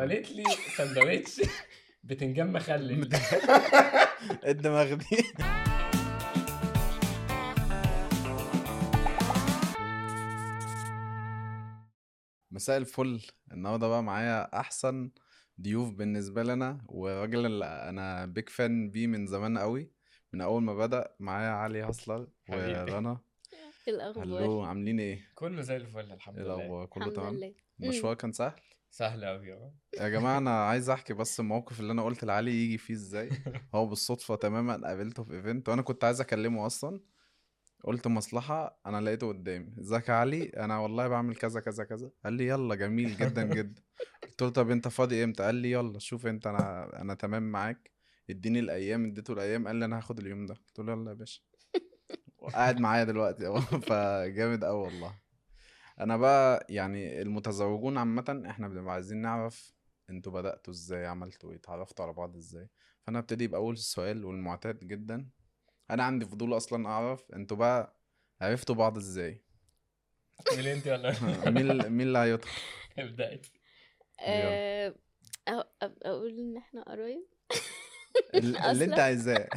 عملت لي سندوتش بتنجان مخلل الدماغ دي مساء الفل النهارده بقى معايا احسن ضيوف بالنسبه لنا وراجل اللي انا بيك فان بيه من زمان قوي من اول ما بدا معايا علي هصلر حبيبي. ورنا ايه الاخبار هلو عاملين ايه كله زي الفل الحمد ايه لله الاخبار كله الحمد تمام لله المشوار كان سهل سهل قوي اه يا جماعه انا عايز احكي بس الموقف اللي انا قلت لعلي يجي فيه ازاي هو بالصدفه تماما قابلته في ايفنت وانا كنت عايز اكلمه اصلا قلت مصلحه انا لقيته قدامي ازيك يا علي انا والله بعمل كذا كذا كذا قال لي يلا جميل جدا جدا قلت له طب انت فاضي امتى قال لي يلا شوف انت انا انا تمام معاك اديني الايام اديته الايام قال لي انا هاخد اليوم ده قلت له يلا يا باشا وقاعد معايا دلوقتي اهو فجامد قوي والله انا بقى يعني المتزوجون عامة احنا بنبقى عايزين نعرف انتوا بدأتوا ازاي عملتوا ايه اتعرفتوا على بعض ازاي فانا ابتدي بأول سؤال والمعتاد جدا انا عندي فضول اصلا اعرف انتوا بقى عرفتوا بعض ازاي تقولي انت ولا مين ال- مين اللي هيدخل ابدأي آه، أ- أ- اقول ان احنا قرايب ال- اللي انت أصلاً. عايزاه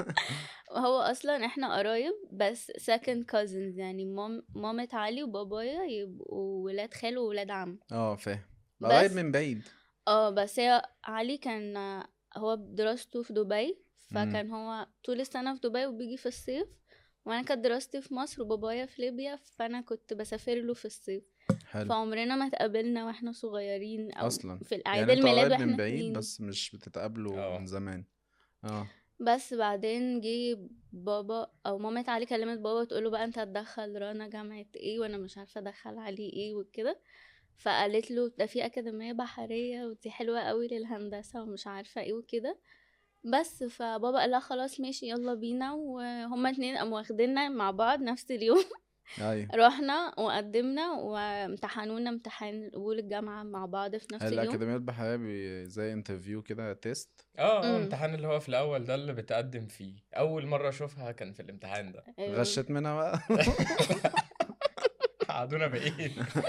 هو اصلا احنا قرايب بس second cousins يعني مام مامة علي وبابايا يبقوا ولاد خال وولاد عم اه فاهم بس- قريب من بعيد اه بس هي علي كان هو دراسته في دبي فكان هو طول السنة في دبي وبيجي في الصيف وانا كانت دراستي في مصر وبابايا في ليبيا فانا كنت بسافر له في الصيف حلو فعمرنا ما اتقابلنا واحنا صغيرين او اصلا في الاعياد يعني انتوا الميلاد قريب من واحنا بعيد اتنين. بس مش بتتقابلوا اه. من زمان اه بس بعدين جه بابا او مامة علي كلمت بابا تقوله بقى انت هتدخل رنا جامعة ايه وانا مش عارفة ادخل علي ايه وكده فقالت له ده في اكاديمية بحرية ودي حلوة قوي للهندسة ومش عارفة ايه وكده بس فبابا قال لها خلاص ماشي يلا بينا وهما اتنين قاموا واخديننا مع بعض نفس اليوم ايوه رحنا وقدمنا وامتحنونا امتحان قبول الجامعة مع بعض في نفس اليوم الأكاديميات البحرية بي- زي انترفيو كده تيست اه اه مم. امتحان اللي هو في الاول ده اللي بتقدم فيه اول مرة اشوفها كان في الامتحان ده أيوة. غشت منها بقى قعدونا بعيد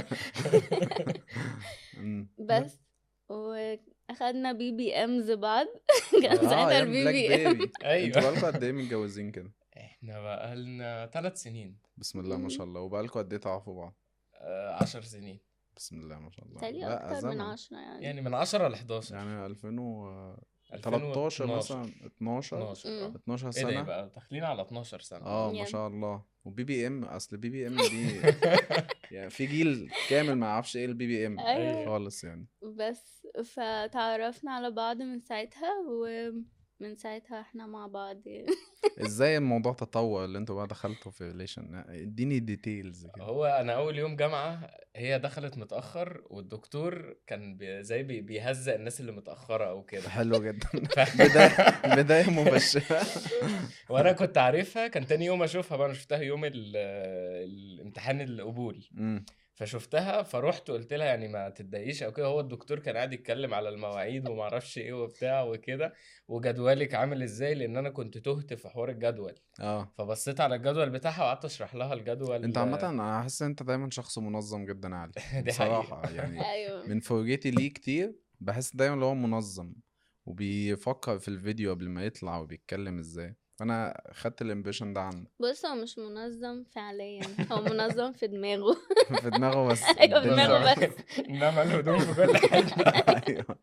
مم. بس واخدنا بي بي امز بعض كان آه، ساعتها يا البي بلاك بي ام بيبي ايوه. انتوا بقالكوا قد ايه متجوزين كده احنا بقالنا ثلاث سنين بسم الله ما شاء الله وبقالكوا قد ايه تعرفوا بعض آه، عشر سنين بسم الله ما شاء الله تالي لا، اكتر من زمن. عشرة يعني, يعني من 10 ل 11 يعني 2013 2012 مثلا 12 12 اه 12 ايه ده سنة يبقى داخلين على 12 سنة اه ما يعني. شاء الله وبي بي ام اصل بي بي ام دي يعني في جيل كامل ما يعرفش ايه البي بي ام أيوة. خالص يعني بس فتعرفنا على بعض من ساعتها ومن ساعتها احنا مع بعض يعني ازاي الموضوع تطور اللي انتوا بقى دخلتوا في ريليشن اديني ديتيلز كده هو انا اول يوم جامعه هي دخلت متاخر والدكتور كان بي زي بي بيهزق الناس اللي متاخره او كده حلو جدا ف... بداية بداية مبشرة وانا كنت عارفها كان تاني يوم اشوفها بقى انا شفتها يوم ال- الامتحان القبول مم. فشفتها فروحت قلت لها يعني ما تتضايقيش او كده هو الدكتور كان قاعد يتكلم على المواعيد وما اعرفش ايه وبتاع وكده وجدولك عامل ازاي لان انا كنت تهت في حوار الجدول اه فبصيت على الجدول بتاعها وقعدت اشرح لها الجدول انت عامة انا حاسس ان انت دايما شخص منظم جدا يا علي دي بصراحة حقيقة. يعني ايوه من فرجتي ليه كتير بحس دايما اللي هو منظم وبيفكر في الفيديو قبل ما يطلع وبيتكلم ازاي فانا خدت الامبريشن ده عنه بص هو مش منظم فعليا هو منظم في دماغه في دماغه بس أيوة، في الدنيا- دماغه بس. انما الهدوم في كل حته ايوه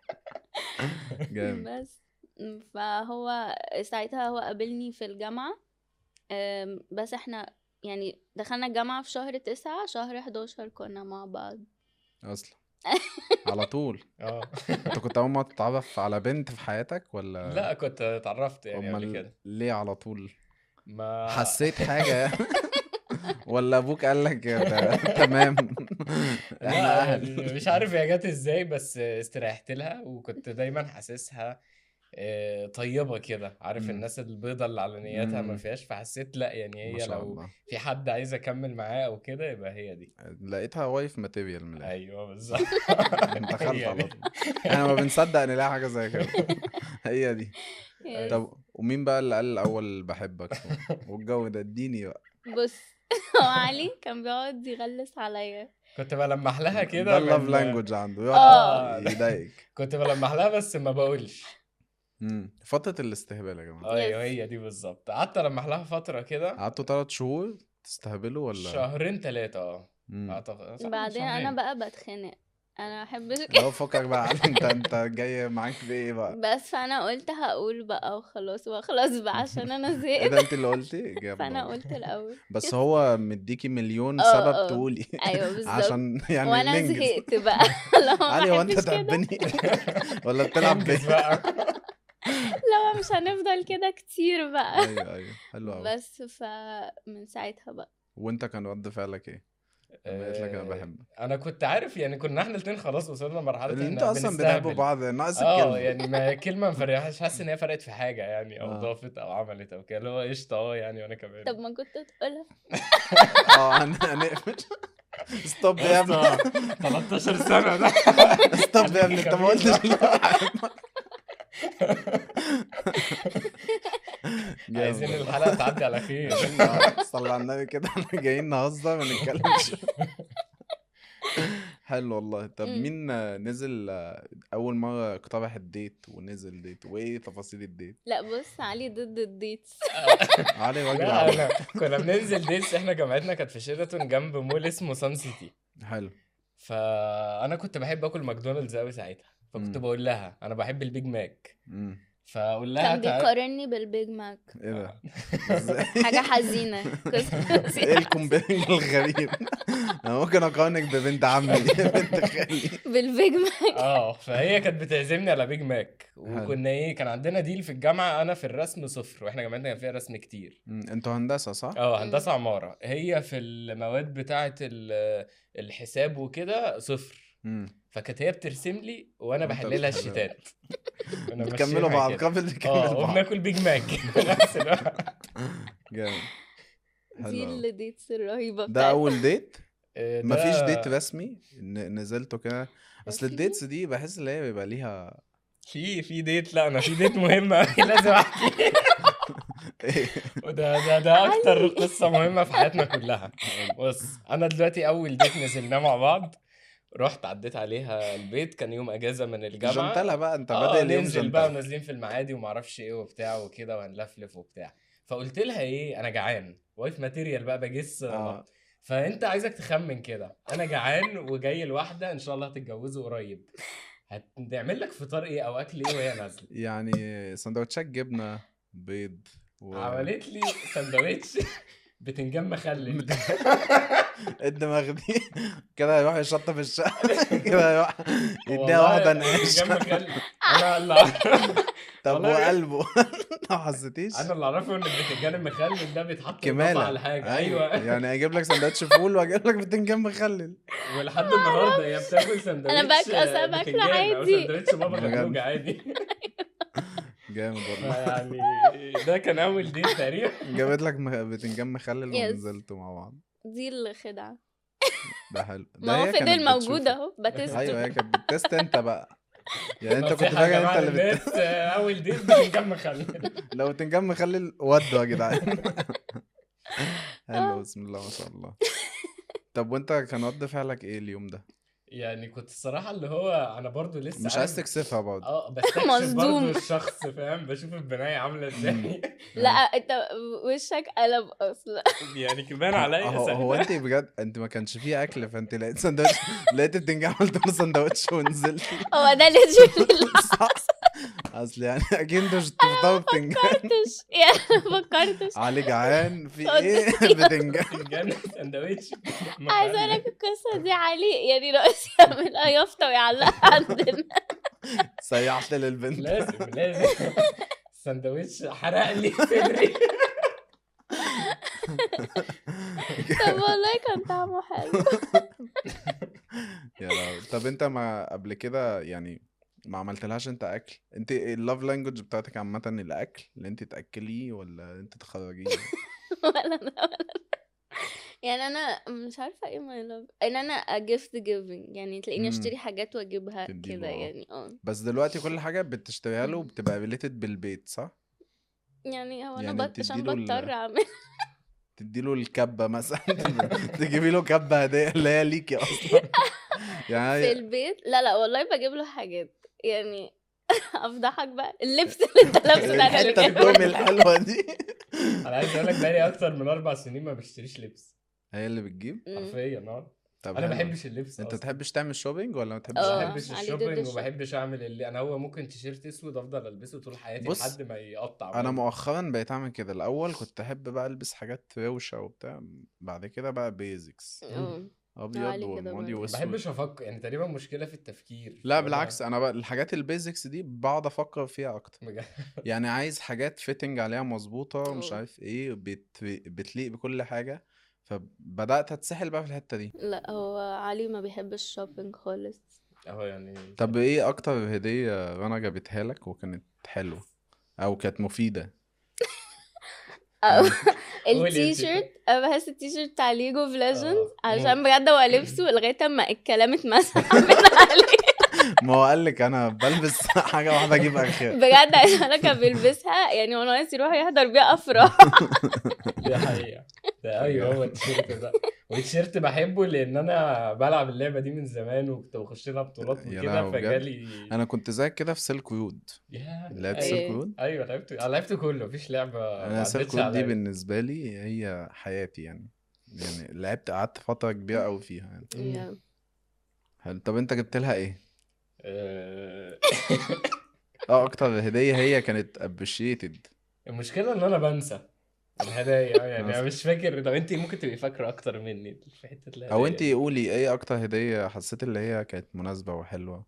جامد بس فهو ساعتها هو قابلني في الجامعة أم، بس احنا يعني دخلنا الجامعة في شهر تسعة شهر 11 كنا مع بعض اصلا على طول اه انت كنت اول ما تتعرف على بنت في حياتك ولا لا كنت اتعرفت يعني قبل امال كده ليه على طول ما حسيت حاجة ولا ابوك قال لك ده تمام احنا لا اهل يعني مش عارف هي جت ازاي بس استريحت لها وكنت دايما حاسسها آه، طيبة كده عارف مم. الناس البيضة اللي على نياتها ما مم. فيهاش فحسيت لا يعني ما هي شاء لو الله في حد عايز اكمل معاه او كده يبقى هي دي لقيتها وايف ماتيريال من الاخر ايوه بالظبط دخلت هي على دي. طول احنا ما بنصدق نلاقي حاجة زي كده هي دي يس. طب ومين بقى اللي قال الاول بحبك والجو ده اديني بقى بص هو علي كان بيقعد يغلس عليا كنت بلمح لها كده ده اللاف من- لانجوج عنده آه. يقعد يضايقك كنت بلمح لها بس ما بقولش مم. فترة الاستهبال يا جماعة ايوه Yes. هي دي بالظبط قعدت المح لها فتره كده قعدتوا ثلاث شهور تستهبلوا ولا شهرين ثلاثه اه مم. اعتقد صح، بعدين انا شهرين. بقى بتخانق انا ما بحبش لو فكك بقى علي انت انت جاي معاك بايه بقى بس فانا قلت هقول بقى وخلاص وخلاص بقى عشان انا ايه زهقت ده انت اللي قلتي جاب فانا الله. قلت الاول بس هو مديكي مليون اه، سبب اه. تقولي ايوه بالظبط عشان يعني وانا ننجز زهقت بقى لو ما علي هو انت بحبش كده تحبني ولا بتلعب انجز بيه بقى لو مش هنفضل كده كتير بقى ايوه ايوه حلو قوي بس فمن ساعتها بقى وانت كان رد فعلك ايه؟ لما قلت لك انا آه، بحبك انا كنت عارف يعني كنا احنا الاثنين خلاص وصلنا لمرحله اللي احنا انتوا اصلا بنستهبل. بتحبوا بعض ناقص اه الكلمه يعني ما كلمه ما فرقتش حاسس ان هي فرقت في حاجه يعني او آه. ضافت او عملت او كده اللي هو قشطه اه يعني وانا كمان طب ما كنت تقولها اه هن- هنقفل ستوب يا ابني 13 سنه ده ستوب يا ابني انت ما قلتش اللي هو بحبك. جامد عايزين والله. الحلقه تعدي على خير صلى على النبي كده احنا جايين نهزر ما نتكلمش حلو والله طب مم. مين نزل اول مره اقترح الديت ونزل ديت وايه تفاصيل الديت لا بص علي ضد الديتس علي راجل لا عربي. انا كنا بننزل ديتس احنا جامعتنا كانت في شيراتون جنب مول اسمه سان سيتي حلو فانا كنت بحب اكل ماكدونالدز قوي ساعتها فكنت مم. بقول لها انا بحب البيج ماك مم. فاقول لها كان تعال- بيقارني بالبيج ماك ايه ده ازاي حاجة حزينة قصة ايه الكومبينج الغريب انا ممكن اقارنك ببنت عمي بنت خالي بالبيج ماك اه فهي كانت بتعزمني على بيج ماك حلو. وكنا ايه كان عندنا ديل في الجامعه انا في الرسم صفر واحنا جامعتنا كان فيها رسم كتير مم. انتوا هندسه صح؟ اه هندسه عماره هي في المواد بتاعه ال- الحساب وكده صفر مم. فكانت هي بترسم لي وانا وانت بحل لها بتحلها. الشتات كنا بتكملوا ماشيينها بعض كده. قبل اه تكملوا بعض وبناكل بيج ماك في نفس الوقت جامد دي حلو أوي. الديتس الرهيبة ده بتاعت اول ديت آه، ده- مفيش ديت رسمي ن- نزلتوا كده اصل في الديتس دي بحس ان هي بيبقى ليها في في ديت لا انا في ديت مهمه أوي لازم احكي ايه وده ده ده اكتر قصه مهمه في حياتنا كلها بص انا دلوقتي اول ديت نزلناه مع بعض رحت عديت عليها البيت كان يوم اجازه من الجامعه جنتلة بقى انت اه بادئ اليوم ننزل بقى جنتلة ونازلين في المعادي وما اعرفش ايه وبتاع وكده وهنلفلف وبتاع فقلت لها ايه انا جعان واقف ماتيريال بقى بجس اه فانت عايزك تخمن كده انا جعان وجاي لواحده ان شاء الله هتتجوزوا قريب هتعمل لك فطار ايه او اكل ايه وهي نازله يعني سندوتشات جبنه بيض و... عملت لي سندوتش بتنجان مخلل الدماغ دي كده هيروح يشطف الشقه كده هيروح يديها والله واحده نقاش بتنجان مخلل انا اللي طب والله وقلبه ما حسيتيش انا اللي اعرفه ان البتنجان المخلل ده بيتحط إضافة كمالة على حاجه ايوه يعني اجيب لك سندوتش فول واجيب لك بتنجان مخلل ولحد النهارده هي بتاكل سندوتش باكل أصلا باكله بتنجان أو عادي. سندوتش بابا بجد. غنوج عادي جامد والله يعني ده كان اول ديت تقريبا جابت لك مخ- بتنجان مخلل Yes. ونزلتوا مع بعض دي الخدعة ده حلو ده ما هو هي كانت فضل موجود بتشوفك. اهو بتست ايوه هي كانت بتست انت بقى يعني انت كنت نصيحة يا فاكر انت جماعة اللي بت... للناس، آه، اول ديت بتنجان مخلل لو بتنجان مخلل ودوا يا جدعان حلو بسم الله ما شاء الله طب وانت كان رد فعلك ايه اليوم ده؟ يعني كنت الصراحه اللي هو انا برضو لسه مش عايز قاعد- تكسفها برضه اه بستكشف مصدوم. برضو الشخص فاهم بشوف البنايه عامله ازاي لا انت وشك قلب اصلا يعني كمان عليا هو, هو ساعتها. انت بجد انت ما كانش فيه اكل فانت لقيت سندوتش لقيت البتنجان عملت له سندوتش ونزلت هو ده اللي صح اصل يعني اكيد انتوا مش تفطروا بتنجان فكرتش يعني ما فكرتش علي جعان في صوت ايه كده. بتنجان بتنجان سندوتش عايزه اقول لك القصه دي علي يعني ناقص يعملها يافطه ويعلقها عندنا سيحت للبنت لازم لازم السندوتش حرق لي صدري طب والله كان طعمه حلو يا لهوي. طب انت ما قبل كده يعني ما عملتلهاش انت اكل انت اللاف لانجوج بتاعتك عامه الاكل اللي انت تاكليه ولا انت تخرجيه ولا انا ولا أنا. يعني انا مش عارفه ايه ماي لاف ان انا جيفت جيفنج يعني تلاقيني مم. اشتري حاجات واجيبها تديله، كده اه. يعني اه بس دلوقتي كل حاجه بتشتريها له بتبقى ريليتد بالبيت صح يعني هو يعني انا بط... عشان بتديله ال- بضطر اعمل تديله الكبه مثلا تجيبي له كبه هديه اللي هي ليكي اصلا في يعني البيت لا لا والله بجيب له حاجات يعني افضحك بقى اللبس اللي انت لابسه ده انا اللي الحته جايبه. الكومي الحلوه دي انا عايز اقول لك بقالي اكتر من اربع سنين ما بشتريش لبس هي اللي بتجيب مم. حرفيا اه طب انا ما حلو. بحبش اللبس انت أصلاً. تحبش تعمل شوبينج ولا ما تحبش ما اه. تعمل؟ بحبش علي ضد الشوبينج الشوب. وما بحبش اعمل اللي انا هو ممكن تيشيرت اسود افضل البسه طول حياتي بص، لحد ما يقطع انا مني. مؤخرا بقيت اعمل كده الاول كنت احب بقى البس حاجات روشه وبتاع بعد كده بقى بيزكس اه. ابيض علي كده ورمادي برضه. ما واسود بحبش افكر يعني تقريبا مشكله في التفكير لا وأنا- بالعكس انا بقى الحاجات البيزكس دي بقعد افكر فيها اكتر بجد. يعني عايز حاجات فيتنج عليها مظبوطه ومش اه. عارف ايه بت... بتليق بكل حاجه فبدات اتسحل بقى في الحته دي لا هو علي ما بيحبش الشوبينج خالص اهو يعني طب ايه اكتر هديه رنا جابتها لك وكانت حلوه او كانت مفيده أو قولي انت. التيشيرت انا بحس التيشيرت بتاع ليجو اوف ليجندز اه. عشان بجد هو لبسه لغايه اما الكلام اتمسح من عليه ما هو قال لك انا بلبس حاجه واحده اجيب اخر بجد عشان انا كان بيلبسها يعني هو ناقص يروح يحضر بيها افراح دي حقيقة ده ايوه هو التيشيرت ده والتيشيرت بحبه لان انا بلعب اللعبه دي من زمان وكنت بخش لها بطولات يا وكده لهوي بجد. فجالي انا كنت زيك كده في سيلك رود يا لعبت أيوة. سيلك رود ايوه لعبت انا لعبت كله مفيش لعبه ما انا سيلك عدتش رود دي عليا. بالنسبه لي هي حياتي يعني يعني لعبت قعدت فتره كبيره قوي فيها يعني مم. Yeah. حلو طب انت جبت لها ايه آه، اه اكتر هديه هي كانت ابريشيتد المشكله ان انا بنسى الهدايا يعني انا أصلاً. مش فاكر طب انت ممكن تبقي فاكره اكتر مني في حته الهدايا او انت دي. قولي ايه اكتر هديه حسيت اللي هي كانت مناسبه وحلوه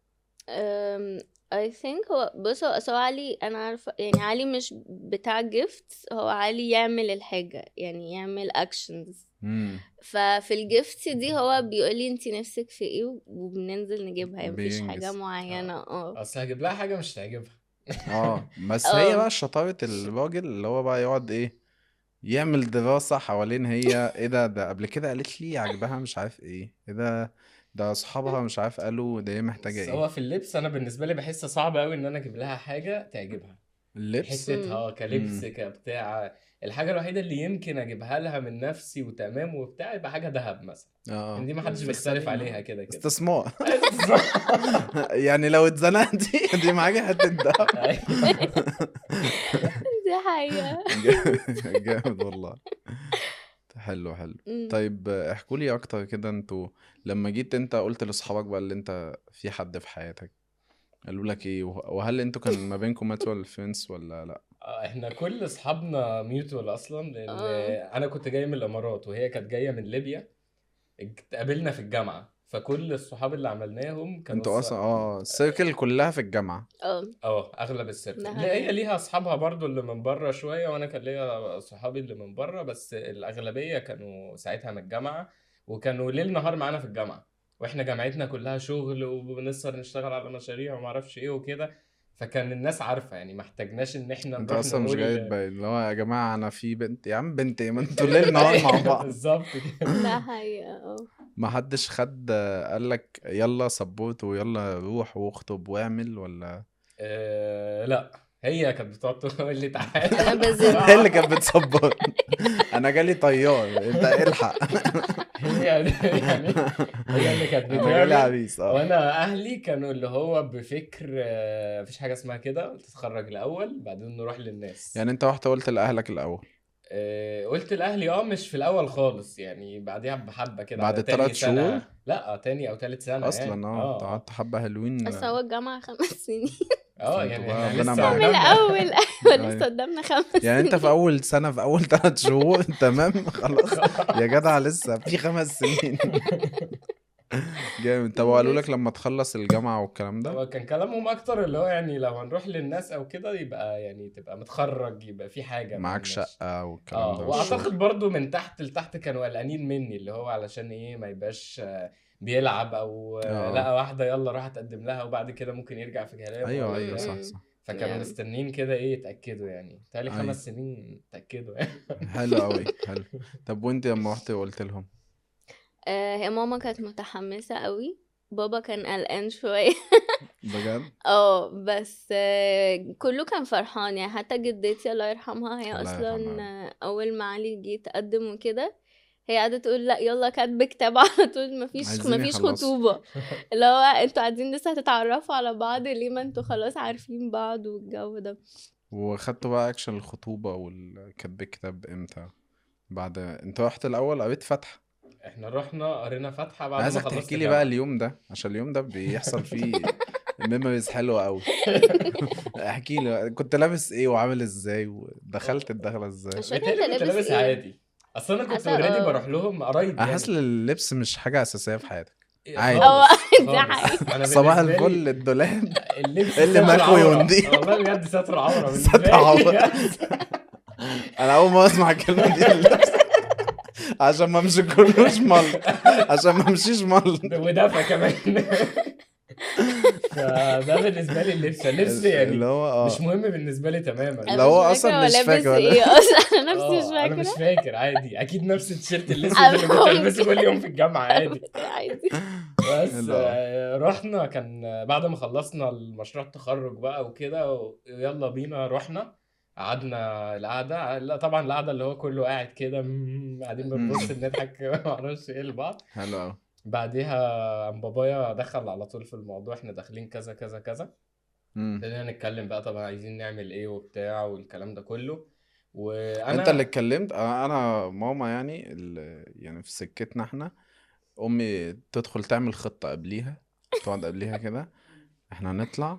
um, I think هو بص هو أصل هو علي انا عارفه يعني علي مش بتاع جيفتس هو علي يعمل الحاجه يعني يعمل اكشنز امم ففي الجيفتس دي هو بيقول لي انت نفسك في ايه وبننزل نجيبها يعني مفيش بينجز. حاجه معينه اه اصل هجيب لها حاجه مش تعجبها اه بس هي اه. بقى شطاره الراجل اللي هو بقى يقعد ايه يعمل دراسه حوالين هي ايه ده ده قبل كده قالت لي عجبها مش عارف ايه ايه ده ده اصحابها مش عارف قالوا ده هي محتاجه بس ايه هو في اللبس انا بالنسبه لي بحس صعب قوي ان انا اجيب لها حاجه تعجبها اللبس حتتها اه كلبس مم. كبتاع الحاجه الوحيده اللي يمكن اجيبها لها من نفسي وتمام وبتاع يبقى حاجه ذهب مثلا اه دي ما حدش بيختلف عليها كده كده استثمار يعني لو اتزنقتي دي معاكي حته دهب دي حقيقه جامد- جامد والله حلو حلو مم. طيب احكوا لي اكتر كده انتوا لما جيت انت قلت لاصحابك بقى اللي انت في حد في حياتك قالوا لك ايه وه- وهل انتوا كان ما بينكم ماتوال فريندز ولا لا آه، احنا كل اصحابنا ميوتوال اصلا لان اه. انا كنت جاي من الامارات وهي كانت جايه من ليبيا اتقابلنا في الجامعه فكل الصحاب اللي عملناهم كانوا انتوا ص- اصلا اه السيركل كلها في الجامعه اه اه اغلب السيركل ده لا حقيقي. هي ليها اصحابها برضو اللي من بره شويه وانا كان ليا صحابي اللي من بره بس الاغلبيه كانوا ساعتها من الجامعه وكانوا ليل نهار معانا في الجامعه واحنا جامعتنا كلها شغل وبنسهر نشتغل على مشاريع وما اعرفش ايه وكده فكان الناس عارفه يعني ما احتاجناش ان احنا انت نروح اصلا مش نقول- جاي تبين اللي هو يا جماعه انا في بنت يا عم بنت ايه ما انتوا ليل نهار مع بعض بالظبط كده ده حقيقه اه ما حدش خد قال لك يلا سبورت ويلا روح واخطب واعمل ولا آه لا هي كانت بتقعد تقول لي تعالى انا بزن هي اللي كانت بتسبورت انا جالي طيار انت الحق هي يعني هي اللي كانت انا جالي بتعمل عريس اه وانا اهلي كانوا اللي هو بفكر آه، مفيش حاجه اسمها كده تتخرج الاول بعدين نروح للناس يعني انت رحت قلت لاهلك الاول آه، قلت لاهلي اه مش في الاول خالص يعني بعديها بحبه كده بعد على تاني تلات سنة. شهور؟ لا تاني او تالت سنه يعني. اصلا اه انت قعدت حبه حلوين بس هو الجامعه خمس سنين اه انتوا يعني بقى احنا ربنا لسه معاك. من قدامنا- الاول ايوه لسه أيوة. قدامنا خمس يعني انت في سنين. اول سنه في اول ثلاث شهور تمام خلاص يا جدع لسه في خمس سنين جامد طب وقالوا لك لما تخلص الجامعه والكلام ده هو كان كلامهم اكتر اللي هو يعني لو هنروح للناس او كده يبقى يعني تبقى متخرج يبقى في حاجه ما معاك عندناش. شقه والكلام اه ده والشغل. واعتقد برضو من تحت لتحت كانوا قلقانين مني اللي هو علشان ايه ما يبقاش آه، بيلعب او آه، اه. لقى واحده يلا راح اتقدم لها وبعد كده ممكن يرجع في كلامه ايوه أو ايوه بتاع. صح مم. صح فكانوا يعني. مستنيين كده ايه يتاكدوا يعني تالي أيوة. خمس سنين اتاكدوا يعني حلو قوي حلو طب وانت لما رحت قلت لهم آه، هي ماما كانت متحمسه قوي بابا كان قلقان شوية بجد اه بس آه، كله كان فرحان يعني حتى جدتي الله يرحمها هي الله اصلا يرحمها. آه، اول ما علي جه يتقدم وكده هي قاعده تقول لا يلا كاتب كتاب على طول مفيش عايزين مفيش يخلصوا. خطوبه اللي هو انتوا قاعدين لسه هتتعرفوا على بعض ليه ما انتوا خلاص عارفين بعض والجو ده وخدتوا بقى اكشن الخطوبة والكتب الكتاب امتى بعد انت رحت الاول قريت فتحة احنا رحنا قرينا فاتحه بعد ما عايزك خلصت تحكي لي جامعة. بقى اليوم ده عشان اليوم ده بيحصل فيه ميموريز حلوة قوي احكي لي كنت لابس ايه وعامل ازاي ودخلت الدخلة ازاي مش فاكرة بيتهيألي انت كنت لابس لابس ايه عادي اصل انا كنت حاسة اوريدي اه. بروح لهم قرايب انا يعني حاسس ان اللبس مش حاجة اساسية في حياتك إيه، عادي. اه خالص، دي خالص. حقيقة أنا صباح بالنسبة لي الفل الدولاب اللبس اللي ستر مكوي عورة. ونضيف. والله بجد ستر عوره بالنسبه ستر لي عورة. انا اول ما اسمع الكلمة دي اللبس عشان ما امشي كلوش ملط عشان ما امشيش ملط ودفى كمان فده بالنسبه لي اللبس اللبس يعني اللي هو اه مش مهم بالنسبه لي تماما انا اللي هو مش أصلاً فاكرة مش هو لابس فاكر ولا- ايه اصلا انا نفسي مش آه، انا مش فاكرة فاكر عادي اكيد نفس التيشيرت الاسود اللي كنت البسه كل يوم في الجامعه عادي عادي بس حلو. آه، رحنا كان بعد ما خلصنا المشروع التخرج بقى وكده ويلا بينا رحنا قعدنا القعده لا طبعا القعده اللي هو كله قاعد كده مم، قاعدين بنبص بنضحك معرفش ايه لبعض حلو قوي بعديها قام بابايا دخل على طول في الموضوع احنا داخلين كذا كذا كذا ابتدينا نتكلم بقى طبعا عايزين نعمل ايه وبتاع والكلام ده كله وانا انت اللي اتكلمت انا أنا ماما يعني ال- يعني في سكتنا احنا امي تدخل تعمل خطة قبليها تقعد قبليها كده احنا هنطلع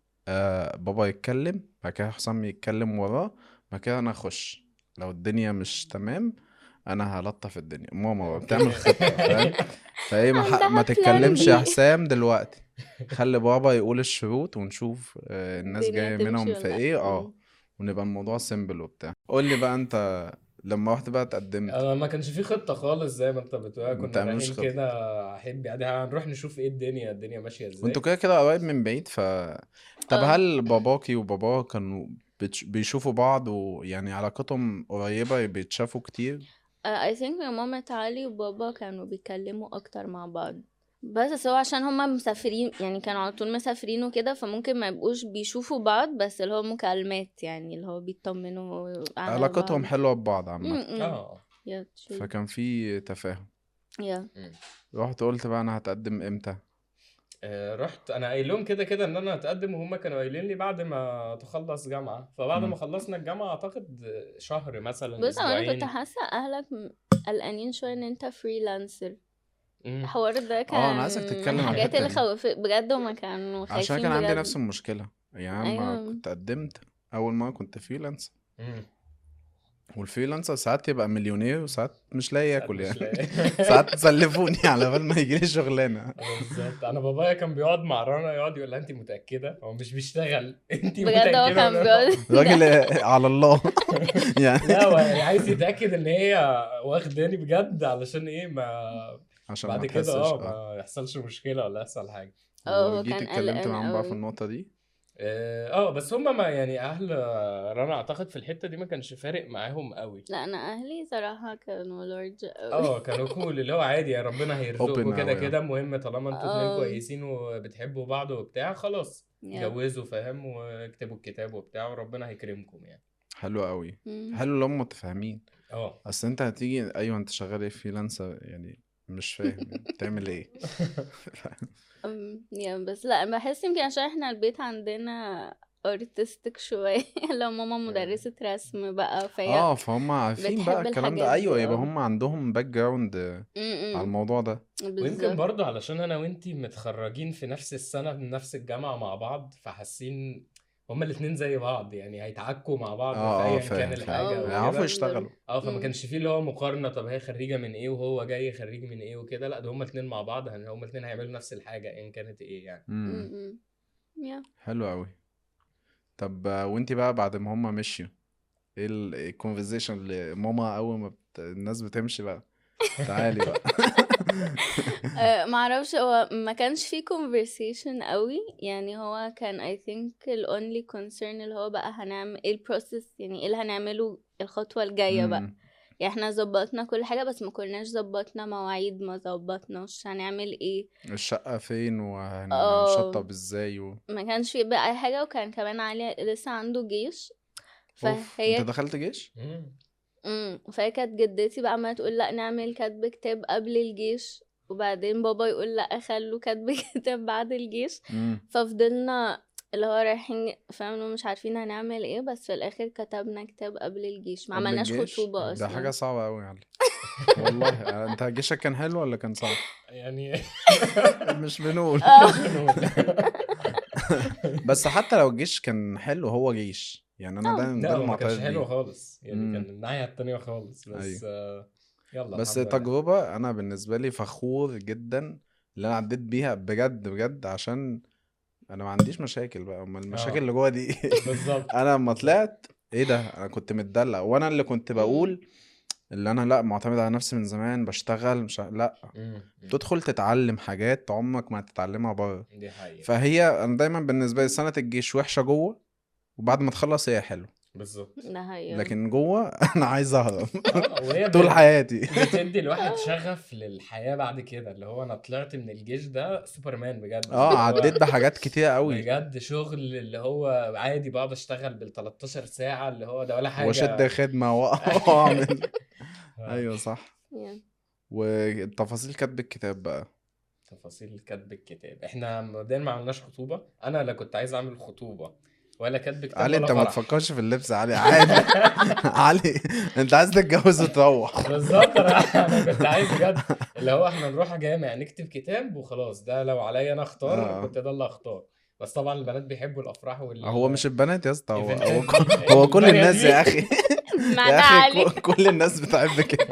آه بابا يتكلم بعد كده حسام يتكلم وراه بعد كده انا اخش لو الدنيا مش تمام انا هلطف الدنيا ماما بقى بتعمل خطة فاهم فايه ما, ح- عندها ما plan تتكلمش B. يا حسام دلوقتي خلي بابا يقول الشروط ونشوف آه الناس الدنيا جاية تمشي منهم ولا في لأ. ايه اه مم. ونبقى الموضوع سيمبل وبتاع قول لي بقى انت لما رحت بقى اتقدمت انا ما كانش في خطه خالص زي ما انت بتقول ما كنا بتعملوش رايحين خطة. كده احب يعني هنروح نشوف ايه الدنيا الدنيا ماشيه ازاي وانتوا كده كده قريب من بعيد ف طب اه. هل باباكي وباباه كانوا بتش... بيشوفوا بعض ويعني علاقتهم قريبة بيتشافوا كتير اي ثينك ماما علي وبابا كانوا بيتكلموا اكتر مع بعض بس هو عشان هما مسافرين يعني كانوا على طول مسافرين وكده فممكن ما يبقوش بيشوفوا بعض بس اللي هو مكالمات يعني اللي هو بيطمنوا على علاقتهم بعض. حلوة ببعض عامة م-م. اه يا true. فكان في تفاهم يا رحت قلت بقى انا هتقدم امتى آه، رحت انا قايل لهم كده كده ان انا هتقدم وهم كانوا قايلين لي بعد ما تخلص جامعه فبعد مم. ما خلصنا الجامعه اعتقد شهر مثلا بص هو انا كنت اسبوعين حاسه اهلك م- قلقانين شويه ان انت فريلانسر مم. الحوار ده كان اه انا عايزك تتكلم من عن الحاجات الحتة اللي دي. خوف بجد هما كانوا خايفين عشان كان عندي بجد. نفس المشكلة يعني أنا لما أيوة. كنت قدمت اول ما كنت فريلانس مم. والفريلانسر ساعات يبقى مليونير وساعات مش لاقي ياكل مش يعني لاقي. ساعات تسلفوني على بال ما يجيلي شغلانة بالظبط انا بابايا كان بيقعد مع رنا يقعد يقول لها انت متاكده هو مش بيشتغل انت بجد هو متاكده كان ولا لا؟ بيقعد راجل على الله يعني لا هو يعني عايز يتاكد ان هي واخداني بجد علشان ايه ما عشان بعد ما كده تحسش اه اه ما يحصلش مشكله ولا يحصل حاجه اه هو وجيت كان اتكلمت قلقان معاهم بقى في قوي. النقطة دي اه آه، بس هم ما يعني اهل رنا اعتقد في الحته دي ما كانش فارق معاهم قوي لا انا اهلي صراحه كانوا لارج قوي اه كانوا كول اللي هو عادي يا ربنا Open هيرزقكم كده أوي، كده المهم طالما انتوا اتنين اه. كويسين وبتحبوا بعض وبتاع خلاص يا. اتجوزوا فاهم واكتبوا الكتاب وبتاع وربنا هيكرمكم يعني حلو قوي مم. حلو اللي هم متفاهمين اه اصل انت هتيجي ايوه انت شغال ايه فريلانسر يعني مش فاهم يعني بتعمل ايه أم، يا بس لا بحس يمكن عشان احنا البيت عندنا ارتستيك شويه لو ماما مدرسه رسم بقى فهي اه فهم عارفين بقى بتحب الكلام الحاجات ده دي، ايوه يبقى اه. هم عندهم باك جراوند م-م. على الموضوع ده ويمكن بالظبط برضه علشان انا وانتي متخرجين في نفس السنه من نفس الجامعه مع بعض فحاسين هما الاتنين زي بعض يعني هيتعكوا مع بعض اه في اه ايا فاهم كان فاهم الحاجه اه. يعرفوا وكده يشتغلوا اه فما مم. كانش فيه اللي هو مقارنه طب هي خريجه من ايه وهو جاي خريج من ايه وكده لا ده هما الاتنين مع بعض هن- هما الاتنين هيعملوا نفس الحاجه ايا كانت ايه يعني امم م-م. يا حلو قوي طب آه، وانتي بقى بعد ما هم مشيوا ايه الكونفرزيشن اللي ماما اول ما بت... الناس بتمشي بقى تعالي بقى آه، معرفش هو ما كانش فيه conversation قوي يعني هو كان I think ال only concern اللي هو بقى هنعمل ايه البروسيس يعني ايه اللي هنعمله الخطوة الجاية بقى مم. يعني احنا ظبطنا كل حاجة بس ما كناش ظبطنا مواعيد ما ظبطناش هنعمل ايه الشقة فين اه وهنشطب ازاي و... ما كانش في بقى اي حاجة وكان كمان علي لسه عنده جيش اوف فهي انت دخلت جيش؟ مم. امم فهي كانت جدتي بقى عمالة تقول لا نعمل كاتب كتاب قبل الجيش وبعدين بابا يقول لا خلوا كاتب كتاب بعد الجيش مم. ففضلنا اللي هو رايحين فاهم مش عارفين هنعمل ايه بس في الاخر كتبنا كتاب قبل الجيش ما قبل عملناش الجيش؟ خطوبة ده اصلا حاجة صعبة أوي يعني والله انت جيشك كان حلو ولا كان صعب؟ يعني مش بنقول اه بس حتى لو الجيش كان حلو هو جيش يعني انا اه. دايما ده لا هو ما كانش المعترض حلو بيه خالص يعني مم. كان الناحية التانية خالص بس أيوة. آه، يلا بس الحمد لله تجربة أنا بالنسبة لي فخور جدا اللي أنا عديت بيها بجد بجد عشان أنا ما عنديش مشاكل بقى أما المشاكل اه اللي جوه دي بالظبط أنا لما طلعت إيه ده أنا كنت متدلع وأنا اللي كنت مم. بقول اللي أنا لأ معتمد على نفسي من زمان بشتغل مش ع- لأ مم. مم. تدخل تتعلم حاجات عمرك ما هتتعلمها بره دي حقيقة فهي أنا دايما بالنسبة لي سنة الجيش وحشة جوه وبعد ما تخلص هي حلو بالظبط ده حقيقة لكن جوه أنا عايز أهرب اه وهي طول بت- حياتي بتدي الواحد شغف للحياة بعد كده اللي هو انا طلعت من الجيش ده سوبرمان بجد اه اللي هو عديت بحاجات كتير قوي بجد شغل اللي هو عادي بقعد اشتغل بال 13 ساعة اللي هو ده ولا حاجة واشد خدمه وأ- واعمل آه. ايوه صح يعني وتفاصيل كتب الكتاب بقى تفاصيل كتب الكتاب احنا مبدئيا ما عملناش خطوبة انا لا كنت عايز اعمل خطوبة ولا كتب كتاب علي ولا انت ما فرح تفكرش في اللبس علي عادي علي انت عايز تتجوز وتروح بالظبط انا انا كنت عايز بجد اللي هو احنا نروح جامع نكتب كتاب وخلاص ده لو عليا انا اختار اه كنت ده اللي اختار بس طبعا البنات بيحبوا الافراح وال هو مش البنات يا اسطى هو هو, إيفنتات كل- هو كل البنات الناس دي. يا اخي مع يا ده اخي علي كل- كل الناس بتحب كده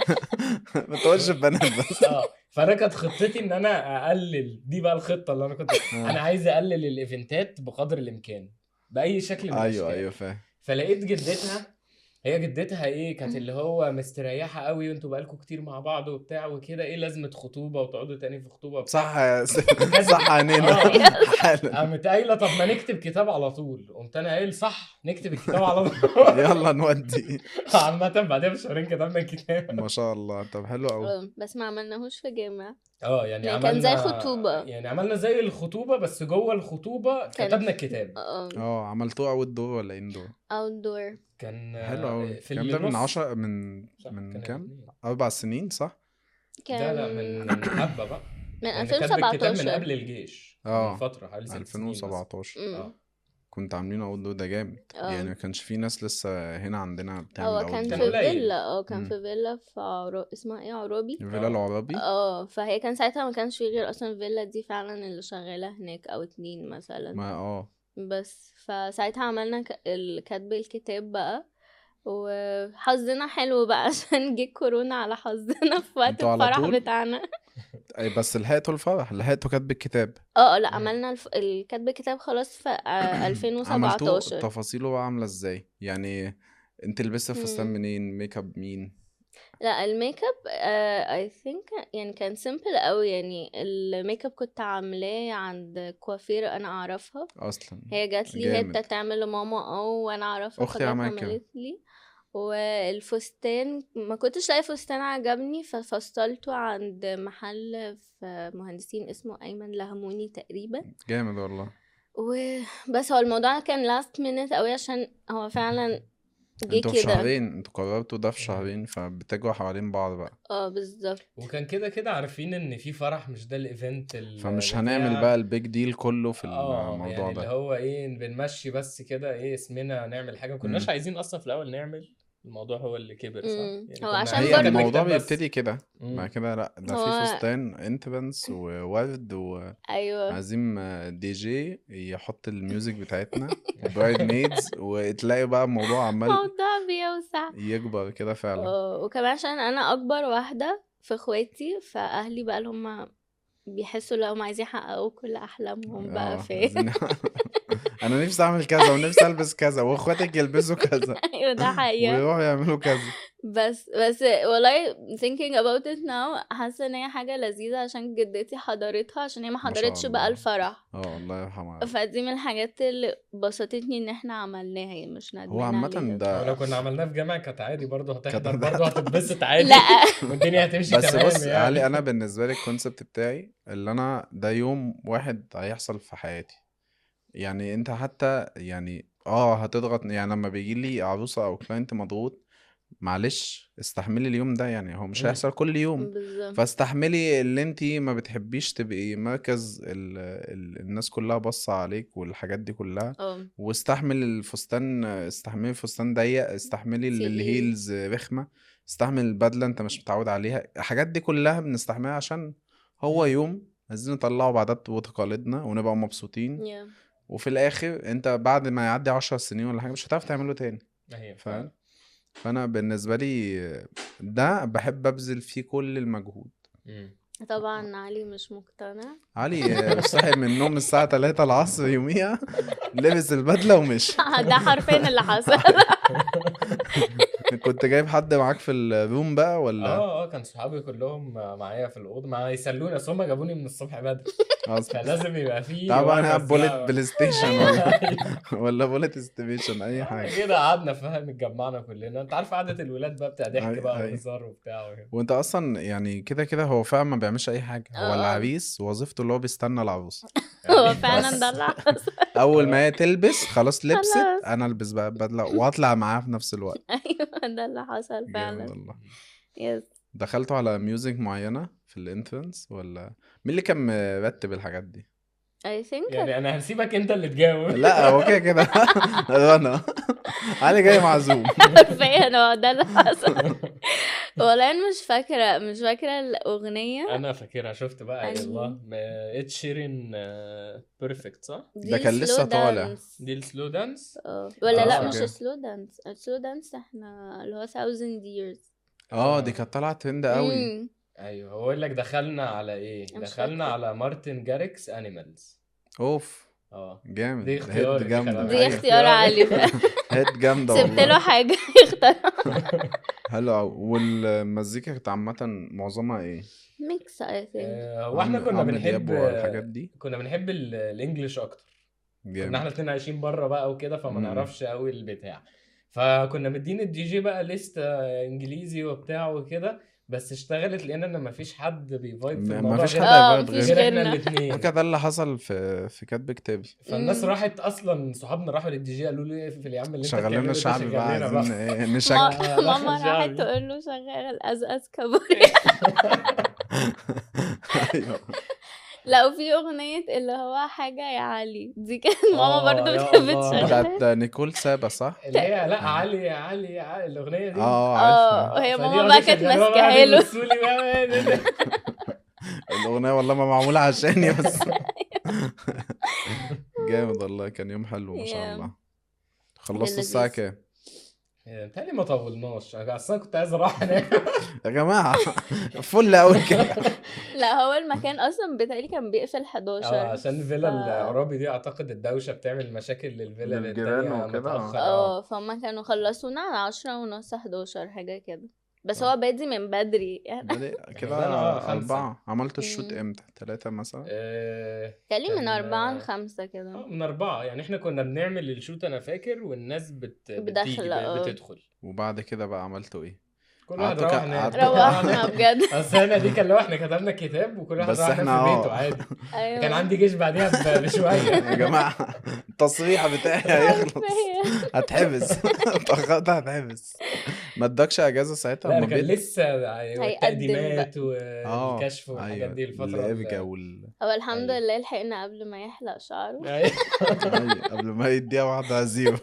ما تقولش البنات بس اه فانا كانت خطتي ان انا اقلل دي بقى الخطه اللي انا كنت انا آه. عايز اقلل الايفنتات بقدر الامكان باي شكل من ايوه الاشكال ايوه فاهم فلقيت جدتها هي جدتها ايه كانت اللي هو مستريحه قوي وانتوا بقالكوا كتير مع بعض وبتاع وكده ايه لازمه خطوبه وتقعدوا تاني في خطوبه وبتاع. صح يا س- صح عينينا اه حالا قامت قايله طب ما نكتب كتاب على طول قمت انا قايل صح نكتب الكتاب على طول يلا نودي عامه بعدها بشهرين كتبنا الكتاب ما شاء الله طب حلو قوي اه، بس ما عملناهوش في جامع اه يعني يعني عملنا كان زي خطوبة. يعني عملنا زي الخطوبه بس جوه الخطوبه كان- كتبنا الكتاب اه اه عملتوه اوت دور ولا ان دور اوت دور كان حلو قوي في الكلام ده من النص- 10 من صح، من كان كام الاتنين. اربع سنين صح كان لا لا من من حبه بقى من يعني كاتب الكتاب من 2017 قبل الجيش اه. من فتره حوالي ست سنين مثلا. 2017 مم. اه كنت عاملين اوت دور ده جامد اه. يعني ما كانش في ناس لسه هنا عندنا بتعمل هو اوت كان كان في دور قليل. فيلا اه كان مم. في فيلا في عرو... اسمها ايه عرابي فيلا اه. العربي اه فهي كان ساعتها ما كانش في غير اصلا الفيلا دي فعلا اللي شغاله هناك او اتنين مثلا ما اه بس فساعتها عملنا ك- ال- كتب الكتاب بقى وحظنا حلو بقى عشان جه كورونا على حظنا في وقت انتوا على الفرح طول؟ بتاعنا أي بس لحقتوا الفرح لحقتوا كاتب الكتاب اه اه لا مم. عملنا الف... الكتب الكتاب خلاص في آه، عملتوه 2017 تفاصيله بقى عامله ازاي يعني انت لبست الفستان مم. منين ميك اب مين لا الميك اب اي ثينك يعني كان سيمبل قوي يعني الميك اب كنت عاملاه عند كوافير انا اعرفها اصلا هي جات لي هي جامد. بتعمل لماما اه وانا اعرفها أختي فجت عملت كده. عملت لي والفستان ما كنتش لاقي فستان عجبني ففصلته عند محل في مهندسين اسمه ايمن لهموني تقريبا جامد والله وبس هو الموضوع كان لاست مينت قوي عشان هو فعلا جه انتوا في كده شهرين انتوا قررتوا ده في شهرين فبتجوا حوالين بعض بقى اه بالظبط وكان كده كده عارفين ان في فرح مش ده الايفنت ال- فمش بتاع- هنعمل بقى البيج ديل كله في اه الموضوع يعني اللي ده هو ايه بنمشي بس كده ايه اسمنا نعمل حاجه ما كناش مم. عايزين اصلا في الاول نعمل الموضوع هو اللي كبر صح مم. يعني هو كنا عشان عايزين هي برضه- كاتب الموضوع كتاب بس. بيبتدي كده مم. بعد كده لا ده هو- في فستان انترنس وورد ايوه وعايزين دي جي يحط الميوزك بتاعتنا وبرايد ميدز وتلاقي بقى الموضوع عمال موضوع بيوسع يكبر كده فعلا اه وكمان عشان انا اكبر واحده في اخواتي فاهلي بقى اللي هم بيحسوا لو هم عايزين يحققوا كل احلامهم اه بقى في عايزين- انا نفسي اعمل كذا ونفسي البس كذا واخواتك يلبسوا كذا ايوه ده حقيقه ويروحوا يعملوا كذا بس بس والله thinking about it now حاسه ان هي حاجه لذيذه عشان جدتي حضرتها عشان هي ما ما شاء حضرتش بقى الله. الفرح اه الله يرحمها فدي من الحاجات اللي بسطتني ان احنا عملناها يعني مش هو ندمان عامة عليها ولو ده كنا عملناه في جامعة كانت عادي برضه هتحضر كانت- برضه هتتبسط عادي لا والدنيا هتمشي بس تمام بص يعني علي انا بالنسبه لي الكونسبت بتاعي اللي انا ده يوم واحد هيحصل في حياتي يعني انت حتى يعني اه هتضغط يعني لما بيجي لي عروسه او كلاينت مضغوط معلش استحملي اليوم ده يعني هو مش مم. هيحصل كل يوم بالظبط فاستحملي اللي انت ما بتحبيش تبقي مركز ال... ال... الناس كلها باصه عليك والحاجات دي كلها اه واستحمل الفستان استحملي الفستان ضيق استحملي ال- تقيل. الهيلز رخمة استحمل البدلة انت مش متعود عليها الحاجات دي كلها بنستحملها عشان هو يوم عايزين نطلعه بعادات وتقاليدنا ونبقى مبسوطين yeah. وفي الاخر انت بعد ما يعدي عشر سنين ولا حاجة مش هتعرف تعمله تاني أيوة، فاهم فانا بالنسبة لي ده بحب ابذل فيه كل المجهود مم. طبعا علي مش مقتنع علي صحي من النوم الساعة 3 العصر يوميها لبس البدلة ومشي ده حرفيا اللي حصل كنت جايب حد معاك في الروم بقى ولا اه اه كان صحابي كلهم معايا في الاوضه ما يسلوني اصل هم جابوني من الصبح بدري اصلا فلازم يبقى في طبعا ونس هي بولت بقى. بلاي ستيشن ولا ولا بولت ستيشن اي حاجه كده قعدنا فاهم اتجمعنا كلنا انت عارف قعده الولاد بقى بتاع ضحك أي- بقى أي. وهزار وبتاع وكده. وانت اصلا يعني كده كده هو فعلا ما بيعملش اي حاجه هو آه. العريس وظيفته اللي هو بيستنى العروسه هو فعلا بس. ده اللي حصل اول ما هي تلبس خلاص لبست خلاص. انا البس بقى بدله واطلع معاها في نفس الوقت ايوه ده اللي حصل جامد فعلا والله يس دخلتوا على ميوزك معينه في الانترنس ولا مين اللي كان مرتب الحاجات دي اي ثينك يعني انا هسيبك انت اللي تجاوب لا هو كده كده انا علي جاي معزوم حرفيا هو ده اللي حصل والله انا مش فاكره مش فاكره الاغنيه انا فاكرها شفت بقى أنهي؟ يلا اتش شيرين بيرفكت صح؟ دي ده كان slow لسه طالع. dance. دي السلو دانس اه ولا آه، لا أوكي. مش سلو دانس السلو دانس احنا اللي هو thousand years اه دي كانت طالعه ترند قوي مم. ايوه هو يقول لك دخلنا على ايه؟ أنا مش دخلنا فاكرة. على مارتن جاريكس انيمالز اوف اه جامد دي هيد اختياري دي جامده خلي دي أيوة. اختيار علي هيد جامده سبت والله له حاجه يختار حلو قوي والمزيكا كانت عامه معظمها ايه ميكس اي ثينك آه، هو احنا عم- كنا عمرو بنحب دياب والحاجات دي كنا بنحب ال- الانجليش اكتر كنا جامد احنا الاتنين عايشين بره بقى وكده فما مم. نعرفش قوي البتاع فكنا مدين الدي جي بقى ليست انجليزي وبتاع وكده بس اشتغلت لقينا ان مفيش حد بيفايب في ما- الموضوع مفيش غير- حد اه هيفايب مفيش غير غير احنا غيرنا الاثنين فكده ده اللي حصل في في كاتب كتابي فالناس مم. راحت اصلا صحابنا راحوا للدي جي قالوا له اقفل يا عم اللي انت شغل بتعمله لنا ده شعبي بقى شغل لنا عايزين ايه نشجع ما- ماما شعبي. راحت تقول له شغال ازاز كابوري ايوه لا وفي اغنيه اللي هو حاجه يا علي دي كانت ماما آه، برضو يا بتحب الله. تشغلها بتاعت نيكول سابا صح؟ اللي هي لا علي يا علي يا علي الاغنيه دي اه اه عارفها وهي فدي ماما قعدوا بقى كانت يشغلوها بقى ماسكاها له يبصوا لي بقى إيه ده؟ الاغنيه والله ما معموله عشاني بس جامد والله كان يوم حلو ما شاء Yeah. الله خلصت الساعه لذيذ. كام؟ بتهيألي ما طولناش انا اصلا كنت عايز اروح انام يا جماعه فل قوي كده لا هو المكان اصلا بتهيألي كان بيقفل 11 اه عشان الفيلا ف- العرابي دي اعتقد الدوشه بتعمل مشاكل للفيلا للجيران التانية وكده. متأخر اه فهم كانوا خلصونا على 10 ونص 11 حاجه كده بس هو بادي من بدري يعني بدأ كده بدأنا آه، خمسة. أربعة عملت الشوت مم. امتى؟ ثلاثة مثلا؟ آه، تقريبا من كان- أربعة لخمسة اه كده من أربعة يعني احنا كنا بنعمل الشوت أنا فاكر والناس بت... بتيجي بداخلة، اه. بتدخل وبعد كده بقى عملتوا ايه؟ كل واحد قعدتوا روح ك- نام قعدتوا- روحنا بجد اصل انا دي كان لو احنا كتبنا كتاب وكل واحد بس راح احنا نام في اه. بيته عادي ايوه كان عندي جيش بعديها ب- بشويه يا جماعة التصريح بتاعي هيخلص حرفيا. هتحبس اتأخرت هتحبس ما ادكش اجازة ساعتها لا لما انا كان بيت لسه التقديمات اه والكشف والحاجات دي الفتره الإبجا ال- وال هو الحمد أيوة. لله لحقنا قبل ما يحلق شعره أيوة. أيوة، قبل ما يديها واحدة زيرو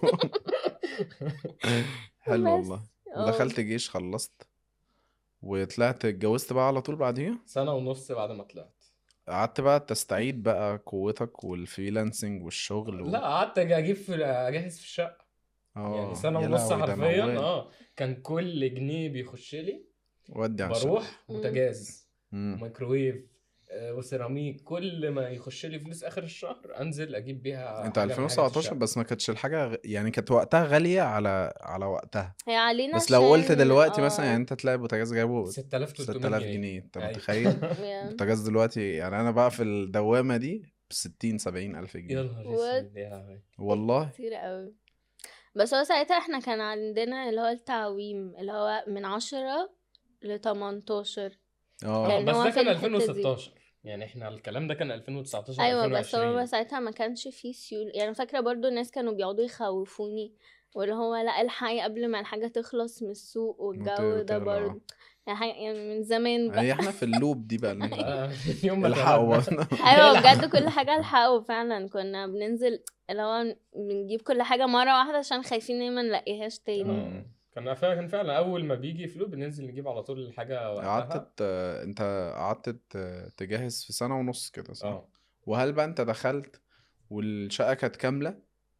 حلو بس. والله اه. ودخلت جيش خلصت وطلعت اتجوزت بقى على طول بعديها سنه ونص بعد ما طلعت قعدت بقى تستعيد بقى قوتك والفريلانسنج والشغل و... لا قعدت اجيب في اجهز في الشقه اه يعني سنه يا ونص لهوي، ده حرفيا موال. اه كان كل جنيه بيخش لي ودي على الشغل بروح مم. بوتاجاز مم. مايكرويف آه، وسيراميك كل ما يخش لي فلوس اخر الشهر انزل اجيب بيها انت حاجة من حاجات 2017 الشقة. بس ما كانتش الحاجه غ- يعني كانت وقتها غاليه على على وقتها هي علينا بس لو قلت عشان- دلوقتي اه مثلا يعني انت تلاقي بوتاجاز جايبه 6300 6000 جنيه جنيه انت أيوة. متخيل يا. بوتاجاز دلوقتي يعني انا بقى في الدوامه دي ب 60 70 الف يا جنيه نهار What؟ اسود يا لهوي. والله كتير قوي بس هو ساعتها احنا كان عندنا اللي هو التعويم اللي هو من عشرة ل 18 اه كان بس هو ده في كان الحتة دي. 2016 يعني احنا الكلام ده كان 2019 ايوه بس هو 2020 ساعتها ما كانش فيه سيول يعني فاكره برضو الناس كانوا بيقعدوا يخوفوني واللي هو لا الحقي قبل ما الحاجه تخلص من السوق والجو ده وتغلى، برضو اه. يعني حاجة- يعني من زمان بقى هي احنا في اللوب دي بقى اللي انت آه، يوم ما الحقوا اتولدنا. بقى. ايوه الحق. بجد كل حاجه الحقوا فعلا كنا بننزل اللي هو بنجيب كل حاجه مره واحده عشان خايفين ان ما نلاقيهاش تاني آه. كان فعلا كان فعلا اول ما بيجي فلوس بننزل نجيب على طول الحاجه وقتها قعدت ت- انت قعدت ت- تجهز في سنه ونص كده صح؟ اه وهل بقى انت دخلت والشقه كانت كامله؟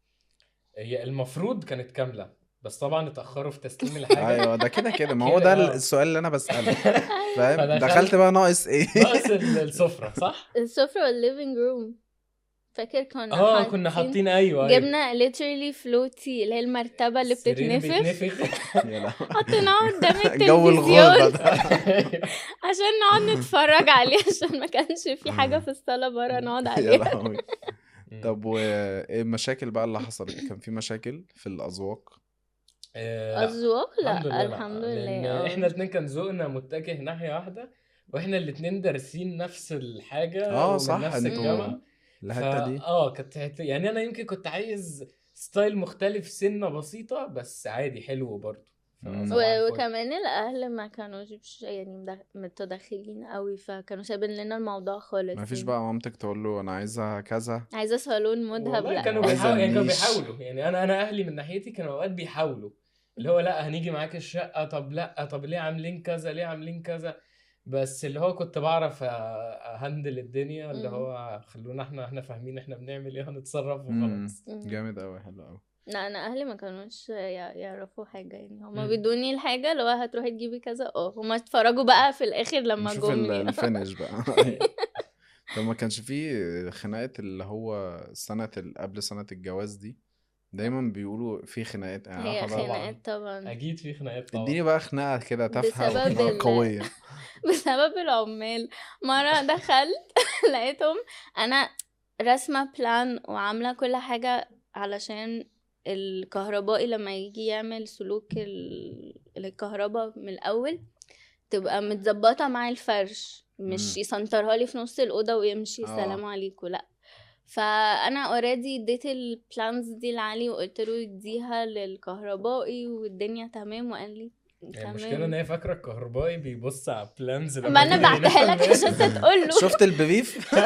هي المفروض كانت كامله بس طبعا اتاخروا في تسليم الحاجه ايوه ده كده كده ما هو كده، ده اه. السؤال اللي انا بساله فاهم؟ فدخلت- دخلت بقى ناقص ايه؟ ناقص ال- السفره صح؟ السفره والليفنج روم فاكر كنا اه كنا حاطين ايوه أيوة. جبنا literally فلوتي اللي هي المرتبه اللي السرير بتتنفخ بيتنفخ يا لهوي. حطيناها قدام جو الغربه التلفزيون ده عشان نقعد نتفرج عليه عشان ما كانش في حاجه في الصاله بره نقعد يا عليها لهوي طب وايه المشاكل بقى اللي حصلت؟ كان في مشاكل في الاذواق؟ آه، لا. اذواق الحمد لله لا لا. الحمد لأن لله آه. احنا الاثنين كان ذوقنا متجه ناحيه واحده واحنا الاثنين دارسين نفس الحاجه اه ومن صح نفس انتوا الجامعه الحته دي اه كانت حت- يعني انا يمكن كنت عايز ستايل مختلف سنه بسيطه بس عادي حلو برضه مم. فصباح و- الفل. وكمان الاهل ما كانوش بش- يعني مدخ- متدخلين قوي فكانوا سايبين لنا الموضوع خالص ما فيش يعني. بقى مامتك تقول له انا عايزه كذا عايزه صالون مذهب والله لا كانوا عايزة بيحاولوا يعني كانوا النيش. بيحاولوا يعني انا انا اهلي من ناحيتي كانوا اوقات بيحاولوا اللي هو لا هنيجي معاك الشقه طب لا طب ليه عاملين كذا ليه عاملين كذا بس اللي هو كنت بعرف أ- اهندل الدنيا اللي مم. هو خلونا احنا احنا فاهمين احنا بنعمل ايه هنتصرف مم. وخلاص مم. جامد قوي حلو قوي لا انا اهلي ما كانوش يع- يعرفوا حاجه يعني هما مم. بيدوني الحاجه اللي هو هتروحي تجيبي كذا اه هما اتفرجوا بقى في الاخر لما نشوف ال- جم الفينش بقى طب ما كانش فيه خناقات اللي هو سنة ال- قبل سنة الجواز دي دايما بيقولوا في خناقات يعني هي عارفة بقى- خناقات طبعا اكيد في خناقات طبعا اديني بقى خناقة كده تافهة بسبب وخناقة ال- قوية بسبب العمال مرة دخلت لقيتهم أنا راسمة بلان وعاملة كل حاجة علشان الكهربائي لما يجي يعمل سلوك ال- الكهرباء من الأول تبقى متظبطة مع الفرش مش مم. يسنطرها لي في نص الأوضة ويمشي آه. سلام عليكم لأ فانا اوريدي اديت البلانز دي لعلي وقلت له يديها للكهربائي والدنيا تمام وقال لي يعني المشكله ان تمام هي فاكره الكهربائي بيبص على بلانز ما انا بعتها لك عشان انت تقول له شفت البريف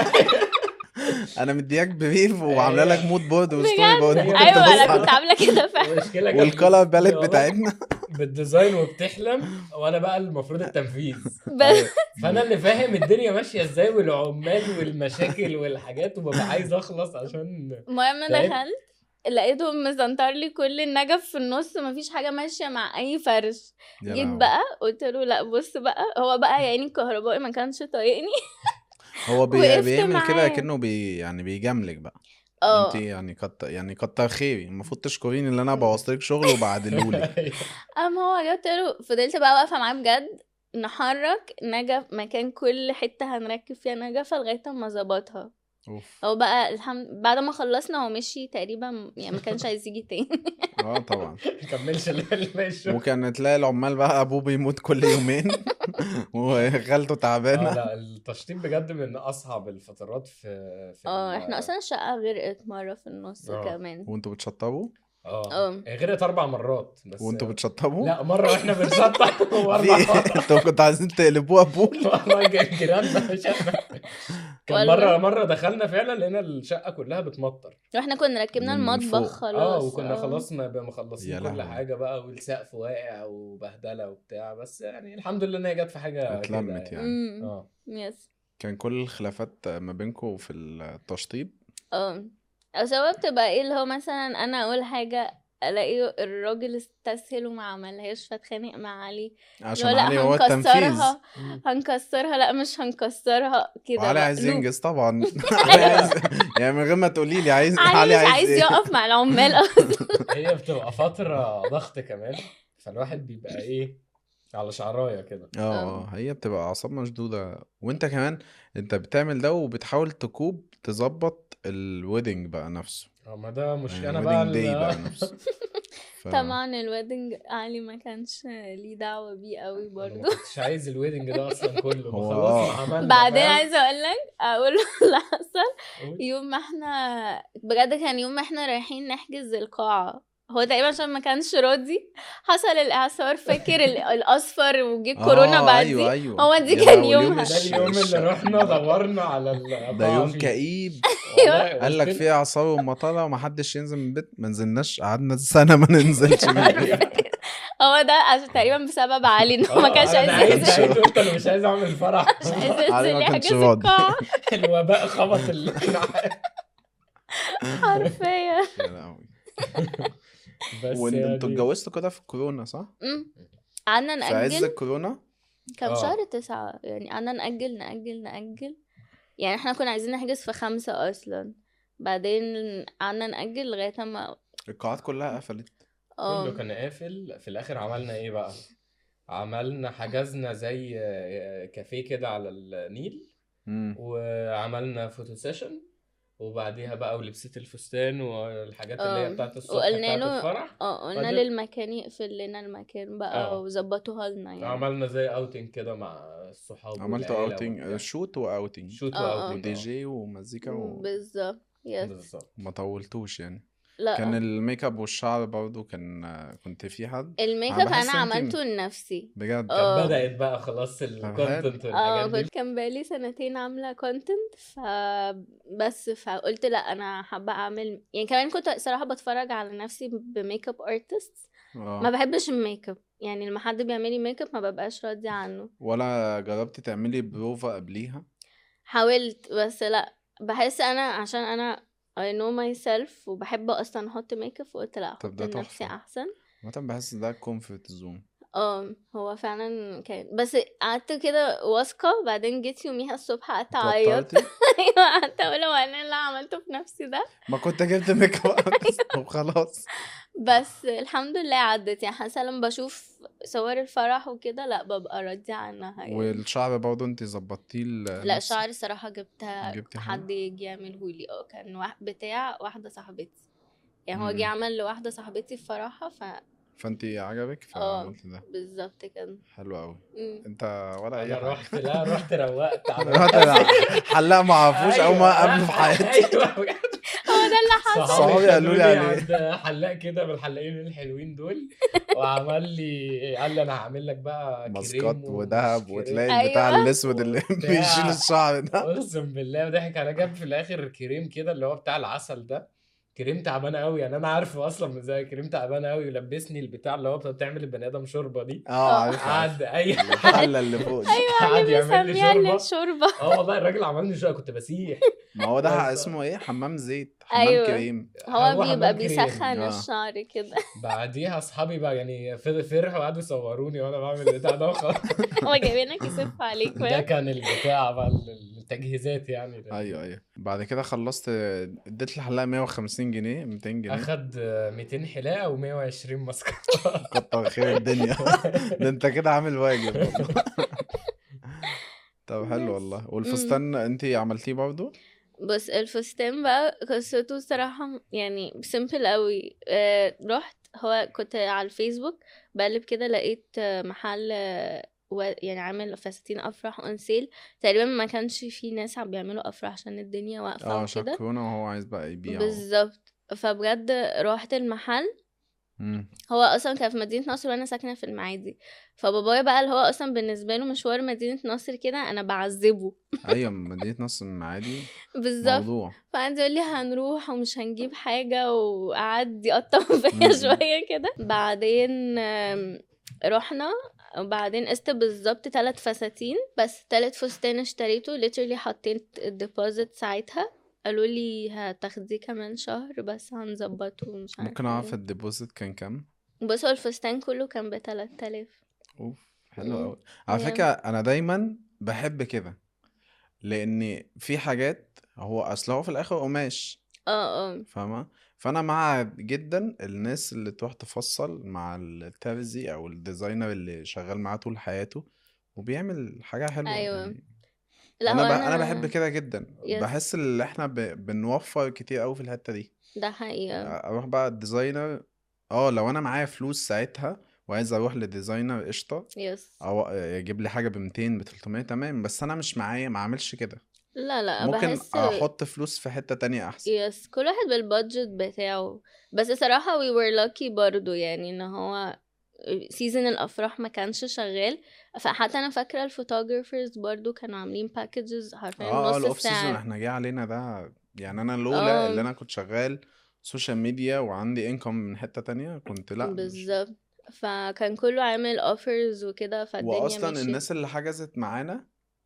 انا مدياك بريف وعامله لك مود بورد وستوري بجد بورد أيوة، ايوه بص انا على- كنت عامله كده فعلا المشكله كانت والكلر باليت والله بتاعتنا بالديزاين وبتحلم وانا بقى المفروض التنفيذ بس فانا اللي فاهم الدنيا ماشيه ازاي والعمال والمشاكل والحاجات وببقى عايز اخلص عشان المهم تعبت. دخلت لقيتهم مزنطر لي كل النجف في النص مفيش حاجه ماشيه مع اي فرش يا جيت لهوي. بقى قلت له لا بص بقى هو بقى يعني الكهربائي ما كانش طايقني هو بي... وقفت بيعمل كده معاه. كأنه بي... يعني بيجاملك بقى اه انت يعني كتر يعني كتر خيري المفروض تشكريني ان انا بوظتلك شغل وبعدلهولك قام هو جبت له فضلت بقى واقفه معاه بجد نحرك نجف مكان كل حته هنركب فيها نجفه لغايه ما ظبطها اوف هو بقى الحمد بعد ما خلصنا هو مشي تقريبا يعني ما كانش عايز يجي تاني اه طبعا كملش باقي الشغل ممكن تلاقي العمال بقى ابوه بيموت كل يومين وخالته اه تعبانه لا التشطيب بجد من اصعب الفترات في في اه ال- احنا اصلا الشقه غرقت مره في النص اه. كمان وانتوا بتشطبوا اه اه. هي غيرت اربع مرات بس وانتوا بتشطبوا لا مره واحنا بنشطب في واربع ايه مرات انتوا كنتوا عايزين تقلبوها بول والله جاي جيراننا مش عارف. كان والله. مره مره دخلنا فعلا لقينا الشقه كلها بتمطر واحنا كنا ركبنا من المطبخ فوق. خلاص اه وكنا اه. خلاص ما بقى مخلصين يا كل لهوي. حاجه بقى والسقف واقع وبهدله وبتاع بس يعني الحمد لله ان هي جت في حاجه كده اتلمت يعني. امم اه يس كان كل الخلافات ما بينكم في التشطيب اه السبب بتبقى ايه اللي هو مثلا انا اقول حاجه الاقي الراجل استسهل وما عملهاش فاتخانق مع علي عشان لا علي هو التنفيذ هنكسرها هنكسرها لا مش هنكسرها كده وعلي بقى. عايز لوب. ينجز طبعا علي عايز يعني من غير ما تقولي لي عايز علي مش عايز إيه؟ يقف مع العمال اصلا هي بتبقى فترة ضغط كمان فالواحد بيبقى ايه على شعراية كده اه اه هي بتبقى اعصاب مشدوده وانت كمان انت بتعمل ده وبتحاول تكوب تظبط الويدنج بقى نفسه اه ما ده مش يعني انا بقى wedding day بقى ال- نفسه ف... طبعا الويدنج علي ما كانش ليه دعوه بيه قوي انا ما برضه كنتش عايز الويدنج ده اصلا كله ما هو خلاص آه. ما عملنا بعدين فاهم؟ عايزه اقول لك اقول اللي حصل قول. يوم ما احنا بجد كان يوم ما احنا رايحين نحجز القاعه هو تقريبا عشان ما كانش راضي حصل الاعصار فاكر ال- الاصفر وجه كورونا آه بعد ايوه دي ايوه هو دي يا كان لهوي، يومها. ده اليوم الش- اللي رحنا دورنا على ال ده يوم كئيب قال لك فيه اعصاب ومطره ومحدش ينزل من البيت ما نزلناش قعدنا سنه ما ننزلش من البيت هو ده عشان تقريبا بسبب علي ان هو ما كانش عايز عايز ينزل عايز قلت انا مش عايز اعمل فرح مش عايز علي ينزل ما كانش يحجز راضي. القاعه الوباء خبط اللي احنا حرفيا يا لهوي. بس وانت يعني- انتوا اتجوزتوا كده في الكورونا صح؟ أمم. قعدنا في عز نأجل الكورونا كان آه. شهر تسعة يعني قعدنا نأجل نأجل نأجل يعني احنا كنا عايزين نحجز في خمسة أصلا بعدين قعدنا نأجل لغاية ما القاعات كلها قفلت كله اه كان قافل في الاخر عملنا ايه بقى عملنا حجزنا زي آه، كافيه كده على النيل مم. وعملنا فوتو سيشن وبعديها بقى ولبست الفستان والحاجات اللي آه. هي بتاعت الصبح وقلنا بتاعت له- الفرح اه قلنا بعدين- للمكان يقفل لنا المكان بقى آه. وظبطوها لنا يعني عملنا زي اوتنج كده مع الصحاب عملتوا والعيلة اوتنج وبتاع. شوت واوتنج شوت آه، آه. واوتنج ودي جي ومزيكا و... بالظبط يس بالظبط ما طولتوش يعني لا كان الميك اب والشعر برضو كان كنت في حد الميك أنا اب بحس انا إنتي- عملته لنفسي بجد آه. كانت بدأت بقى خلاص الكونتنت اه والحاجات دي كنت كان بقالي سنتين عامله كونتنت ف بس فقلت لا انا حابه اعمل يعني كمان كنت صراحه بتفرج على نفسي بميك اب ارتست ما اه بحبش الميك اب يعني لما حد بيعمل لي ميك اب ما ببقاش راضيه عنه ولا جربتي تعملي بروفا قبليها حاولت بس لا بحس انا عشان انا I know myself وبحب اصلا احط ميك اب فقلت لا طب ده احط لنفسي تحفة. احسن مثلا بحس ده كومفورت زون اه هو فعلا كان بس قعدت كده واثقه بعدين جيت يوميها الصبح قعدت اعيط توترتي ايوه قعدت اقول هو انا اللي عملته في نفسي ده ما كنت جبت ميك اب artist وخلاص بس الحمد لله عدت يعني حاسه لما بشوف صور الفرح وكده لا ببقى راضيه عنها يعني والشعر برضو انت ظبطتيه لا شعري الصراحه جبتها جبتي حد؟ حد يجي يعمله لي اه كان واحد بتاع واحده صاحبتي يعني هو مم. جه عمل لواحده صاحبتي في فرحها فانت عجبك اه. فعملت ده فبالظبط كده حلو قوي مم. انت ولا اي انا حاجه رحت لا رحت روقت على رحت حلاق ما عرفوش او ما أيوة، قابله في حياتي ايوه بجد هو ده اللي حصل صحابي قالوا لي خدوني عليه. عند حلاق كده من الحلاقين الحلوين دول وعمل لي قال لي انا هعمل لك بقى ماسكات كريم ودهب ومش وتلاقي البتاع أيوة. الاسود اللي وبتاع. بيشيل الشعر ده اقسم بالله وضحك على جنب في الاخر كريم كده اللي هو بتاع العسل ده كريم تعبان قوي يعني انا عارفه اصلا من زي كريم تعبان قوي ولبسني البتاع اللي هو بتعمل البني ادم شوربه دي اه عارف عارف. قعد اي الحله اللي فوق دي. قعد يعمل لي مسميها شوربه الشوربه اه والله الراجل عمل لي شوربه كنت بسيح ما هو ده بس- اسمه ايه حمام زيت حمام أيوة. كريم هو حمام بيبقى كريم. بيسخن آه. الشعر كده بعديها اصحابي بقى يعني فر- فرحوا وقعدوا يصوروني وانا بعمل البتاع ده وخلاص. هو جايبينك يسف عليك ده فاهم كان البتاع بقى التجهيزات يعني ده. ايوه ايوه بعد كده خلصت اديت الحلاق 150 جنيه 200 جنيه اخد 200 حلاقه و120 ماسكه كتر خير الدنيا ده انت كده عامل واجب والله. طب حلو بس. والله والفستان انت عملتيه برضه بس الفستان بقى قصته الصراحة يعني سيمبل قوي آه رحت هو كنت على الفيسبوك بقلب كده لقيت آه، محل آه، و- يعني عامل فساتين افراح اون سيل تقريبا ما كانش في ناس عم بيعملوا افراح عشان الدنيا واقفة اه عشان وكده كورونا وهو عايز بقى يبيع بالظبط فبجد رحت المحل مم. هو اصلا كان في مدينه نصر وانا ساكنه في المعادي فبابايا بقى اللي هو اصلا بالنسبه له مشوار مدينه نصر كده انا بعذبه ايوه مدينة نصر المعادي بالظبط موضوع فقعد يقول لي هنروح ومش هنجيب حاجه وقعد يقطم فيا مم. شويه كده بعدين آم، رحنا وبعدين قست بالظبط ثلاث فساتين بس تالت فستان اشتريته literally حطيت الديبوزيت ساعتها قالوا لي هتاخديه كمان شهر بس هنظبطه ومش عارفه ممكن اعرف ايه الديبوزيت كان كام بص هو الفستان كله كان بتلات آلاف اوف حلو مم. قوي على Yeah. فكرة انا دايما بحب كده لان في حاجات هو اصل هو في الاخر قماش اه اه فاهمة فانا مع جدا الناس اللي تروح تفصل مع الترزي او الديزاينر اللي شغال معاه طول حياته وبيعمل حاجة حلوة أيوة. يعني لا انا هو ب... انا بحب كده جدا Yes. بحس ان احنا ب... بنوفر كتير قوي في الحتة دي ده حقيقة اروح بقى الديزاينر اه لو انا معايا فلوس ساعتها وعايز اروح لديزاينر قشطة يس او يجيب لي حاجة ب 200 ب 300 تمام بس انا مش معايا ما اعملش كده لا لا ممكن بحس احط فلوس في حتة تانية احسن يس كل واحد بالبادجت بتاعه بس صراحة we were lucky برضو يعني ان هو سيزن الافراح ما كانش شغال فحتى انا فاكرة الفوتوغرافرز برضو كانوا عاملين باكجز حرفيا اه اه نص الاوف سيزون السعر احنا جه علينا ده يعني انا لولا اه اللي انا كنت شغال سوشيال ميديا وعندي انكم من حتة تانية كنت لا مش بالظبط فكان كله عامل اوفرز وكده فالدنيا واصلا مشيت الناس اللي حجزت معانا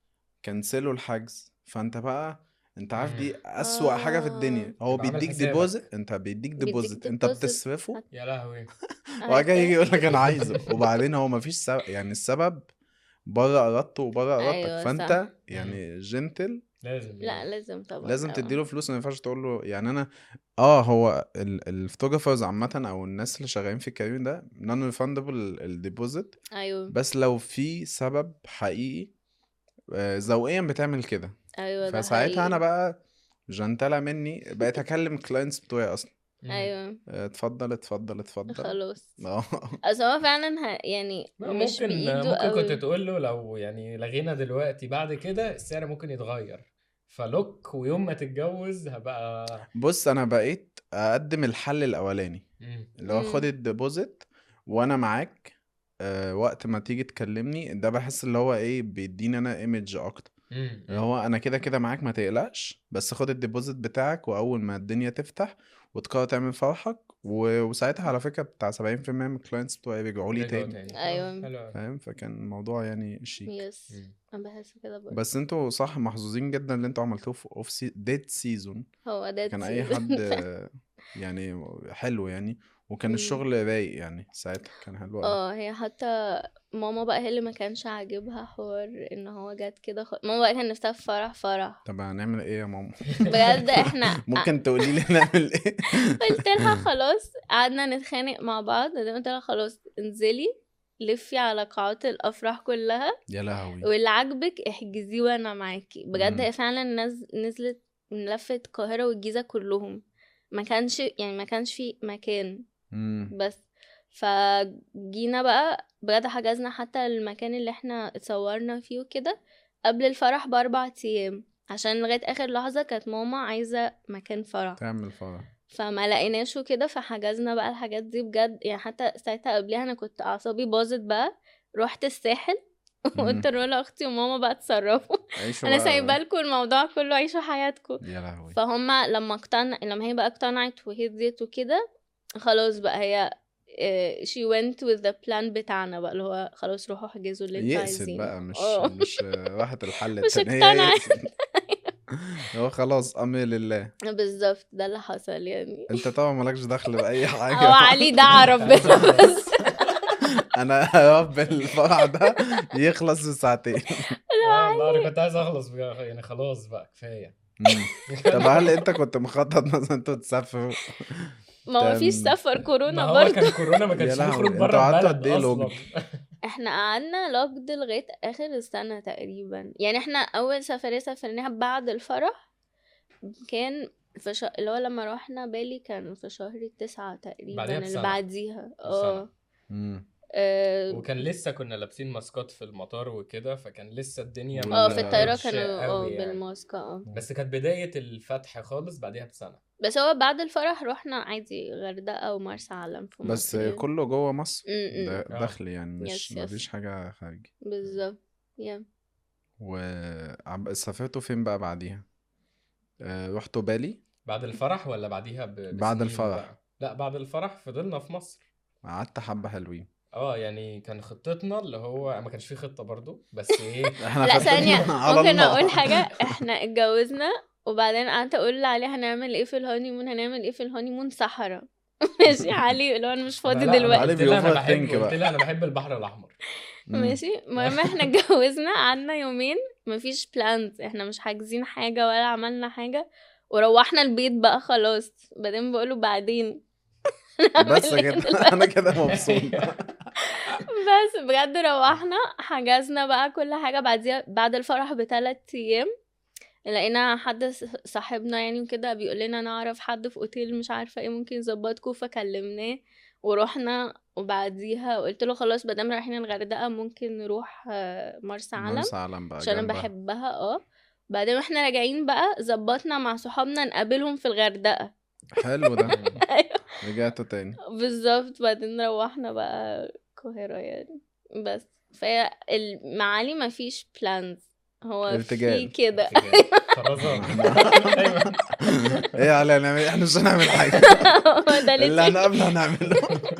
كنسلوا الحجز فانت بقى انت عارف دي اسوأ حاجة في الدنيا اه هو تبقى عامل بيديك حسابك. ديبوزيت انت بيديك بيديك ديبوزيت انت deposit بتصرفه هت- يا لهوي وبعد كده يجي يقول لك انا هتاخد عايزه وبعدين هو مفيش سبب يعني السبب بره ارادته وبره ارادتك ايوه صح فانت يعني جنتل لازم لا يعني لازم طبعا لازم اه تديله فلوس ما ينفعش تقول له يعني انا اه هو الفوتوجرافرز عامة او الناس اللي شغالين في الكارير ده نون ريفاندبل الديبوزيت ايوه بس لو في سبب حقيقي آه، ذوقيا بتعمل كده ايوه ده فساعتها انا حقيقي بقى جنتلة مني بقيت اكلم كلاينتس بتوعي اصلا مم. ايوه آه، اتفضل اتفضل اتفضل خلاص اه اصل هو فعلا ه... يعني لا، مش ممكن بايده ممكن كنت قوي تقول له لو يعني لغينا دلوقتي بعد كده السعر ممكن يتغير فلوك ويوم ما تتجوز هبقى بص انا بقيت اقدم الحل الاولاني مم. اللي هو خد مم. الديبوزيت وانا معاك أه وقت ما تيجي تكلمني ده بحس اللي هو ايه بيديني انا ايمج اكتر مم. اللي هو انا كده كده معاك ما تقلقش بس خد الديبوزيت بتاعك واول ما الدنيا تفتح وتقرر تعمل فرحك و... وساعتها على فكرة بتاع 70% من الكلاينتس بتوعي بيرجعوا لي رجعوا تاني تاني أيوة. خلاص، حلو أوي. فاهم فكان الموضوع يعني شيك يس مم. انا بحس كده برضه بس انتوا صح محظوظين جدا اللي انتوا عملتوه في اوف سي... ديد سيزون هو ده كان اي season. حد آه، يعني حلو يعني وكان مم. الشغل رايق يعني ساعتها كان حلو قوي اه هي حتى ماما بقى هي اللي ما كانش عاجبها حوار ان هو جت كده خ... ماما بقى كان نفسها في فرح فرح طب هنعمل ايه يا ماما بجد احنا ممكن تقولي لي نعمل ايه قلت لها خلاص قعدنا نتخانق مع بعض بعدين قلت لها خلاص انزلي لفي على قاعات الافراح كلها يا لهوي واللي عاجبك احجزيه وانا معاكي بجد مم. هي فعلا نز... نزلت من لفة القاهرة والجيزة كلهم ما كانش يعني ما كانش في مكان مم. بس فجينا بقى بجد حجزنا حتى المكان اللي احنا اتصورنا فيه وكده قبل الفرح بأربع أيام عشان لغاية آخر لحظة كانت ماما عايزة مكان فرح تعمل فرح فما لقيناش وكده فحجزنا بقى الحاجات دي بجد يعني حتى ساعتها قبلها انا كنت اعصابي باظت بقى رحت الساحل وقلت لرولا اختي وماما بقى اتصرفوا عيشوا انا بقى. سايبه لكم الموضوع كله عيشوا حياتكم يا لهوي فهم لما اقتنع لما هي بقى اقتنعت وهديت وكده خلاص بقى هي آه، she went with the plan بتاعنا بقى اللي هو خلاص روحوا احجزوا اللي انتوا يأست عايزينه بقى مش اه. مش راحت الحل مش التاني هي اقتنعت. يأست. هو خلاص امر لله بالظبط ده اللي حصل يعني انت طبعا مالكش دخل باي حاجه او علي دعا ربنا بس انا يا رب الفرح ده يخلص في ساعتين آه، والله انا كنت عايز اخلص بقى يعني خلاص بقى كفايه مم. طب هل انت كنت مخطط مثلا انتوا تسافروا ما هو فيش تم- سفر ما كورونا هو برضه كان كورونا ما كانش يا لهوي، نخرج انتوا بره قعدتوا البلد قد ايه اصلا لوج؟ احنا قعدنا لوكد لغاية اخر السنة تقريبا يعني احنا اول سفرية سافرناها بعد الفرح كان في ش... اللي هو لما روحنا بالي كان في شهر تسعة تقريبا بعديها اللي بسنة. بعديها بسنة. اه مم. اه وكان لسه كنا لابسين ماسكات في المطار وكده فكان لسه الدنيا اه، ما اه في الطيارة بدأتش كانوا اه قوي يعني. بالماسك اه بس كانت بداية الفتح خالص بعديها بسنة بس هو بعد الفرح روحنا عادي غردقة ومرسى علم في بس مصر يعني. كله جوه مصر م- م. ده اه. دخل يعني مش يس، يس. مفيش حاجه خارجي بالظبط يا وسافرتوا فين بقى بعديها آه، رحتوا بالي بعد الفرح ولا بعديها ب... بعد بسنين الفرح. بقى؟ لا بعد الفرح فضلنا في مصر قعدت حبه حلوين اه يعني كان خطتنا اللي هو ما كانش فيه خطة برضو بس ايه احنا لا خدنا ثانية على ممكن الله. اقول حاجة احنا اتجوزنا وبعدين قعدت اقول لعلي هنعمل ايه في الهانيمون هنعمل ايه في الهانيمون صحراء ماشي علي اللي هو انا مش فاضي لا، لا، دلوقتي علي قلت لها انا بيover بحب think بقى. قلت لها انا بحب البحر الاحمر مم. ماشي المهم احنا اتجوزنا قعدنا يومين مفيش بلانز احنا مش حاجزين حاجة ولا عملنا حاجة وروحنا البيت بقى خلاص بعدين بقوله بعدين بس إيه كده دلوقتي؟ انا كده مبسوط بس بجد روحنا حجزنا بقى كل حاجة بعديها بعد الفرح بثلاث أيام لقينا حد ص- صاحبنا يعني وكده بيقول لنا انا اعرف حد في اوتيل مش عارفه ايه ممكن يظبطكوا فكلمناه ورحنا وبعديها قلت له خلاص مادام رايحين الغردقه ممكن نروح آه، مرسى علم مرسى علم بقى عشان انا جنبها. بحبها اه بعدين واحنا راجعين بقى ظبطنا مع صحابنا نقابلهم في الغردقه حلو ده أيوة. رجعتوا تاني بالظبط بعدين روحنا بقى القاهرة يعني بس فهي المعالي ما فيش بلانز هو في ارتجال. كده طرزان أيوة. ايه يا علي هنعمل إيه؟ احنا مش هنعمل حاجه هو ده اللي اللي هنقابله هنعمله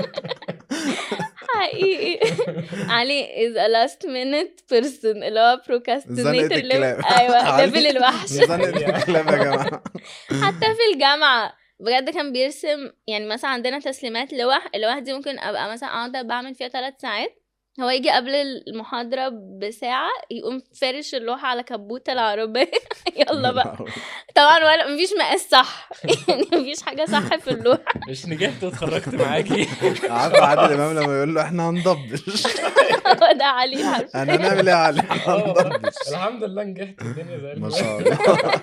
حقيقي علي is a last minute person اللي هو زنقة procrastinator level الكلاب ايوه علي ليفل الوحش زنقة الكلاب يا جماعه حتى في الجامعة بجد كان بيرسم يعني مثلا عندنا تسليمات لوح اللوح دي ممكن ابقى مثلا اقعد بعمل فيها ثلاث ساعات هو يجي قبل المحاضرة بساعة يقوم فارش اللوحة على كبوت العربية يلا بقى طبعا ولا مفيش مقاس صح يعني مفيش حاجة صح في اللوحة مش نجحت واتخرجت معاكي عارف عادل امام لما يقول له احنا هنضبش هو ده علي حرفيا احنا هنعمل ايه يا علي احنا آه والله. هنضبش الحمد لله نجحت الدنيا زي ما الفل. شاء الله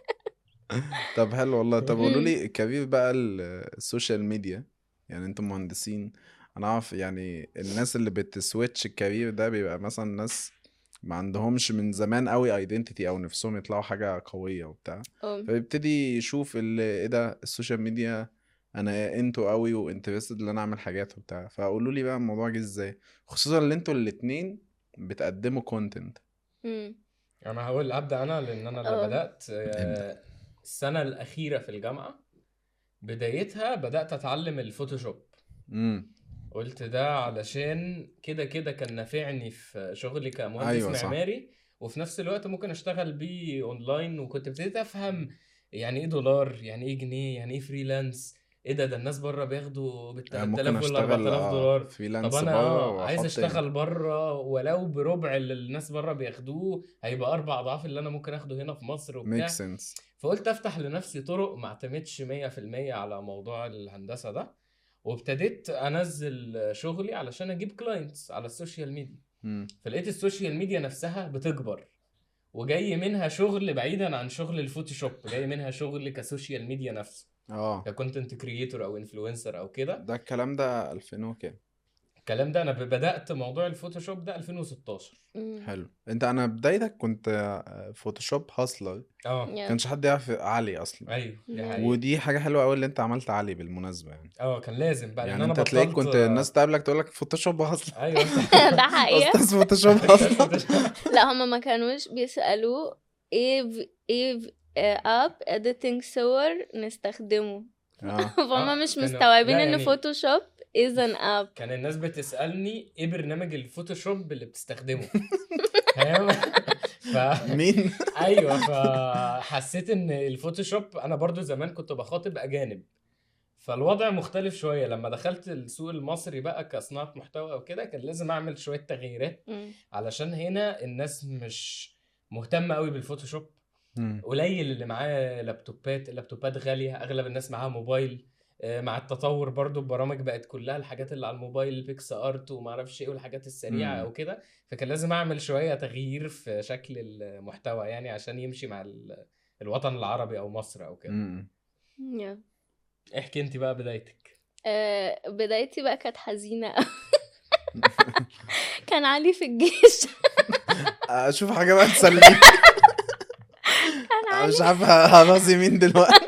طب حلو والله طب قولوا مم. لي كبير بقى ال- السوشيال ميديا يعني انتم مهندسين انا اعرف يعني الناس اللي بتسويتش الكارير ده بيبقى مثلا ناس ما عندهمش من زمان قوي ايدنتيتي او نفسهم يطلعوا حاجه قويه وبتاع أم. فبيبتدي يشوف ال- ايه ده السوشيال ميديا انا انتوا قوي وانترستد ان انا اعمل حاجات وبتاع فقولوا لي بقى الموضوع جه ازاي خصوصا ان انتوا الاتنين بتقدموا كونتنت أم. انا هقول ابدا انا لان انا اللي اه. بدات آه، السنه الاخيره في الجامعه بدايتها بدات اتعلم الفوتوشوب امم قلت ده علشان كده كده كان نافعني في شغلي كمهندس أيوة أيوة صح. معماري وفي نفس الوقت ممكن اشتغل بيه اونلاين وكنت ابتديت افهم يعني ايه دولار يعني ايه جنيه يعني ايه فريلانس ايه ده ده الناس بره بياخدوا بال يعني ممكن 3000 وال اشتغل 4000 آه، دولار فريلانس طب انا بره آه، عايز وأحط- اشتغل بره ولو بربع اللي الناس بره بياخدوه هيبقى اربع اضعاف اللي انا ممكن اخده هنا في مصر وبتاع ميك سنس فقلت افتح لنفسي طرق ما اعتمدش 100% على موضوع الهندسه ده وابتديت انزل شغلي علشان اجيب كلاينتس على السوشيال ميديا فلقيت السوشيال ميديا نفسها بتكبر وجاي منها شغل بعيدا عن شغل الفوتوشوب جاي منها شغل كسوشيال ميديا نفسه اه ككونتنت كريتور او انفلونسر او كده ده الكلام ده 2000 وكام الكلام ده انا ب- بدات موضوع الفوتوشوب ده 2016 أم. حلو انت انا بدايتك كنت آه، فوتوشوب هاسلر اه يا. كانش حد يعرف علي اصلا ايوه دي مم. حقيقة ودي حاجه حلوه قوي اللي انت عملت علي بالمناسبه يعني اه كان لازم بقى يعني لان انا انت تلاقيك بطلت كنت الناس تقابلك تقول لك فوتوشوب هاسلر ايوه ده حقيقة استاذ فوتوشوب هاسلر لا هما ما كانوش بيسألوا ايه في- ايه في- آه، اب اديتنج صور نستخدمه اه فهم آه، مش كانوا- مستوعبين لا ان يعني- فوتوشوب از ان اب كان الناس بتسالني ايه برنامج الفوتوشوب اللي بتستخدمه فاهم ف... مين ايوه فحسيت ان الفوتوشوب انا برضو زمان كنت بخاطب اجانب فالوضع مختلف شويه لما دخلت السوق المصري بقى كصناعه محتوى او كده كان لازم اعمل شويه تغييرات علشان هنا الناس مش مهتمه قوي بالفوتوشوب مم. قليل اللي معاه لابتوبات اللابتوبات غاليه اغلب الناس معاها موبايل آه، مع التطور برضو البرامج بقت كلها الحاجات اللي على الموبايل بيكس ارت وما اعرفش ايه والحاجات السريعه مم. او كده فكان لازم اعمل شويه تغيير في شكل المحتوى يعني عشان يمشي مع ال- الوطن العربي او مصر او كده مم. Yeah. احكي انت بقى بدايتك آه، بدايتي بقى كانت حزينة أوي. كان علي في الجيش اشوف حاجه بقى تسليني كان أنا علي مش عارف هرازي مين دلوقتي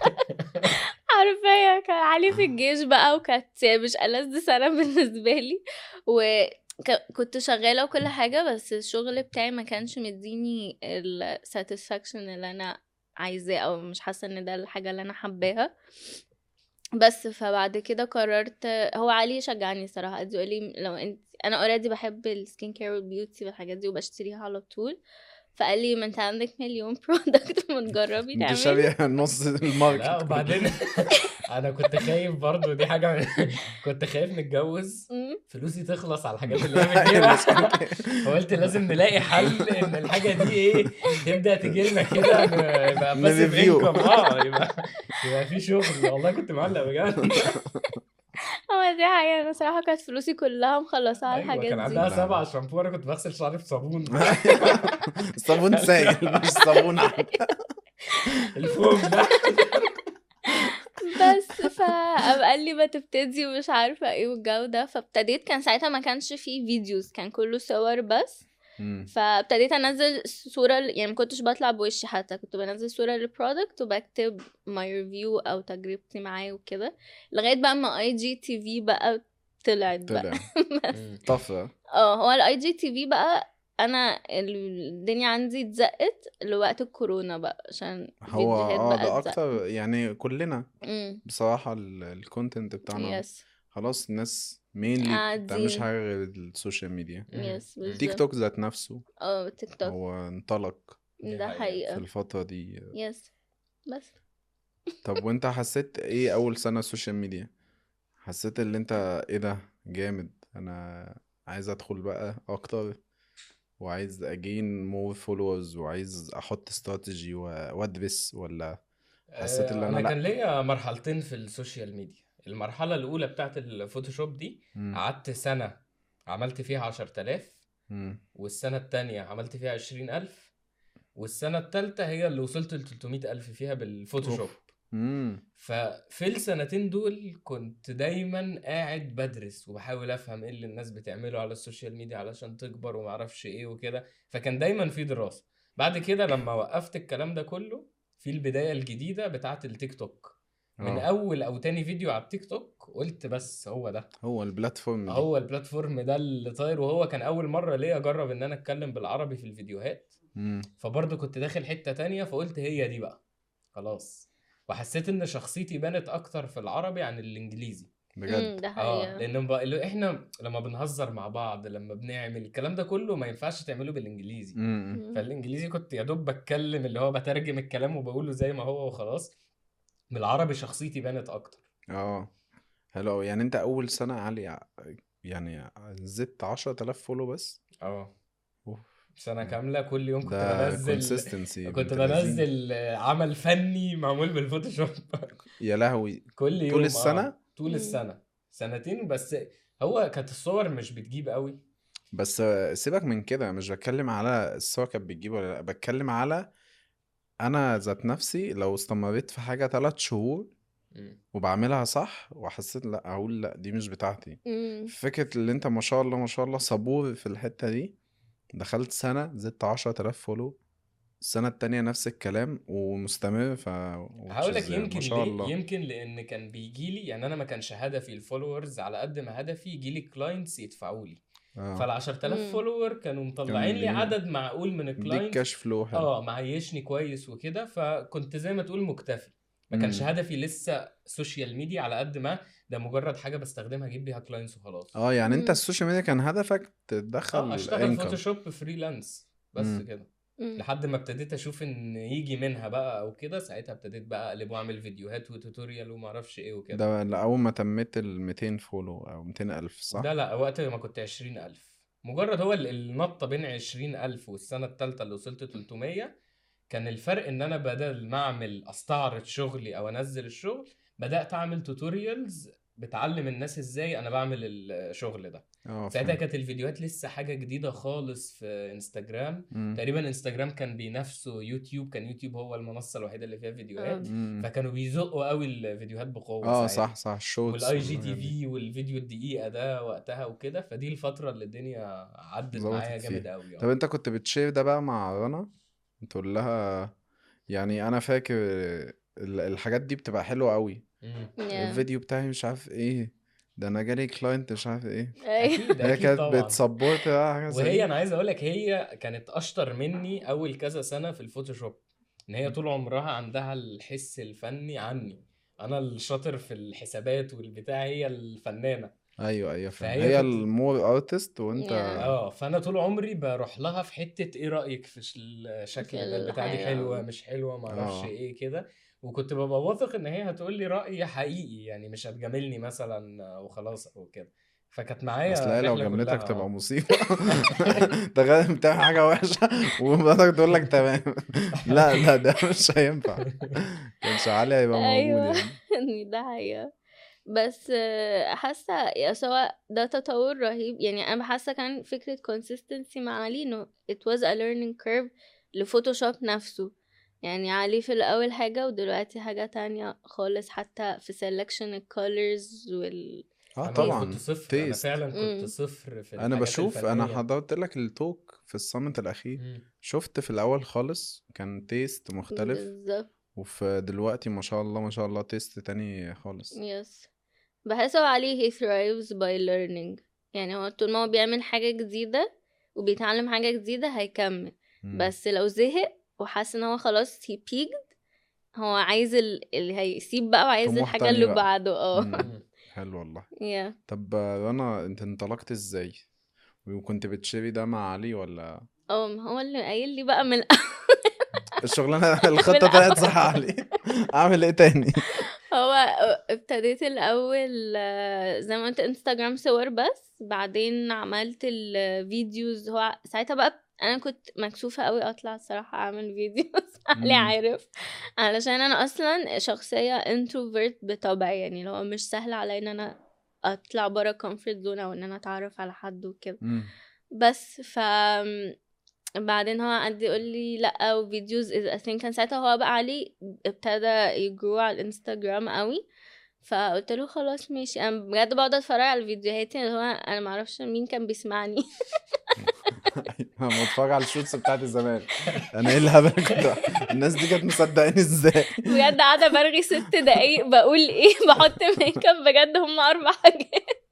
حرفيا كان علي في الجيش بقى وكانت مش ألذ سنة بالنسبة لي وكنت شغالة وكل حاجة بس الشغل بتاعي ما كانش مديني ال satisfaction اللي أنا عايزاه أو مش حاسة إن ده الحاجة اللي أنا حباها بس فبعد كده قررت هو علي شجعني صراحة قال لي لو انت انا اوريدي بحب السكين كير والبيوتي والحاجات دي وبشتريها على طول فقال لي ما انت عندك مليون برودكت ما تجربي انت تعملي شاريه نص الماركت لا وبعدين انا كنت خايف برضو دي حاجه كنت خايف نتجوز مم. فلوسي تخلص على الحاجات اللي هي بتجيبها فقلت لازم نلاقي حل ان الحاجه دي ايه تبدا تجي لنا كده ن- يبقى باسيف نريفيو. انكم اه يبقى يبقى في شغل والله كنت معلق بجد اه دي حقيقة انا صراحة كانت فلوسي كلها مخلصة على أيوة، الحاجات كان دي عندها لا. سبعة شامبو انا كنت بغسل شعري بصابون صابون سائل مش صابون عادي. الفوم ده بس فقام قال لي ما تبتدي ومش عارفة ايه والجو ده فابتديت كان ساعتها ما كانش فيه فيديوز كان كله صور بس مم. فابتديت انزل صورة يعني ما كنتش بطلع بوشي حتى كنت بنزل صورة للبرودكت وبكتب ماي ريفيو او تجربتي معاه وكده لغاية بقى ما اي جي تي في بقى طلعت بقى طلع طفره اه هو الاي جي تي في بقى انا الدنيا عندي اتزقت لوقت الكورونا بقى عشان هو فيديوهات اه بقى ده اتزقت. اكتر يعني كلنا امم بصراحه الكونتنت بتاعنا يس خلاص الناس مينلي قاعدين. بتعملش حاجه غير السوشيال ميديا يس مم. تيك بالظبط. توك ذات نفسه اه تيك توك هو انطلق دي ده حقيقة. في حقيقة الفتره دي يس بس طب وانت حسيت ايه اول سنه سوشيال ميديا حسيت ان انت ايه ده جامد انا عايز ادخل بقى اكتر وعايز اجين مور فولورز وعايز احط استراتيجي وادرس ولا حسيت ان آه، انا انا لا كان ليا مرحلتين في السوشيال ميديا المرحله الاولى بتاعت الفوتوشوب دي مم. قعدت سنه عملت فيها 10000 مم. والسنه التانية عملت فيها 20000 والسنه التالتة هي اللي وصلت ل 300000 فيها بالفوتوشوب أوف. مم. ففي السنتين دول كنت دايما قاعد بدرس وبحاول افهم ايه اللي الناس بتعمله على السوشيال ميديا علشان تكبر وما اعرفش ايه وكده فكان دايما في دراسة بعد كده لما وقفت الكلام ده كله في البداية الجديدة بتاعت التيك توك من آه. اول او تاني فيديو على التيك توك قلت بس هو ده هو البلاتفورم دي. هو البلاتفورم ده اللي طاير وهو كان اول مرة ليا اجرب ان انا اتكلم بالعربي في الفيديوهات مم. فبرضه كنت داخل حتة تانية فقلت هي دي بقى خلاص وحسيت ان شخصيتي بانت اكتر في العربي عن الانجليزي مم، بجد ده اه حقيقة لان بقى اللي احنا لما بنهزر مع بعض لما بنعمل الكلام ده كله ما ينفعش تعمله بالانجليزي مم. مم. فالانجليزي كنت يا دوب بتكلم اللي هو بترجم الكلام وبقوله زي ما هو وخلاص بالعربي شخصيتي بانت اكتر اه حلو أوي. يعني انت اول سنه عالي يعني زدت 10000 فولو بس اه أوف. سنة كاملة كل يوم كنت ده بنزل كونسيستنسي كنت بنزل عمل فني معمول بالفوتوشوب يا لهوي كل يوم طول آه. السنة؟ طول مم. السنة سنتين بس هو كانت الصور مش بتجيب قوي بس سيبك من كده مش بتكلم على الصور كانت بتجيب ولا لا بتكلم على انا ذات نفسي لو استمريت في حاجه ثلاث شهور وبعملها صح وحسيت لا اقول لا دي مش بتاعتي مم. فكره اللي انت ما شاء الله ما شاء الله صبور في الحته دي دخلت سنه زدت 10000 فولو السنه التانية نفس الكلام ومستمر ف هقول لك which is يمكن ما شاء ليه الله يمكن لان كان بيجي لي يعني انا ما كانش هدفي الفولورز على قد ما هدفي يجي لي كلاينتس يدفعوا لي اه فال 10000 مم. فولور كانوا مطلعين لي بي- عدد معقول من ديك الكلاينتس كاش فلو حلو اه معيشني كويس وكده فكنت زي ما تقول مكتفي ما كانش مم. هدفي لسه سوشيال ميديا على قد ما ده مجرد حاجه بستخدمها اجيب بيها كلاينتس وخلاص اه يعني انت مم. السوشيال ميديا كان هدفك تدخل اه اشتغل انكم فوتوشوب فريلانس بس مم. كده مم. لحد ما ابتديت اشوف ان يجي منها بقى او كده ساعتها ابتديت بقى اقلب واعمل فيديوهات وتوتوريال وما اعرفش ايه وكده ده اول ما تميت ال 200 فولو او 200 الف صح ده لا وقت ما كنت 20000 مجرد هو ال- النطه بين 20000 والسنه الثالثه اللي وصلت 300 كان الفرق ان انا بدل ما اعمل استعرض شغلي او انزل الشغل بدات اعمل توتوريالز بتعلم الناس ازاي انا بعمل الشغل ده اه ساعتها فهمت. كانت الفيديوهات لسه حاجه جديده خالص في انستجرام مم. تقريبا انستجرام كان بينافسوا يوتيوب كان يوتيوب هو المنصه الوحيده اللي فيها فيديوهات آه. مم. فكانوا بيزقوا قوي الفيديوهات بقوه اه ساعتها. صح صح الشورتس والاي جي تي والحاجات دي. في والفيديو الدقيقه ده وقتها وكده فدي الفتره اللي الدنيا عدت ظبطت معايا جامد فيها. قوي طب انت كنت بتشير ده بقى مع رنا تقول لها يعني انا فاكر ال- الحاجات دي بتبقى حلوة قوي Yeah. الفيديو بتاعي مش عارف ايه ده انا جالي كلاينت مش عارف ايه أيوة. اكيد هي اكيد كانت طبعا بتسبورت بقى حاجة زي وهي انا عايز اقول لك هي كانت اشطر مني اول كذا سنه في الفوتوشوب ان هي طول عمرها عندها الحس الفني عني انا الشاطر في الحسابات والبتاع هي الفنانه ايوه ايوه فاهم فهي هي كنت- المور ارتست وانت Yeah. اه فانا طول عمري بروح لها في حته ايه رايك في ش- الشكل في ده البتاع دي الحاجة. حلوه مش حلوه ما اعرفش آه. ايه كده وكنت ببقى واثق ان هي هتقول لي راي حقيقي يعني مش هتجاملني مثلا وخلاص او كده فكانت معايا اصل هي لو الرحلة جاملتك كلها، تبقى آه. مصيبه تخيل بتعمل حاجه وحشه ومراتك تقول لك تمام لا لا ده مش هينفع كانش علي هيبقى موجود أيوة. يعني ده حقيقة بس آه، حاسة يا سواء ده تطور رهيب يعني أنا حاسة كان فكرة consistency مع علي إنه it was a learning curve لفوتوشوب نفسه يعني علي في الأول حاجة ودلوقتي حاجة تانية خالص حتى في selection ال colors وال اه أنا طبعا كنت صفر انا تيست فعلا كنت مم. صفر في انا الحاجات بشوف انا الفنية. حضرت لك التوك في الصمت الاخير مم. شفت في الاول خالص كان تيست مختلف بالظبط وفي دلوقتي ما شاء الله ما شاء الله تيست تاني خالص يس بحس هو عليه he thrives by learning يعني هو طول ما هو بيعمل حاجة جديدة وبيتعلم حاجة جديدة هيكمل مم. بس لو زهق وحاسس ان هو خلاص he peaked هو عايز ال- اللي هيسيب بقى وعايز طموح الحاجة تاني اللي بقى. بعده اه مم. مم. حلو والله يا طب رنا انت انطلقت ازاي وكنت بتشتري ده مع علي ولا اه ما هو اللي قايل لي بقى من الشغلانه الخطه طلعت صح يا علي اعمل ايه تاني هو ابتديت الاول آه، زي ما قلت انستجرام صور بس بعدين عملت الفيديوز هو ساعتها بقى انا كنت مكسوفه قوي اطلع الصراحه اعمل فيديوز علي مم. عارف علشان انا اصلا شخصيه انتروفيرت بطبعي يعني لو مش سهل عليا ان انا اطلع بره كومفورت زون او ان انا اتعرف على حد وكده مم. بس ف بعدين هو قعد يقول لي لا وفيديوز از اثين كان ساعتها هو بقى علي ابتدى يجرو على الانستجرام قوي فقلت له خلاص ماشي انا بجد بقعد اتفرج على الفيديوهات اللي هو انا معرفش مين كان بيسمعني انا بتفرج على الشوتس بتاعت زمان انا ايه الهبل كده الناس دي كانت مصدقاني ازاي بجد قاعده برغي ست دقايق بقول ايه بحط ميك اب بجد هم اربع حاجات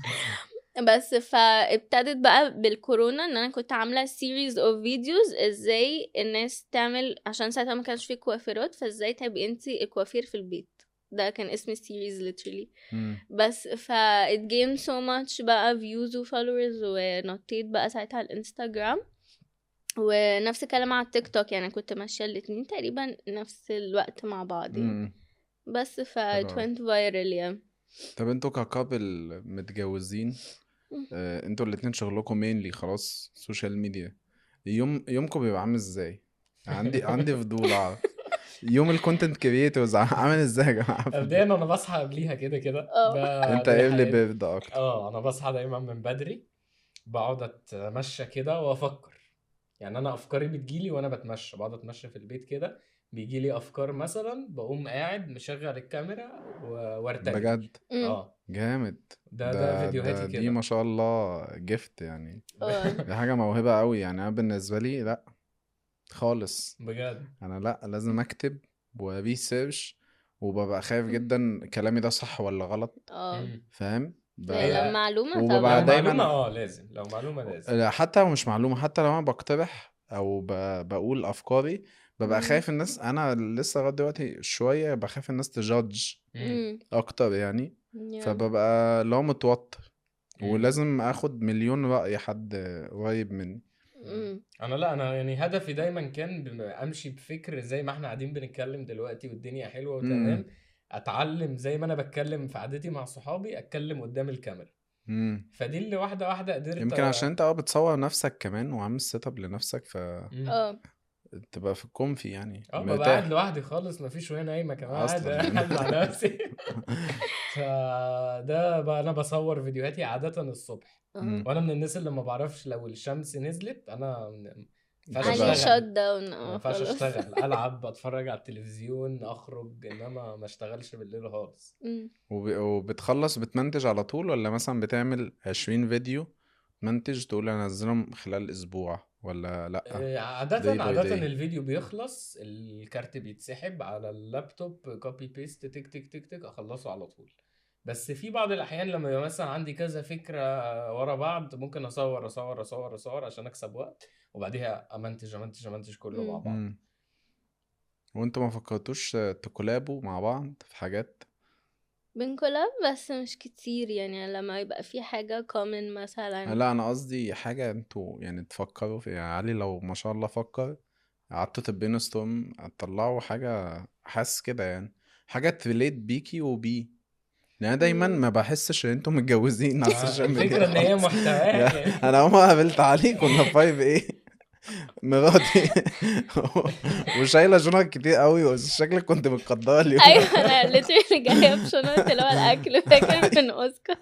بس فابتدت بقى بالكورونا ان انا كنت عامله سيريز اوف فيديوز ازاي الناس تعمل عشان ساعتها ما كانش في كوافيرات فازاي تبقي انتي الكوافير في البيت ده كان اسم السيريز literally مم. بس ف it gained so much بقى views و followers ونطيت بقى ساعتها على الانستجرام ونفس الكلام على التيك توك يعني كنت ماشية الاتنين تقريبا نفس الوقت مع بعض يعني. مم. بس ف حلو it أوي. went viral يعني طب انتوا ككابل متجوزين مم. آه، انتوا الاتنين شغلكم مينلي خلاص سوشيال ميديا يوم يومكم بيبقى عامل ازاي عندي عندي فضول اعرف يوم الكونتنت كريتورز عامل ازاي يا جماعه مبدئيا انا بصحى قبليها كده كده اه. ده- انت ده ايه اللي حقيقي. بيبدا اكتر اه انا بصحى دايما من بدري بقعد اتمشى كده وافكر يعني انا افكاري بتجيلي وانا بتمشى بقعد اتمشى في البيت كده بيجي لي افكار مثلا بقوم قاعد مشغل الكاميرا و- وارتجل بجد مم. اه جامد ده ده فيديوهاتي دي كده ما شاء الله جفت يعني اه. دي حاجه موهبه قوي يعني انا بالنسبه لي لا خالص بجد انا لا لازم اكتب وريسيرش وببقى خايف جدا كلامي ده صح ولا غلط اه مم. فاهم ب... لا، لو معلومة وببقى طبعا لو دايماً- معلومة اه لازم لو معلومة لازم لا، حتى لو مش معلومة حتى لو انا بقترح او ب... بقول افكاري ببقى مم. خايف الناس انا لسه لغايه دلوقتي شويه بخاف الناس تجادج مم. مم. اكتر يعني Yeah. فببقى اللي هو متوتر مم. ولازم اخد مليون رأي حد قريب مني مم. انا لا انا يعني هدفي دايما كان بم- امشي بفكر زي ما احنا قاعدين بنتكلم دلوقتي والدنيا حلوه مم. وتمام اتعلم زي ما انا بتكلم في قعدتي مع صحابي اتكلم قدام الكاميرا مم. فدي اللي واحده واحده قدرت يمكن عشان انت اه بتصور نفسك كمان وعامل سيت اب لنفسك مم. اه فتبقى في الكونفي يعني اه ببقى مرتاح قاعد لوحدي خالص مفيش وهي نايمه كمان قاعد أصلاً يعني. قاعد مع نفسي فده بقى انا بصور فيديوهاتي عاده الصبح مم. وانا من الناس اللي ما بعرفش لو الشمس نزلت انا من- ما ينفعش عليه بشتغل. شوت داون ما اه ينفعش خلاص اشتغل العب اتفرج على التلفزيون اخرج انما ما اشتغلش بالليل خالص مم. وب... وبتخلص بتمنتج على طول ولا مثلا بتعمل 20 فيديو منتج تقول انزلهم خلال اسبوع ولا لا آه، عادة day by عادة day. الفيديو بيخلص الكارت بيتسحب على اللابتوب كوبي بيست تك تك تك تك اخلصه على طول بس في بعض الاحيان لما يبقى مثلا عندي كذا فكرة ورا بعض ممكن اصور اصور اصور اصور عشان اكسب وقت وبعديها امنتج امنتج امنتج كله مع مم. بعض مم. وانتوا ما فكرتوش تكولابوا مع بعض في حاجات بنكولاب بس مش كتير يعني لما يبقى في حاجة common مثلا لا انا قصدي حاجة انتوا يعني تفكروا في يعني علي لو ما شاء الله فكر قعدتوا تبينوا ستورم تطلعوا حاجة حاسس كده يعني حاجة تريليت بيكي وبيه لان انا دايما مم. ما بحسش ان انتوا متجوزين على السوشيال ميديا الفكره ان هي خالص. محتواها يعني. انا اول ما قابلت علي كنا فايف ايه مراتي وشايله شنط كتير قوي وشكلك كنت متقدره اليوم ايوه انا literally جايه بشنط اللي هو الاكل فاكر من اوسكار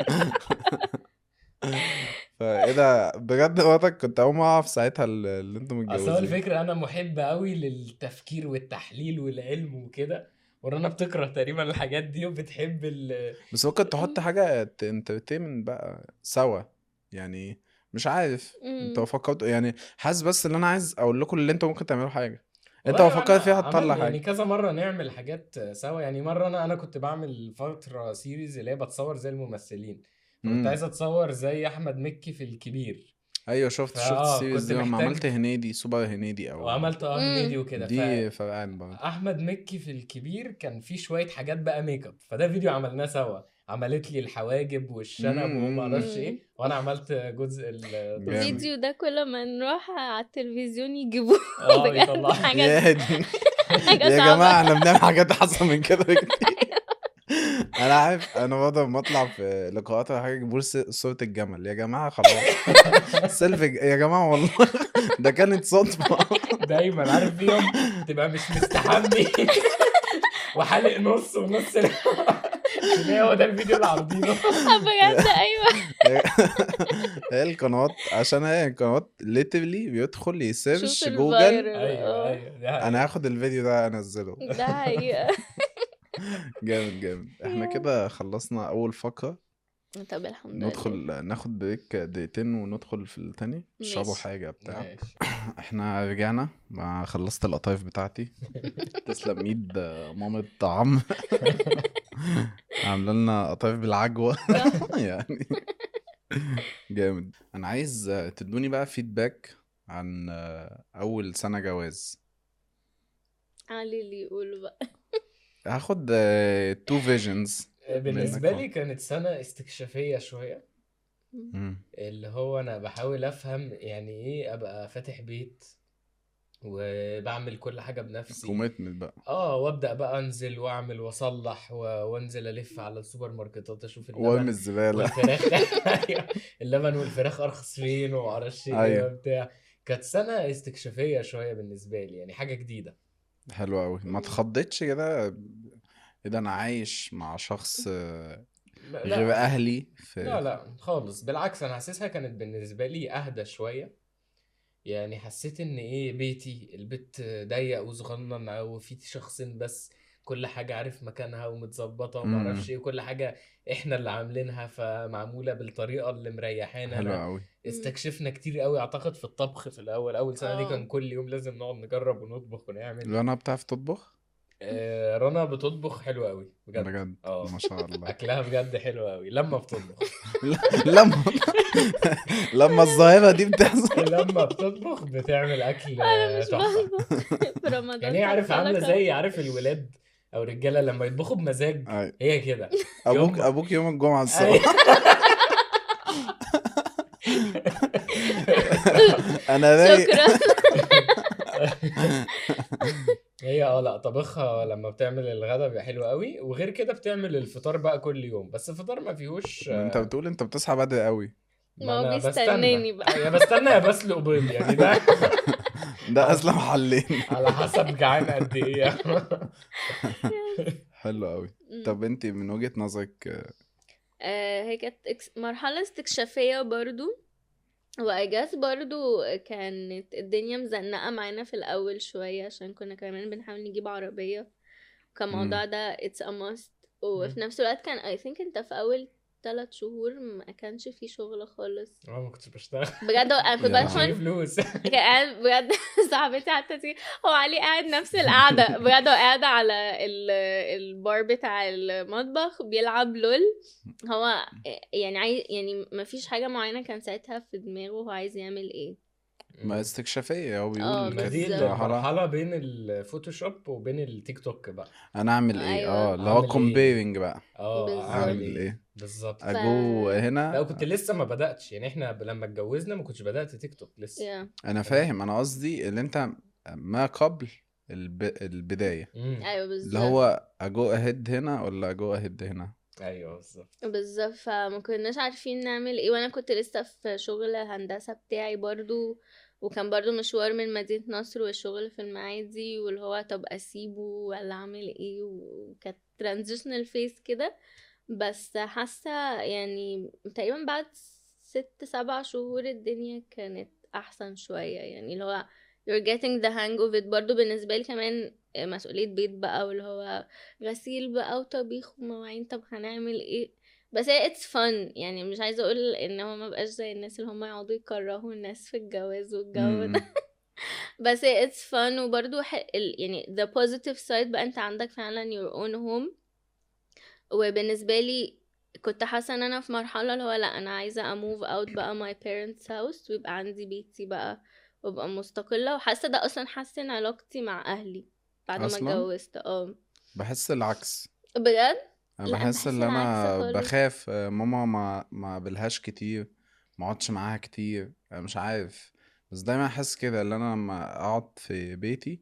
فايه ده بجد مراتك كنت اول ما اعرف ساعتها ال- اللي انتوا اصل هو متجوزين الفكره انا محب قوي للتفكير والتحليل والعلم وكده ورانا بتكره تقريبا الحاجات دي وبتحب ال بس ممكن تحط حاجه انترتينمنت بقى سوا يعني مش عارف انت لو فكرت يعني حاسس بس ان انا عايز اقول لكم اللي انتوا ممكن تعملوا حاجه انت لو والله فكرت أنا فيها هتطلع عملنا يعني حاجه كذا مره نعمل حاجات سوا يعني مره انا انا كنت بعمل فتره سيريز اللي هي بتصور زي الممثلين كنت مم. عايز اتصور زي احمد مكي في الكبير ايوه شفت فا- شفت آه، السيريز كنت دي لما محتاج- عملت هنيدي سوبر هنيدي او وعملت اه مم. هنيدي وكده دي فرقان برضه احمد مكي في الكبير كان في شويه حاجات بقى ميك اب فده فيديو عملناه سوا عملت لي الحواجب والشنب مم. وما اعرفش مم. ايه وانا عملت جزء ال جامد. الفيديو ده كل ما نروح على التلفزيون يجيبوه اه بجد يطلع حاجة يا دي- حاجة يا صعبة. جماعه احنا بنعمل حاجات احسن من كده بكتير انا عارف انا برضه لما اطلع في لقاءات ولا حاجه يجيبوا لي س- صوره الجمل يا جماعه خلاص سيلفي يا جماعه والله ده كانت صدفه دايما عارف في يوم تبقى مش مستحمي وحالق نص ونص لا. اللي هو ده الفيديو اللي عاملينه بجد ايوه هي القنوات عشان هي القنوات ليترلي بيدخل يسيرش شوف جوجل الفايرل. ايوه آه. ايوه ده حقيقي. انا هاخد الفيديو ده انزله ده حقيقة جامد جامد احنا كده خلصنا اول فقره طب الحمد لله ندخل ناخد بريك دقيقتين وندخل في التاني تشربوا ماشي. حاجه بتاع ماشي احنا رجعنا ما خلصت القطايف بتاعتي تسلم ايد مامة طعم عامله لنا قطايف بالعجوه يعني جامد انا عايز تدوني بقى فيدباك عن اول سنه جواز علي اللي يقوله بقى هاخد تو فيجنز بالنسبه منك. لي كانت سنه استكشافيه شويه اللي هو انا بحاول افهم يعني ايه ابقى فاتح بيت وبعمل كل حاجه بنفسي كوميتمنت بقى اه وابدا بقى انزل واعمل واصلح و- وانزل الف على السوبر ماركتات اشوف وارمي اللبن الزباله والفراخ أيوة، اللبن والفراخ ارخص فين ومعرفش ايه أيوة. وبتاع كانت سنه استكشافيه شويه بالنسبه لي يعني حاجه جديده حلو قوي ما مم. اتخضيتش كده ايه ده انا عايش مع شخص آه، لا غير اهلي في لا لا خالص بالعكس انا حاسسها كانت بالنسبه لي اهدى شويه يعني حسيت ان ايه بيتي البيت ضيق وصغنن وفي شخصين بس كل حاجه عارف مكانها ومتظبطه وما مم. اعرفش ايه كل حاجه احنا اللي عاملينها فمعموله بالطريقه اللي مريحانا حلو أنا قوي استكشفنا كتير قوي اعتقد في الطبخ في الاول اول سنه دي آه. كان كل يوم لازم نقعد نجرب ونطبخ ونعمل رنا بتعرف تطبخ آه رنا بتطبخ حلو قوي بجد بجد اه ما شاء الله اكلها بجد حلو قوي لما بتطبخ لما لما الظاهره دي بتحصل لما بتطبخ بتعمل اكل انا مش تحفه بطبخ في رمضان يعني هي عارف طبخة عامله لك. زي عارف الولاد او الرجاله لما يطبخوا بمزاج أيوة. هي كده ابوك يوم- ابوك يوم الجمعه الصبح أيوة. انا رايق شكرا هي اه لا طبخها لما بتعمل الغدا بيبقى حلو قوي وغير كده بتعمل الفطار بقى كل يوم بس الفطار ما فيهوش انت بتقول انت بتصحى بدري قوي ما هو أنا بيستناني بستنى. بقى. يا بستنى يا بسلق بيض يعني ده ده اسلم حلين على حسب جعان قد ايه حلو قوي مم. طب انت من وجهة نظرك آه، آه، هي كانت إكس- مرحلة استكشافية برضو و I guess برضو كانت الدنيا مزنقة معانا في الأول شوية عشان كنا كمان بنحاول نجيب عربية كان مم. الموضوع ده it's a must وفي مم. نفس الوقت كان I think انت في أول ثلاث شهور ما كانش في شغل خالص اه ما كنتش بشتغل بجد انا كنت يا مش بدخل فلوس كان قاعد بجد صاحبتي حتى تيجي هو علي قاعد نفس القعدة بجد هو قاعد على ال- البار بتاع المطبخ بيلعب لول هو يعني عايز يعني مفيش حاجة معينة كان ساعتها في دماغه هو عايز يعمل ايه ما استكشافيه هو آه، بيقول ما كانت دي بالظبط. مرحله المرحلة بين الفوتوشوب وبين التيك توك بقى انا اعمل ايه أيوة. اه اللي هو أعمل إيه؟ كومبيرنج بقى اه بالظبط. اعمل اعمل ايه ايه بالظبط اجو لا هنا كنت لسه ما بدأتش يعني احنا لما اتجوزنا ما كنتش بدأت تيك توك لسه yeah. انا فاهم انا قصدي اللي انت ما قبل الب... البدايه امم ايوه بالظبط اللي هو اجو اهيد هنا ولا اجو اهيد هنا ايوه بالظبط بالظبط فما كناش عارفين نعمل ايه وانا كنت لسه في شغل هندسة بتاعي برضو وكان برضو مشوار من مدينة نصر والشغل في المعادي واللي هو طب اسيبه ولا اعمل ايه وكانت ترانزيشنال فيس كده بس حاسة يعني تقريبا بعد ست سبع شهور الدنيا كانت احسن شوية يعني اللي هو you're getting the hang of it برضو بالنسبة لي كمان مسؤولية بيت بقى واللي هو غسيل بقى وطبيخ ومواعين طب هنعمل ايه بس هي it's fun يعني مش عايزة اقول ان هو ما بقاش زي الناس اللي هم يقعدوا يكرهوا الناس في الجواز والجو مم. ده بس هي it's fun وبرضو ح... ال... يعني the positive side بقى انت عندك فعلا your own home وبالنسبة لي كنت حاسة ان انا في مرحلة اللي هو لا انا عايزة اموف اوت بقى my parents house ويبقى عندي بيتي بقى وابقى مستقلة وحاسة ده اصلا حسن علاقتي مع اهلي بعد ما أصلاً؟ اتجوزت اه بحس العكس بجد انا لا، بحس بحس ان انا العكس خالص. بخاف آه، ماما ما ما قابلهاش كتير ما اقعدش معاها كتير آه، مش عارف بس دايما احس كده ان انا لما اقعد في بيتي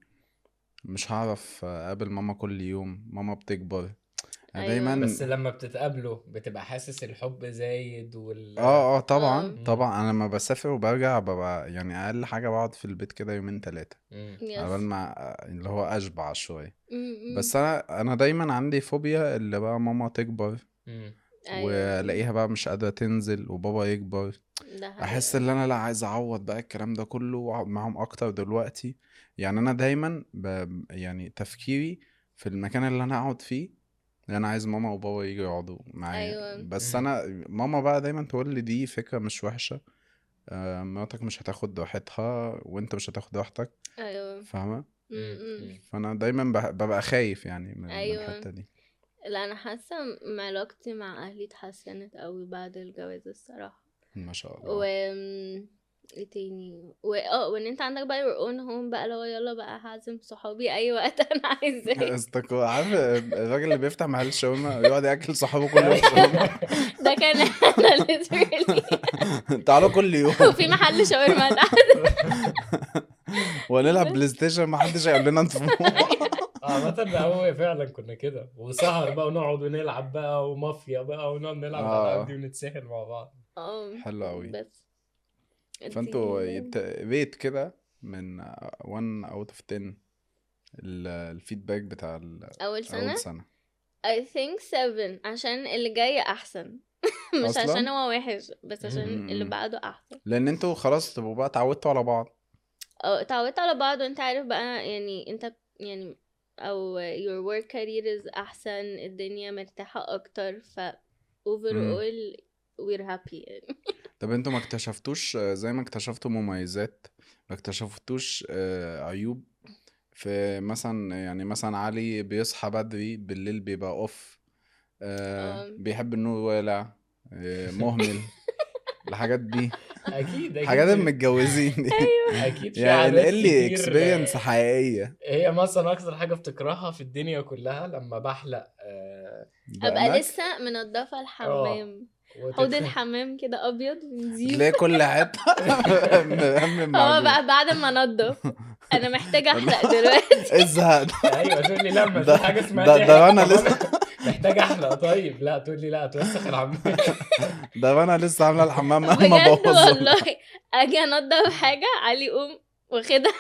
مش هعرف آه، اقابل ماما كل يوم ماما بتكبر أنا أيوة. دايما بس لما بتتقابلوا بتبقى حاسس الحب زايد وال اه اه طبعا آه. طبعا انا لما بسافر وبرجع ببقى يعني اقل حاجه بقعد في البيت كده يومين ثلاثه مم. قبل يس ما اللي هو اشبع شويه م- م. بس انا انا دايما عندي فوبيا اللي بقى ماما تكبر مم. أيوة. والاقيها بقى مش قادره تنزل وبابا يكبر ده احس حقيقة. ان انا لا عايز اعوض بقى الكلام ده كله واقعد معاهم اكتر دلوقتي يعني انا دايما ب... يعني تفكيري في المكان اللي انا اقعد فيه ان انا عايز ماما وبابا يجوا يقعدوا معايا أيوة. بس مم. انا ماما بقى دايما تقول لي دي فكره مش وحشه آه، مراتك مش هتاخد راحتها وانت مش هتاخد راحتك ايوه فاهمه م- مم. م. مم. فانا دايما بح- ببقى خايف يعني من من أيوة. الحته دي لا انا حاسه م- علاقتي مع اهلي اتحسنت قوي بعد الجواز الصراحه ما شاء و الله ايه تاني و اه وان انت عندك بقى your own home بقى لو يلا بقى هعزم صحابي اي وقت انا عايزاه استكو عارف الراجل اللي بيفتح محل شاورما ويقعد ياكل صحابه كل يوم شاورما ده كان انا literally تعالوا كل يوم وفي محل شاورما تحت ونلعب بلاي ستيشن ما حدش هيقول لنا انتوا عامة ده هو فعلا كنا كده وسهر بقى ونقعد ونلعب بقى ومافيا بقى ونقعد نلعب آه. الالعاب دي ونتسحل مع بعض اه حلو قوي بس فانتوا انتي- يت- ريت كده من 1 اوت اوف 10 ال- الفيدباك بتاع ال- اول سنه اول سنه I think seven عشان اللي جاي احسن مش أصلاً؟ عشان هو وحش بس عشان مم. اللي بعده احسن لان انتوا خلاص تبقوا بقى اتعودتوا على بعض اه اتعودت على بعض وانت عارف بقى يعني انت يعني او your work career is احسن الدنيا مرتاحة اكتر ف overall we're happy يعني طب انتوا ما اكتشفتوش آه، زي ما اكتشفتوا مميزات ما اكتشفتوش آه، عيوب في مثلا يعني مثلا علي بيصحى بدري بالليل بيبقى اوف آه آه. بيحب النور والع آه مهمل الحاجات دي اكيد اكيد حاجات المتجوزين دي اكيد في يعني عادات نقل لي كتير، اكسبيرينس آه، حقيقيه هي مثلا اكتر حاجه بتكرهها في الدنيا كلها لما بحلق آه، ابقى دقنك، لسه منضفة الحمام حوض وتدخل- الحمام كده ابيض ونضيف تلاقي كل حته هم هو معجون. بقى بعد ما انضف انا محتاجة احلق دلوقتي ايه الزهق ده ايوه تقول لي لما ده- في حاجه اسمها ده- تحلق ده أنا حمام. لسه- محتاج احلق طيب لا تقول لي لا توسخ الحمام ده انا لسه عامله الحمام مهما بجد بوظه والله اجي انضف حاجة علي يقوم واخدها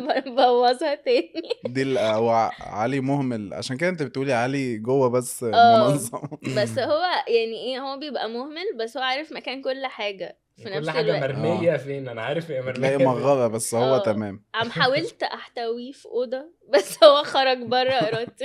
بوظها تاني دي ال- هو علي مهمل عشان كده انت بتقولي علي جوه بس اه. منظم بس هو يعني ايه هو بيبقى مهمل بس هو عارف مكان كل حاجة في نفس كل حاجه الوقت مرميه فين انا عارف هي مرميه تلاقي فين. مغرة بس هو اه. تمام عم حاولت احتويه في اوضه بس هو خرج بره ارادتي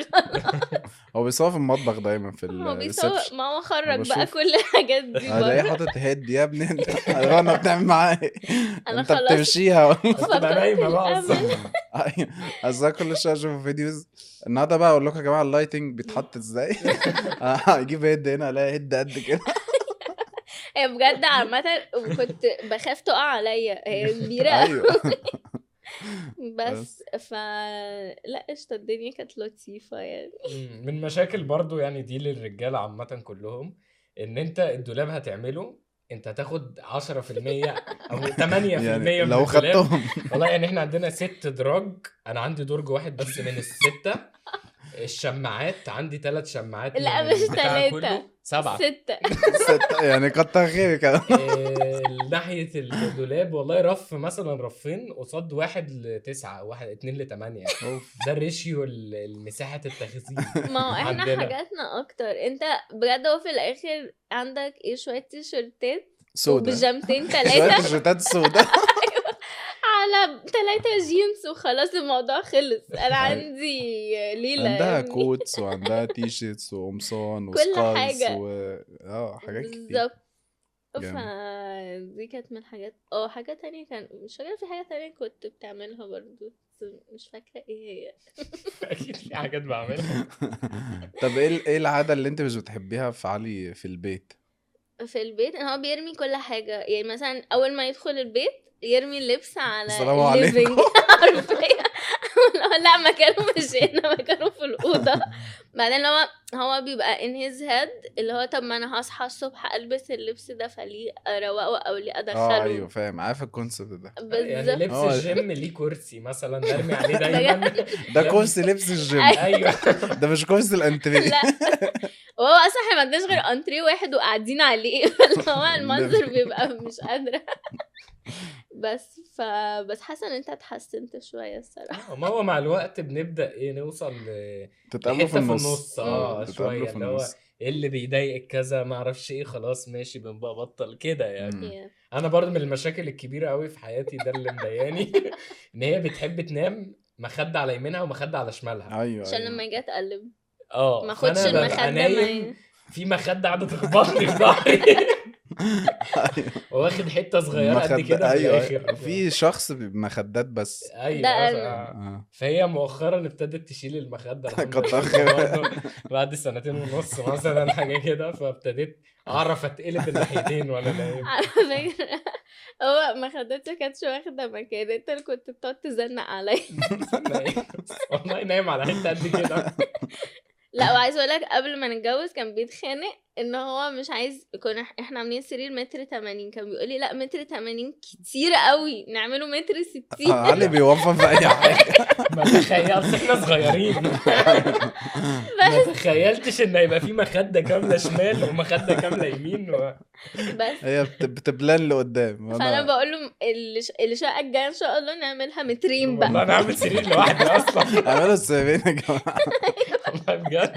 هو بيصور في المطبخ دايما في هو بيسوق الريسبشن ما هو خرج بقى بشوف. كل الحاجات دي هلاقيه بره حاطط هيد يا ابني انت رنا بتعمل معاه ايه انا انت خلاص بتمشيها ولا بتبقى نايمه بقى الأمل. اصلا ايوه اصل أنا كل شويه اشوف فيديوز النهارده بقى اقول لكم يا جماعه اللايتنج بيتحط ازاي هجيب هيد هنا الاقي هيد قد كده هي بجد عامة وكنت بخاف تقع عليا هي كبيرة أوي. ايوه بس ف لا قشطة الدنيا كانت لطيفة يعني مم. من مشاكل برضو يعني دي للرجاله عامه كلهم ان انت الدولاب هتعمله انت هتاخد 10% او 8% يعني من لو الدولاب خدتهم والله يعني احنا عندنا ست دراج انا عندي درج واحد بس من الستة الشماعات عندي ثلاث شماعات لا، من مش البتاع تلاتة. كله سبعة ستة ست- يعني كتر خيرك إيه، ناحية الدولاب والله رف مثلا رفين قصاد واحد لتسعة واحد اتنين لتمانية أوف. ده الريشيو ال- المساحة التخزين ما هو احنا عندنا. حاجاتنا اكتر انت بجد هو في الاخر عندك ايه شوية تيشرتات سودا وبيجامتين شوية تلاتة تيشيرتات سودا على تلاتة جينز وخلاص الموضوع خلص انا أيوة. عندي ليلة عندها يعني. كوتس وعندها تي شيرتس وقمصان كل وسكارز حاجة. و اه حاجات كتير بالظبط جامد. فدي كانت من الحاجات اه حاجة تانية كان مش فاكرة في حاجة تانية كنت بتعملها برضو بس مش فاكرة ايه هي أكيد في حاجات بعملها طب ايه ال- ايه العادة اللي انت مش بتحبيها في علي في البيت؟ في البيت ان هو بيرمي كل حاجة يعني مثلا اول ما يدخل البيت يرمي اللبس على السلام عليكم. الليفينج حرفيا لا لا مكانه مش هنا مكانه في الأوضة بعدين هو هو بيبقى in his head اللي هو طب ما انا هصحى الصبح البس اللبس ده فليه اروقه او ليه ادخله اه ايوه فاهم عارف الكونسيبت ده يعني بالظبط لبس آه. الجيم ليه كرسي مثلا ارمي عليه دايما ده كورس لبس الجيم ايوه ده مش كورس الانتريه لا وهو اصلا احنا ما عندناش غير انتريه واحد وقاعدين عليه فاللي هو المنظر بيبقى مش قادره بس ف بس حاسه ان انت اتحسنت شويه الصراحه آه، ما هو مع الوقت بنبدا ايه نوصل ل- تتقابلوا لحته في النص اه تتقابلوا شويه في اللي هو النص ايه اللي بيضايقك كذا ما اعرفش ايه خلاص ماشي بنبقى بطل كده يعني مم. Yeah. انا برضه من المشاكل الكبيره قوي في حياتي ده اللي مضايقاني ان هي بتحب تنام مخده على يمينها ومخده على شمالها ايوه عشان أيوة. لما اجي اتقلب اه ما اخدش فأنا ببقى المخده نايم معايا في مخده قاعده تخبطني في ظهري أيوة. واخد حته صغيره قد مخد- كده في ايوه الاخر في شخص بمخدات بس ايوه ده آه، أنا. ف- آه. فهي مؤخرا ابتدت تشيل المخده الحمد كتر لله خيرها. برضه بعد سنتين ونص مثلا حاجه كده فابتديت اعرف اتقلب الناحيتين وانا نايم على فكره هو مخدتي ما كانتش واخده مكان انت اللي كنت بتقعد تزنق عليا نايم. والله نايم على حته قد كده لا وعايز اقول لك قبل ما نتجوز كان بيتخانق ان هو مش عايز كنا احنا عاملين سرير متر 80 كان بيقول لي لا متر 80 كتير قوي نعمله متر 60 آه، علي بيوفر في اي حاجه ما تخيلتش احنا صغيرين ما تخيلتش ان هيبقى في مخده كامله شمال ومخده كامله يمين و... بس هي بت- بتبلان لقدام فانا أنا- بقول له الش- الشقه الجايه ان شاء الله نعملها مترين والله بقى انا عامل سرير لوحدي اصلا اعملوا السبعين يا جماعه والله بجد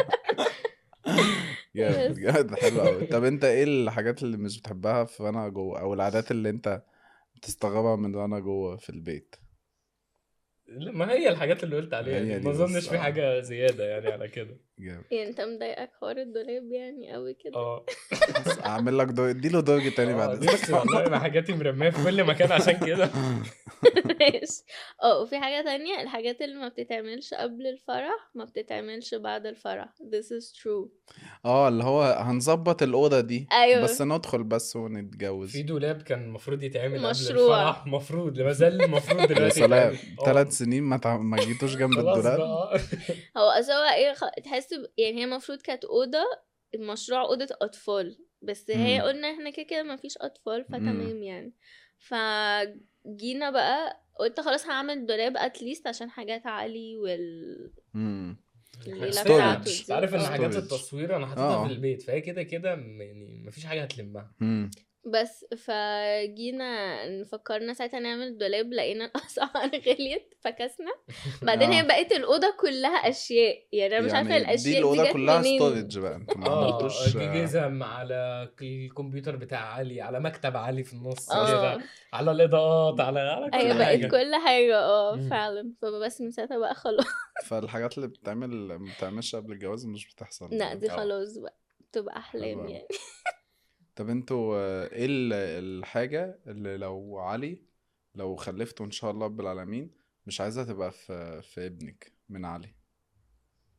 جامد بس. جامد حلو قوي طب انت ايه الحاجات اللي مش بتحبها في وانا جوه او العادات اللي انت بتستغربها من وانا جوه في البيت لا، ما هي الحاجات اللي قلت عليها هي دي دي ما بس، اظنش في آه. حاجه زياده يعني على كده جامد يعني انت مضايقك حوار الدولاب يعني قوي كده اه بس اعمل لك دور اديله درج تاني آه، بعد نفسي والله ما حاجاتي مرميه في كل مكان عشان كده ماشي اه وفي حاجة تانية الحاجات اللي ما بتتعملش قبل الفرح ما بتتعملش بعد الفرح this is true اه اللي هو هنظبط الاوضه دي أيوة. بس ندخل بس ونتجوز في دولاب كان المفروض يتعمل قبل مشروع. الفرح المفروض ما زال المفروض يا دلوقتي سلام يتعمل. آه. ثلاث سنين ما تع... ما جيتوش جنب خلاص الدولاب بقى هو اصل هو ايه خ... تحس ب... يعني هي المفروض كانت أوضة المشروع أوضة أطفال بس هي مم. قلنا احنا كده كده مفيش أطفال مم. فتمام يعني فجينا بقى قلت خلاص هعمل دولاب اتليست عشان حاجات علي وال مم. الليلة Storage. بتاعته دي. عارف ان اه. حاجات Storage. التصوير انا حاططها آه. في البيت فهي كده كده م- يعني مفيش حاجه هتلمها مم. بس فجينا فكرنا ساعتها نعمل دولاب لقينا الاسعار غليت فكسنا بعدين هي آه. بقت الاوضه كلها اشياء يعني انا مش عارفه يعني الاشياء دي الاوضه جت كلها منين. ستورج بقى انتوا ما اه عملتوش جزم على الكمبيوتر بتاع علي على مكتب علي في النص اه كده على الاضاءات على على كل هي بقت حاجه كل حاجه اه مم. فعلا فبس من ساعتها بقى خلاص فالحاجات اللي بتتعمل ما بتتعملش قبل الجواز مش بتحصل لا دي اه. خلاص بقى تبقى احلام حلو يعني طب انتوا آه، ايه ال- الحاجة اللي لو علي لو خلفته ان شاء الله رب العالمين مش عايزها تبقى في في ابنك من علي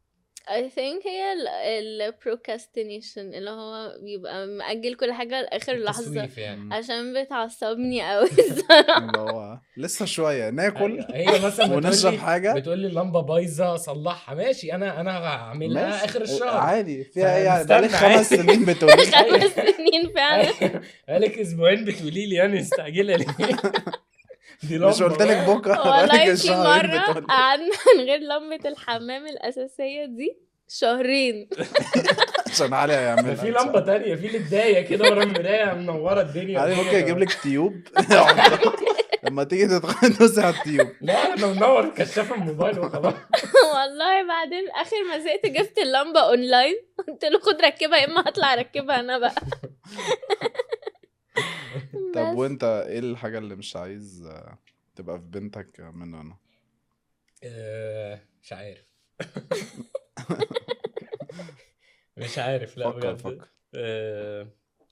I think هي ال ال procrastination اللي هو بيبقى مأجل كل حاجة لآخر لحظة التسويف يعني عشان بتعصبني أوي الصراحة اللي هو لسه شويه ناكل هي مثلا بتقول ونشرب لي حاجه بتقول لي اللمبه بايظه صلحها ماشي انا انا هعملها ماشي. اخر الشهر عادي فيها ايه يعني فنستنى بقالك خمس عادي. سنين بتقولي خمس سنين فعلا بقالك اسبوعين بتقولي لي يعني مستعجله ليه دي لمبه مش قلت لك بكره بقالك والله في الشهرين مرة بتقولي قعدنا من غير لمبة الحمام الأساسية دي شهرين عشان علي ده هيعملها في لمبه تانية في لدايه كده ورا المرايه منوره الدنيا علي ممكن يجيب لك تيوب لما تيجي تدخل تدوسي على التيوب لا انا منور كشاف الموبايل وخلاص والله بعدين آخر ما زهقت جبت اللمبة أونلاين قلت له خد ركبها يا إما هطلع أركبها أنا بقى طب بس. وانت ايه الحاجه اللي مش عايز آه، تبقى في بنتك منه انا آه، مش عارف مش عارف لا فكر بجد فكر آه،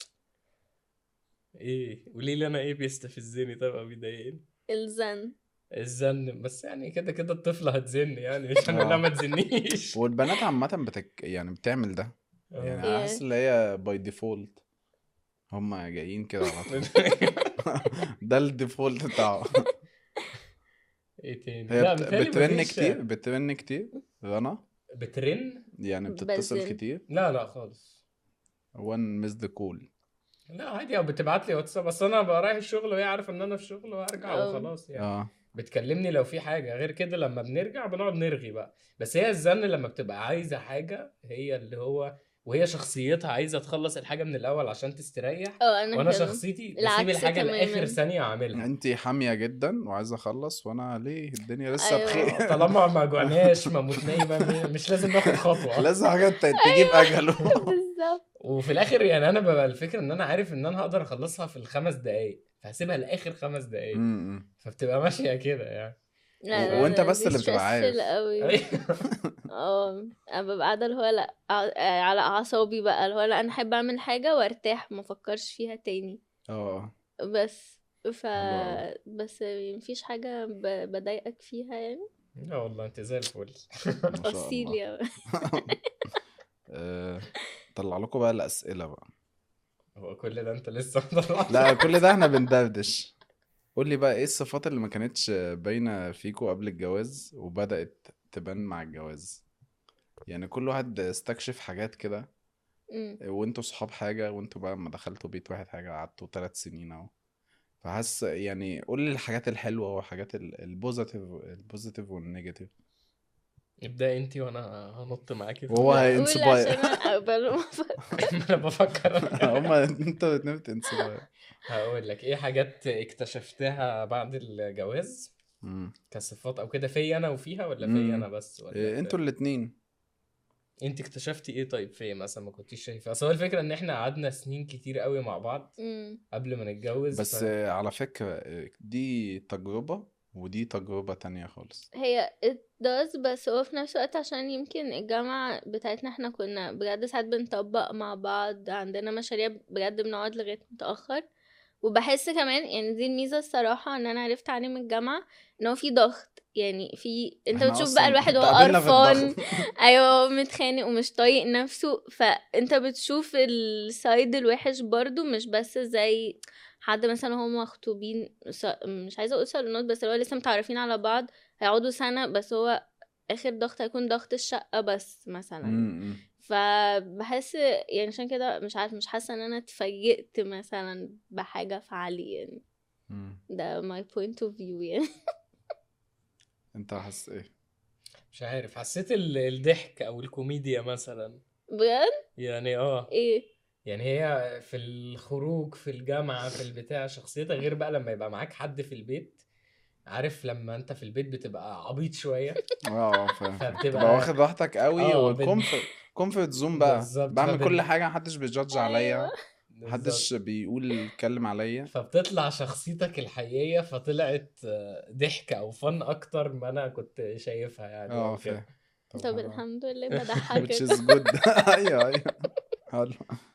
ايه قولي لي انا ايه بيستفزني طيب او بيضايقني الزن الزن بس يعني كده كده الطفله هتزن يعني مش انا لا آه. ما تزنيش والبنات عامه بتك... يعني بتعمل ده يعني آه. انا حاسس ان هي باي ديفولت هما جايين كده على طول ده الديفولت بتاعه ايه تاني هي لا بت... متهيألي بترن مفيش- كتير بترن كتير رنا بترن يعني بتتصل بزن. كتير لا لا خالص وان مس ذا كول لا عادي او بتبعت لي واتساب اصل انا ببقى رايح الشغل وهي عارفه ان انا في شغل وهرجع أه. وخلاص يعني اه بتكلمني لو في حاجه غير كده لما بنرجع بنقعد نرغي بقى بس هي الزن لما بتبقى عايزه حاجه هي اللي هو وهي شخصيتها عايزه تخلص الحاجه من الاول عشان تستريح اه أنا وانا كده. شخصيتي بسيب العكس الحاجه تماماً. لاخر ثانيه اعملها انت حاميه جدا وعايزه اخلص وانا ليه الدنيا لسه أيوة. بخير طالما ما جوعناش ما متناي ما- مش لازم ناخد خطوه لازم حاجه ت- تجيب اجله بالظبط وفي الاخر يعني انا ببقى الفكره ان انا عارف ان انا هقدر اخلصها في الخمس دقايق فهسيبها لاخر خمس دقايق م- م. فبتبقى ماشيه كده يعني لا لا وانت لا، بس دي اللي بتبقى عارف. stressful قوي اه انا ببقى قاعده اللي هو لا ع- على اعصابي بقى اللي هو لا انا احب اعمل حاجه وارتاح ما افكرش فيها تاني اه بس ف حلو أوي. بس مفيش حاجه ب... بضايقك فيها يعني لا والله انت زي الفل ما شاء اصيل الله يا آه، طلع لكم بقى الاسئله بقى هو كل ده انت لسه مطلعش لا كل ده احنا بندردش قول لي بقى ايه الصفات اللي ما كانتش باينه فيكوا قبل الجواز وبدات تبان مع الجواز يعني كل واحد استكشف حاجات كده أمم. وانتوا صحاب حاجه وانتوا بقى لما دخلتوا بيت واحد حاجه قعدتوا ثلاث سنين اهو فحاسس يعني قول لي الحاجات الحلوه والحاجات ال- البوزيتيف البوزيتيف والنيجاتيف ابدأ انت وانا هنط معاكي في وهو الموضوع. قول هينسباير عشان اقبل انا بفكر هما انت الاتنين بتنسباير هقول لك ايه حاجات اكتشفتها بعد الجواز مم. كصفات او كده فيا انا وفيها ولا مم. فيا انا بس ولا إيه، في- انتوا الاتنين انت اكتشفتي ايه طيب فيا مثلا ما كنتيش شايفه اصل هو الفكره ان احنا قعدنا سنين كتير قوي مع بعض أمم. قبل ما نتجوز بس ف... آه، على فكرة آه، دي تجربة ودي تجربة تانية خالص هي it does بس هو في نفس الوقت عشان يمكن الجامعة بتاعتنا احنا كنا بجد ساعات بنطبق مع بعض عندنا مشاريع بجد بنقعد لغاية متأخر وبحس كمان يعني دي الميزة الصراحة ان انا عرفت عني من الجامعة ان هو في ضغط يعني في انت إحنا بتشوف أصلاً بقى الواحد وهو اتقابلنا في قرفان الضغط. ايوه هو متخانق ومش طايق نفسه فانت بتشوف السايد الوحش برضو مش بس زي حد مثلا هم مخطوبين س- مش عايزه اقول صالونات بس اللي هو لسه متعرفين على بعض هيقعدوا سنه بس هو اخر ضغط هيكون ضغط الشقه بس مثلا م- م. فبحس يعني عشان كده مش عارف مش حاسه ان انا اتفاجئت مثلا بحاجه في علي يعني م. ده my point of view يعني انت حاسس ايه؟ مش عارف حسيت ال- الضحك او الكوميديا مثلا بجد يعني اه ايه يعني هي في الخروج في الجامعة في البتاع شخصيتها غير بقى لما يبقى معاك حد في البيت عارف لما انت في البيت بتبقى عبيط شوية اه فاهم فبتبقى- تبقى واخد راحتك قوي آه، بت- والكومفورت كومفورت زون بقى بالظبط، بعمل فبت- كل حاجة محدش بيجادج عليا أيوة. محدش بيقول يتكلم عليا فبتطلع شخصيتك الحقيقية فطلعت آه، ضحك او فن اكتر ما انا كنت شايفها يعني اه أو كده. فاهم طب حلو. الحمد لله which بضحكك is good ايوه ايوه حلو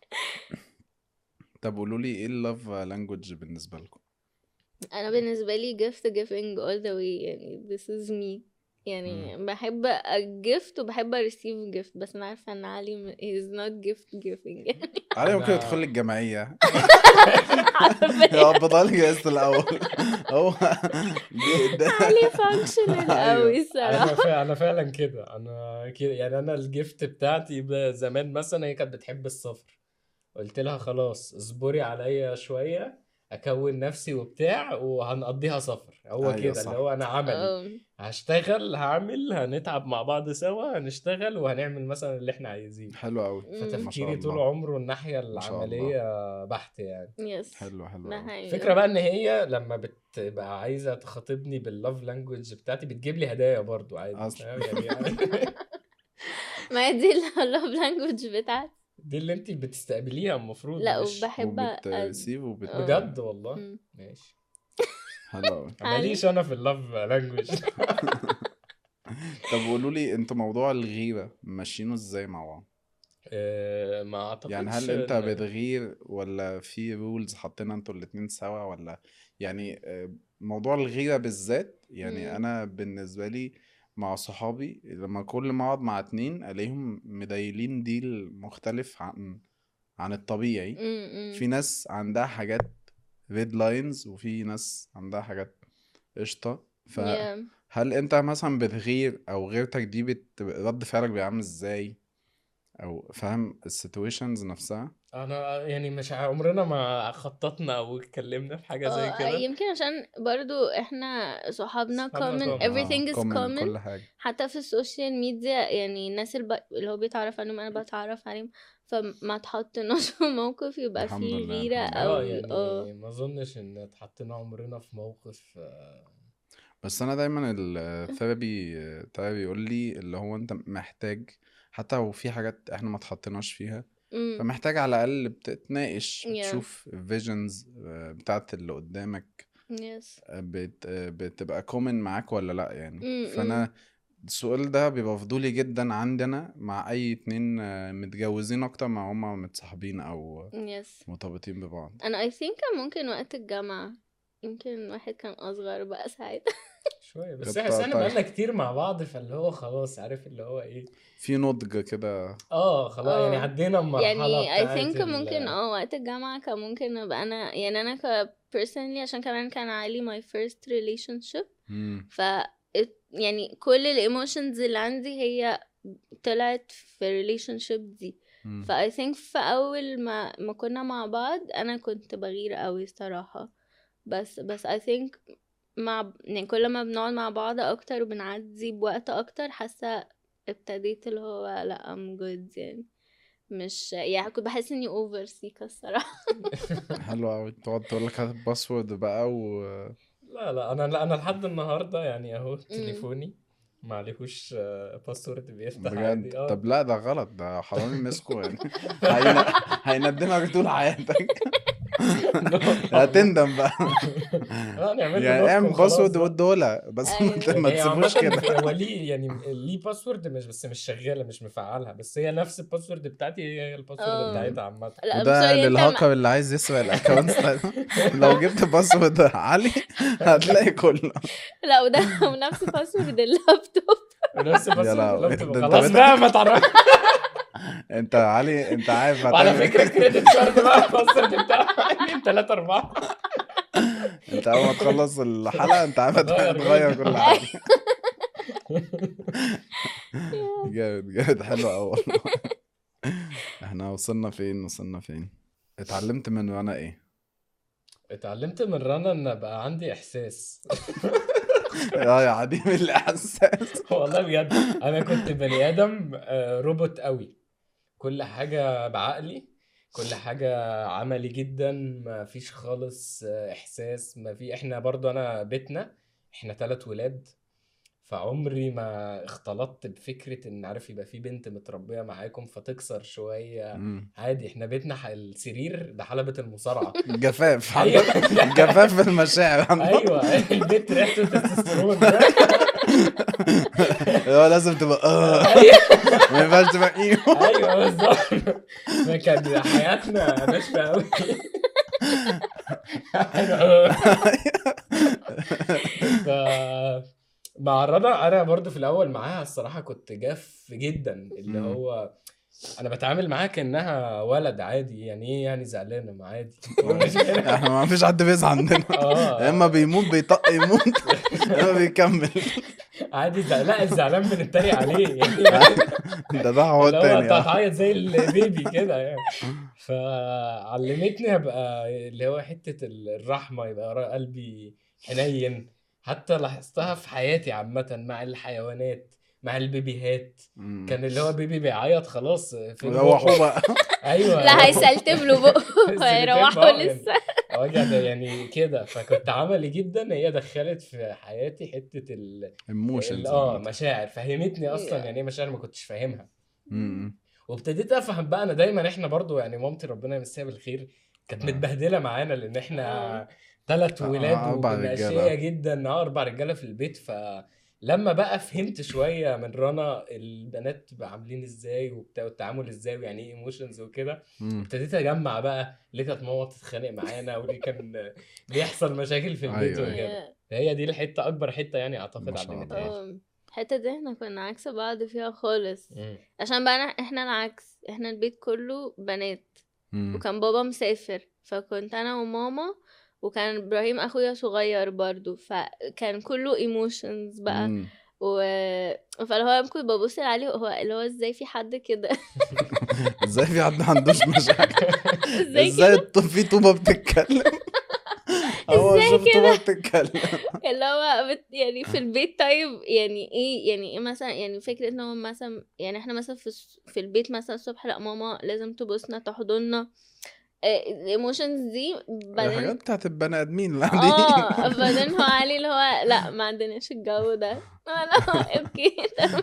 طب قولوا لي ايه اللوف لانجوج بالنسبة لكم؟ انا بالنسبه لي gift giving all the way يعني this is me يعني بحب الجفت وبحب اريسيف جفت بس انا عارفه ان علي is not gift giving يعني علي ممكن أنا- يدخل الجمعية عارفة يقبضها لي جائزة الأول هو ده- علي فانكشنال أيوة. قوي الصراحه انا فعلا انا فعلا كده انا كده يعني انا الجيفت بتاعتي ب- زمان مثلا هي كانت بتحب السفر قلت لها خلاص اصبري عليا شويه اكون نفسي وبتاع وهنقضيها سفر هو أيوة كده صح. اللي هو انا عملي آه. هشتغل هعمل هنتعب مع بعض سوا هنشتغل وهنعمل مثلا اللي احنا عايزينه حلو قوي مم. ما شاء فتفكيري طول الله. عمره الناحيه ما شاء الله. العمليه بحت يعني يس حلو حلو ده أوي. حقيقي الفكره بقى ان هي لما بتبقى عايزه تخاطبني باللاف لانجوج بتاعتي بتجيب لي هدايا برضو عادي أصلاً. فاهم؟ يعني ما هي دي اللوف لانجوج بتاعتي دي اللي انت بتستقبليها المفروض لا مش وبحب أ- وبتسيب وبت آه. بجد والله مم. ماشي حلو قوي ماليش انا في اللاف لانجوج طب قولوا لي انتوا موضوع الغيرة ماشيينه ازاي مع بعض؟ ما اعتقدش يعني هل انت إن- بتغير ولا في رولز حاطينها انتوا الاتنين سوا ولا يعني آه، موضوع الغيرة بالذات يعني مم. انا بالنسبة لي مع صحابي لما كل ما اقعد مع اتنين الاقيهم مدايلين ديل مختلف عن عن الطبيعي م- م. في ناس عندها حاجات ريد لاينز وفي ناس عندها حاجات قشطة فهل Yeah. انت مثلا بتغير او غيرتك دي بت... رد فعلك بيبقى عامل ازاي او فاهم السيتويشنز نفسها انا يعني مش ع- عمرنا ما خططنا او اتكلمنا في حاجه زي آه، كده يمكن عشان برضو احنا صحابنا صحابنا common common. everything is آه، common common كل حاجة حتى في السوشيال ميديا يعني الناس الب... اللي هو بيتعرف عليهم انا بتعرف عليهم فما تحطناش في موقف يبقى الحمد فيه لله، غيرة الحمد او اه يعني اه ما اظنش ان اتحطينا عمرنا في موقف آه، بس انا دايما الثيرابي بتاعي بيقول لي اللي هو انت محتاج حتى لو في حاجات احنا ما اتحطيناش فيها مم. فمحتاج على الاقل بتتناقش Yeah. تشوف الفيجنز بتاعت اللي قدامك yes بت... بتبقى كومن معاك ولا لا يعني م- م. فانا السؤال ده بيبقى فضولي جدا عندنا مع اي اتنين آه، متجوزين اكتر ما هما متصاحبين او yes مرتبطين ببعض انا I think كان ممكن وقت الجامعة يمكن واحد كان اصغر بقى ساعتها شويه بس كنت احنا احنا طيب. بقالنا كتير مع بعض فاللي هو خلاص عارف اللي هو ايه في نضج كده اه خلاص يعني آه. عدينا المرحله يعني I بتاعت think ال- ممكن اه وقت الجامعة كان ممكن ابقى انا يعني انا ك personally عشان كمان كان علي my first relationship مم. ف it- يعني كل الايموشنز اللي عندي هي طلعت في الريليشن شيب دي مم. ف I think في اول ما ما كنا مع بعض انا كنت بغير قوي الصراحة بس بس I think مع يعني كل ما بنقعد مع بعض اكتر وبنعدي بوقت اكتر حاسة ابتديت اللي هو لا I'm good يعني مش يعني كنت بحس اني اوفر سيكا الصراحة حلو قوي تقعد تقول لك هات الباسورد بقى و لا لا انا لا انا لحد النهارده يعني اهو تليفوني ما عليهوش آه، باسورد بيفتح بجد عادي اه طب لا ده غلط ده حرامي مسكه يعني هين- هيندمك طول حياتك هتندم بقى لا نعمل له يعني lock اعمل وخلاص باسورد بقى. وادولها بس ما أيوة. ت- ما هي تسيبوش عامة كده هو ليه يعني ليه باسورد مش بس مش شغاله مش مفعلها بس هي نفس الباسورد بتاعتي هي هي الباسورد اه. بتاعتها عامه لا I'm وده sorry انت للهاكر اللي عايز يسرق الاكونت لو جبت باسورد عالي هتلاقي كله لا وده ونفس باسورد اللابتوب نفس باسورد لهوي. اللابتوب. ده انت خلاص بت- بقى ما تعرفش انت علي انت عارف وعلى هتعمل فكره ايه كريدت كارد بقى الباسورد بتاعه 2 3 4 انت اول ما تخلص الحلقه انت عارف هتغير هتغير كل كل حاجه جامد جامد حلو قوي والله احنا وصلنا فين وصلنا فين اتعلمت من وانا ايه اتعلمت من رنا ان بقى عندي احساس اه يا عديم الاحساس والله بجد انا كنت بني ادم آه، روبوت قوي كل حاجه بعقلي كل حاجه عملي جدا ما فيش خالص آه، احساس ما في احنا برضو انا بيتنا احنا ثلاث ولاد فعمري ما اختلطت بفكره ان عارف يبقى في بنت متربيه معاكم فتكسر شويه مم. عادي احنا بيتنا ح- السرير ده حلبة المصارعة جفاف ايوه جفاف في المشاعر ايوه البيت ريحته تستوستيرون ده. هو لازم تبقى اه ايوه ما ينفعش تبقى ايوه ايوه بالظبط ما كان حياتنا ناشفه قوي ف مع رنا انا برضو في الاول معاها الصراحه كنت جاف جدا اللي مم. هو انا بتعامل معاها كانها ولد عادي يعني ايه يعني زعلانه ما عادي مش كده. احنا ما فيش حد بيزعل عندنا اه يا اما بيموت بيطق يموت يا اما بيكمل عادي زع... لا الزعلان بنتريق عليه يعني ده ده حوار اللي هو تاني انت اه. هتعيط زي البيبي كده يعني فعلمتني ابقى اللي هو حته الرحمه يبقى قلبي حنين حتى لاحظتها في حياتي عامه مع الحيوانات مع البيبيهات مم. كان اللي هو بيبي بيعيط خلاص في روحوا بقى ايوه لا هيسلتم له بقه السلتين هيروحوا بقى يعني. لسه وجع ده يعني كده فكنت عملي جدا هي دخلت في حياتي حته ال ال- ايموشنز اه مشاعر فهمتني اصلا Yeah. يعني ايه مشاعر ما كنتش فاهمها وابتديت افهم بقى انا دايما احنا برضو يعني مامتي ربنا يمسيها بالخير كانت آه. متبهدله معانا لان احنا آه. ثلاث آه، ولاد أربع وكنا رجالة. اشقياء جدا آه، اربع رجاله في البيت فلما بقى فهمت شويه من رنا البنات بقى عاملين ازاي وبتاع والتعامل ازاي ويعني ايه ايموشنز وكده مم. ابتديت اجمع بقى ليه كانت ماما بتتخانق معانا وليه كان بيحصل مشاكل في البيت أيوة، وكده هي دي الحته اكبر حته يعني اعتقد ما شاء علمتها الله. لي. اه الحتة دي احنا كنا عكس بعض فيها خالص مم. عشان بقى أنا- احنا العكس احنا البيت كله بنات مم. وكان بابا مسافر فكنت انا وماما وكان ابراهيم اخويا صغير برضو فكان كله ايموشنز بقى مم. و... فاللي هو كنت ببص عليه هو اللي هو ازاي في حد كده ازاي في حد ما عندوش مشاكل ازاي ازاي الط- في طوبه بتتكلم هو إزاي شوف طوبه بتتكلم اللي هو بت... يعني في البيت طيب يعني ايه يعني ايه مثلا يعني فكرة ان هو مثلا يعني احنا مثلا في الس- في البيت مثلا الصبح لا ماما لازم تبوسنا تحضننا الايموشنز دي الحاجات بعدين بتاعت البني ادمين اه العاديين بعدين هو علي اللي هو لا ما عندناش الجو ده لا لا اوكي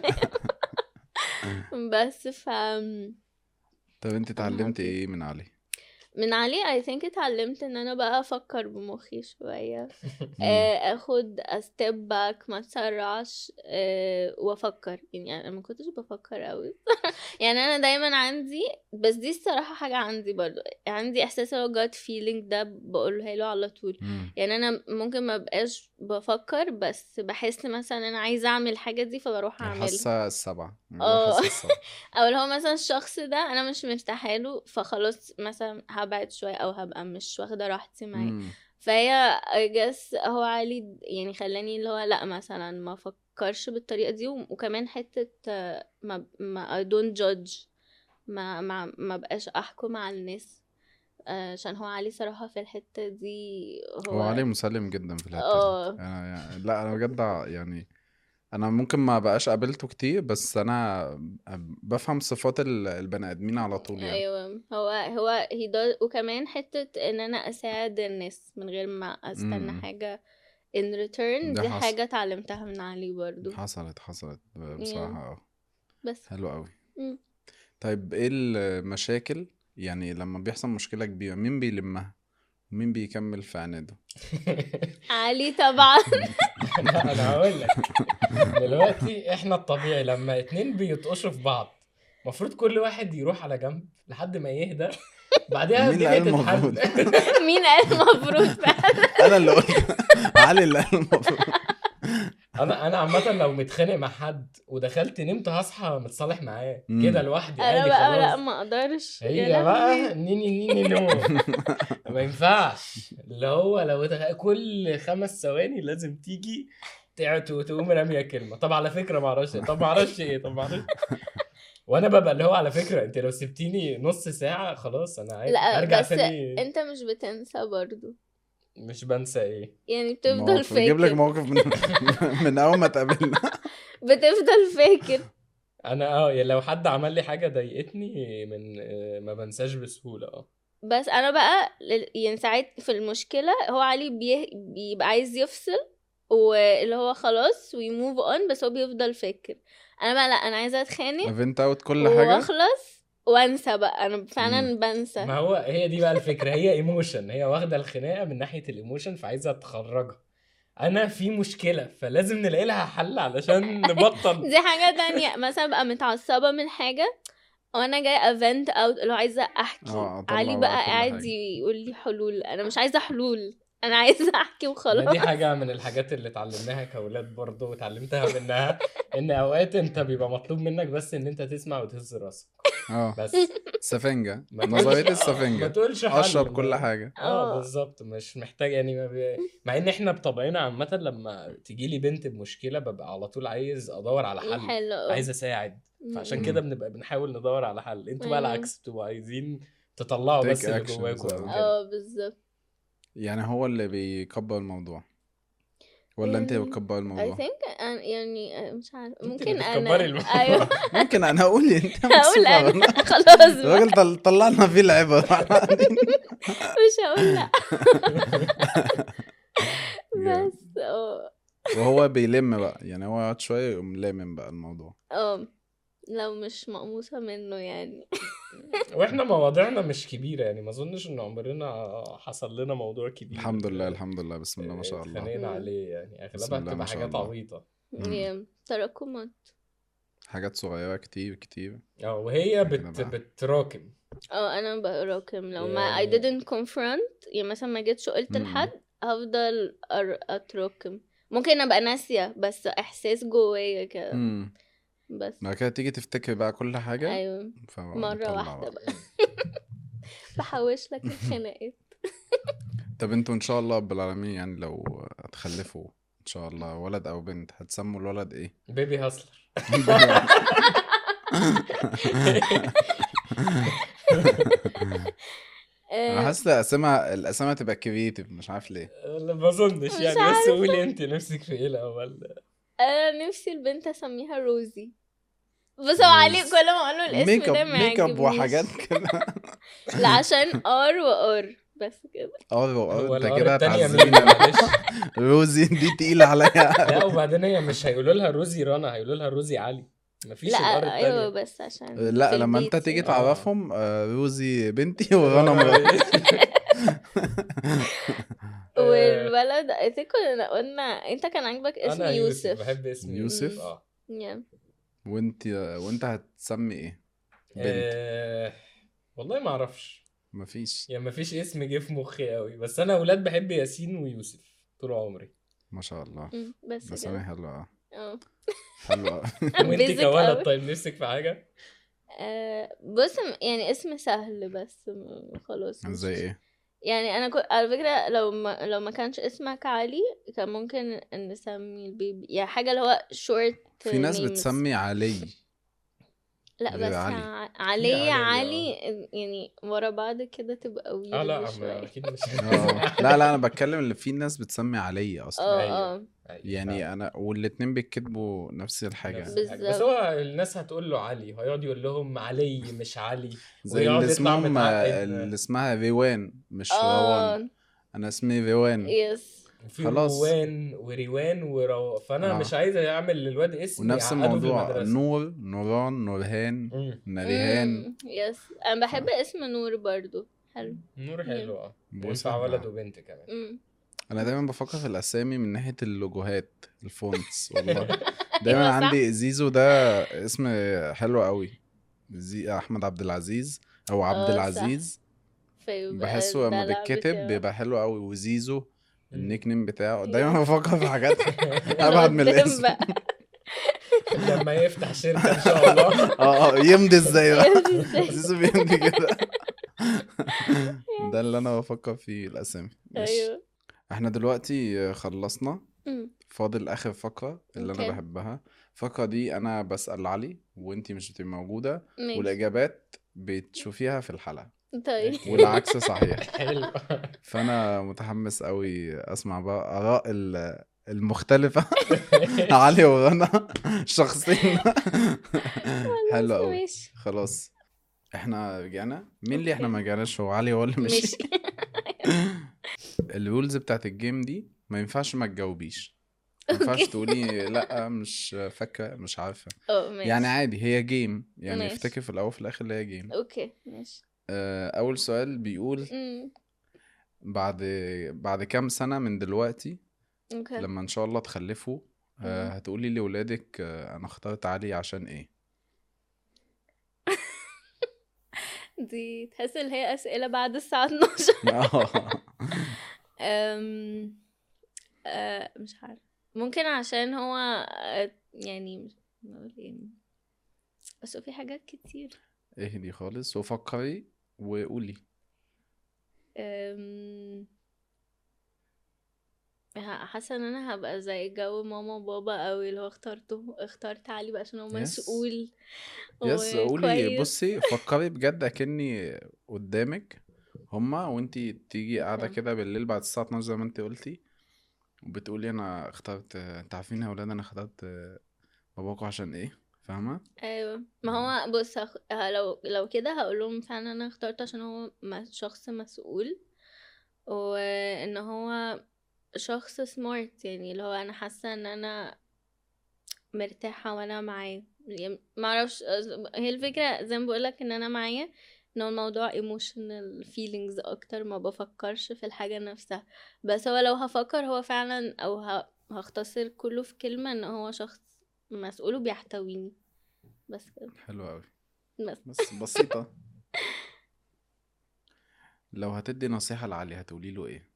تمام بس ف طب انت اتعلمتي ايه من علي؟ من علي اي ثينك اتعلمت ان انا بقى افكر بمخي شويه مم. آه، اخد ستيب باك ما اتسرعش آه، وافكر يعني انا ما كنتش بفكر قوي يعني انا دايما عندي بس دي الصراحه حاجه عندي برضو عندي احساس اللي هو جاد فيلينج ده بقولها له على طول مم. يعني انا ممكن ما بقاش بفكر بس بحس مثلا انا عايزه اعمل الحاجه دي فبروح اعملها الحاسه السبعه اه. الحاسه السبعه او اللي هو مثلا الشخص ده انا مش مرتاحه له فخلاص مثلا هبعد شويه او هبقى مش واخده راحتي معاه مم. فهي I guess هو علي يعني خلاني اللي هو لا مثلا ما افكرش بالطريقه دي و- وكمان حته آه، ما ما I don't judge ما ما ما بقاش احكم على الناس آه، عشان هو علي صراحه في الحته دي هو, هو علي مسلم جدا في الحته اه. دي انا يعني لا انا بجد يعني انا ممكن ما بقاش قابلته كتير بس انا بفهم صفات ال- البني ادمين على طول يعني ايوه هو هو he does وكمان حته ان انا اساعد الناس من غير ما استنى مم. حاجه in return ده دي حصل. حاجه اتعلمتها من علي برضو حصلت حصلت بصراحه اه بس حلو قوي مم. طيب ايه المشاكل يعني لما بيحصل مشكله كبيره مين بيلمها ومين بيكمل في عناده علي طبعا انا أنا هقول لك دلوقتي احنا الطبيعي لما اتنين بيطقشوا في بعض المفروض كل واحد يروح على جنب لحد ما يهدى بعدها مين اللي الدنيا قال تتحل المفروض؟ مين قال المفروض فعلا انا اللي قلت علي اللي قال المفروض انا انا عامه لو متخانق مع حد ودخلت نمت هصحى متصالح معاه مم. كده لوحدي انا عادي بقى لا خلاص ما اقدرش يا هي لهوي. بقى نيني نيني نو ما ينفعش اللي هو لو دخل- كل خمس ثواني لازم تيجي تعت وتقوم راميه كلمه طب على فكره ما اعرفش طب ما اعرفش ايه طب ما اعرفش وانا ببقى اللي هو على فكره انت لو سبتيني نص ساعه خلاص انا عادي لا ارجع بس تاني انت مش بتنسى برضو مش بنسى ايه يعني بتفضل موقف يجيب لك فاكر موقف من, من اول ما اتقابلنا بتفضل فاكر انا اه يعني لو حد عمل لي حاجه ضايقتني من آه، ما بنساش بسهوله اه بس انا بقى لل- يعني ساعات في المشكله هو علي بيه... بيبقى عايز يفصل واللي هو خلاص ويموف اون بس هو بيفضل فاكر انا بقى لا انا عايزه اتخانق افنت اوت كل حاجه واخلص وانسى بقى انا فعلا بنسى ما هو هي دي بقى الفكره هي ايموشن هي واخده الخناقه من ناحيه الايموشن فعايزه تخرجها انا في مشكله فلازم نلاقي لها حل علشان نبطل دي حاجه تانية مثلا بقى متعصبه من حاجه وانا جاي افنت اوت اللي هو عايزه احكي اه، اطلع علي بقى بقى كل قاعد حاجة. يقول لي حلول انا مش عايزه حلول انا عايزه احكي ما وخلاص دي حاجة من الحاجات اللي اتعلمناها كأولاد برضه واتعلمتها منها إن أوقات أنت بيبقى مطلوب منك بس إن أنت تسمع وتهز راسك اه بس سفنجة ما تقولش- نظرية ما السفنجة تقولش حل اشرب كل ما- حاجة اه آه. بالظبط مش محتاج يعني ما بي... مع ان احنا بطبعنا عامة لما تيجي لي بنت بمشكلة ببقى على طول عايز ادور على حل حلو اه. عايز اساعد فعشان م- كده بنبقى بنحاول ندور على حل انتوا بقى أيوة. العكس بتبقوا عايزين تطلعوا Take بس اللي actions، جواكوا او آه. كده اه بالظبط يعني هو اللي بيكبر الموضوع ولا انت اللي يعني بتكبر I الموضوع think أنا يعني مش عارفه اللي ممكن بتكبري انا الموضوع. ايوه ممكن انا اقول انت هقول مكسوفة. انا خلاص بقى. الراجل طل- طلع لنا فيه العبر مش هقول لا بس اه وهو بيلم بقى يعني هو يقعد شويه يقوم لامم بقى الموضوع اه لو مش مقموصه منه يعني واحنا مواضيعنا مش كبيرة يعني ما اظنش ان عمرنا حصل لنا موضوع كبير الحمد لله الحمد لله بسم الله ما شاء الله اتخانقنا مم. عليه يعني بسم اغلبها الله ما بتبقى شاء حاجات الله. عبيطة مم. يا تراكمات حاجات صغيره كتير كتير اه وهي كده بت... بقى. بتراكم اه انا براكم لو ما I يعني- didn't confront يعني مثلا ما جيتش قلت مم. لحد هفضل أر- اتراكم ممكن ابقى ناسيه بس احساس جوايا كده امم بس بعد كده تيجي تفتكر بقى كل حاجه ايوه فبقى مره نطلع واحده بقى. بقى بحوش لك الخناقات طب انتوا ان شاء الله رب العالمين يعني لو هتخلفوا ان شاء الله ولد او بنت هتسموا الولد ايه بيبي هاسلر انا آه، حاسس الاسامي الاسامي هتبقى كرييتيف مش عارف ليه لا، ما اظنش مش يعني بس عارفة. قولي انت نفسك في ايه الاول انا نفسي البنت اسميها روزي بس هو علي روز. كل ما اقول له الاسم ميك ده اب ما ميك اب يعجبنيش. وحاجات كده لا عشان ار وار بس كده اه هو انت الار كده التانية مين هتعذبينا معلش روزي دي تقيلة عليا لا وبعدين هي مش هيقولوا لها روزي رنا هيقولوا لها روزي علي مفيش الار لا ايوه التانية بس عشان لا في لما انت البيت تيجي يعني. تعرفهم آه، روزي بنتي ورنا مراتي والولد I think كنا قلنا انت كان عاجبك اسم انا يوسف, يوسف بحب اسم يوسف؟ يوسف اه Yeah. وانت وانت هتسمي ايه؟ بنت آه، والله ما اعرفش مفيش يعني مفيش اسم جه في مخي قوي بس انا اولاد بحب ياسين ويوسف طول عمري ما شاء الله مم، بس اسامي كده حلوة اه حلوة وانت Basic كولد أوي. طيب نفسك في حاجه آه، بس م- يعني اسم سهل بس م- خلاص مش- زي ايه؟ يعني انا كنت على فكرة لو ما لو ما كانش اسمك علي كان ممكن نسمي البيبي يعني حاجة اللي هو short في ناس names. بتسمي علي لا غير بس علي. ع- علي علي، علي يعني ورا بعض كده تبقى اه weird لا ما شوية اكيد مش اه لا لا انا بتكلم اللي في ناس بتسمي علي اصلا اه أيوة. اه أيوة، يعني فعلا. انا والاتنين بيتكتبوا نفس الحاجة نفس الحاجة. بس بالظبط. هو الناس هتقول له علي هيقعد يقول لهم علي مش علي زي ويقعد اللي يطلع اسمهم متعقد. اللي اسمها ريوان مش روان اه انا اسمي ريوان يس وفي خلاص. روان وريوان ورو فانا آه. مش عايز اعمل للواد اسم ونفس يعقده في الموضوع المدرسة. نور نوران نورهان مم. نريهان مم، يس انا بحب اسم نور برضو حلو نور حلو اه ينفع بوسة. ولد وبنت كمان مم. انا دايما بفكر في الاسامي من ناحيه اللوجوهات الفونتس والله دايما أيوة صح. عندي زيزو ده اسم حلو قوي زي احمد عبد العزيز او عبد آه، صح. العزيز فيبقى بحسه لما الدلع بيتكتب بتاعه. بيبقى حلو قوي وزيزو مم. النيك نيم بتاعه دايما بفكر في حاجات أنا ابعد من قدام الاسم بقى. لما يفتح شركة ان شاء الله اه اه يمضي ازاي بقى يمضي إزاي؟ زيزو بيمضي كده ده اللي انا بفكر فيه الاسامي ماشي. ايوه احنا دلوقتي خلصنا مم. فاضل اخر فقره اللي انا أوكي. بحبها الفقره دي انا بسال علي وانتي مش بتبقي موجوده ماشي والاجابات بتشوفيها في الحلقه طيب والعكس صحيح حلو فانا متحمس قوي اسمع بقى اراء ال- المختلفه علي ورنا شخصين حلو قوي ماشي خلاص احنا رجعنا مين اللي احنا ما رجعناش هو علي هو اللي مشي ماشي الرولز بتاعت الجيم دي ما ينفعش ما تجاوبيش ما ينفعش أوكي. تقولي لا مش فاكره مش عارفه اه ماشي يعني عادي هي جيم يعني ماشي. افتكر في الاول وفي الاخر اللي هي جيم اوكي ماشي آه، اول سؤال بيقول مم. بعد بعد كام سنه من دلوقتي اوكي لما ان شاء الله تخلفوا آه، مم. هتقولي لاولادك آه، انا اخترت علي عشان ايه دي تحس ان هي اسئله بعد الساعه 12 آه. أم... أه مش عارفة ممكن عشان هو آه، يعني مش نقول ايه بس هو في حاجات كتير اهدي خالص وفكري وقولي أم... ح- حاسه ان انا هبقى زي جو ماما وبابا قوي اللي هو اخترته اخترت علي بقى عشان هو Yes. مسؤول يس قولي وكويس. بصي فكري بجد اكني قدامك هما وانتي تيجي قاعده تمام. كده بالليل بعد الساعه 12 زي ما انتي قلتي وبتقولي انا اخترت انت عارفين يا ولاد انا اخترت باباكوا عشان ايه فاهمه ايوه ما هو بص هخ... ه- لو لو كده هقول لهم فعلا انا اخترت عشان هو م- شخص مسؤول وان هو شخص سمارت يعني اللي هو انا حاسه ان انا مرتاحه وانا معاه يعني ما اعرفش هي الفكره زي ما بقولك ان انا معاه ان هو الموضوع emotional feelings اكتر ما بفكرش في الحاجه نفسها بس هو لو هفكر هو فعلا او ه... هختصر كله في كلمه ان هو شخص مسؤول وبيحتويني بس كده حلو قوي بس بس بسيطه لو هتدي نصيحه لعلي هتقولي له ايه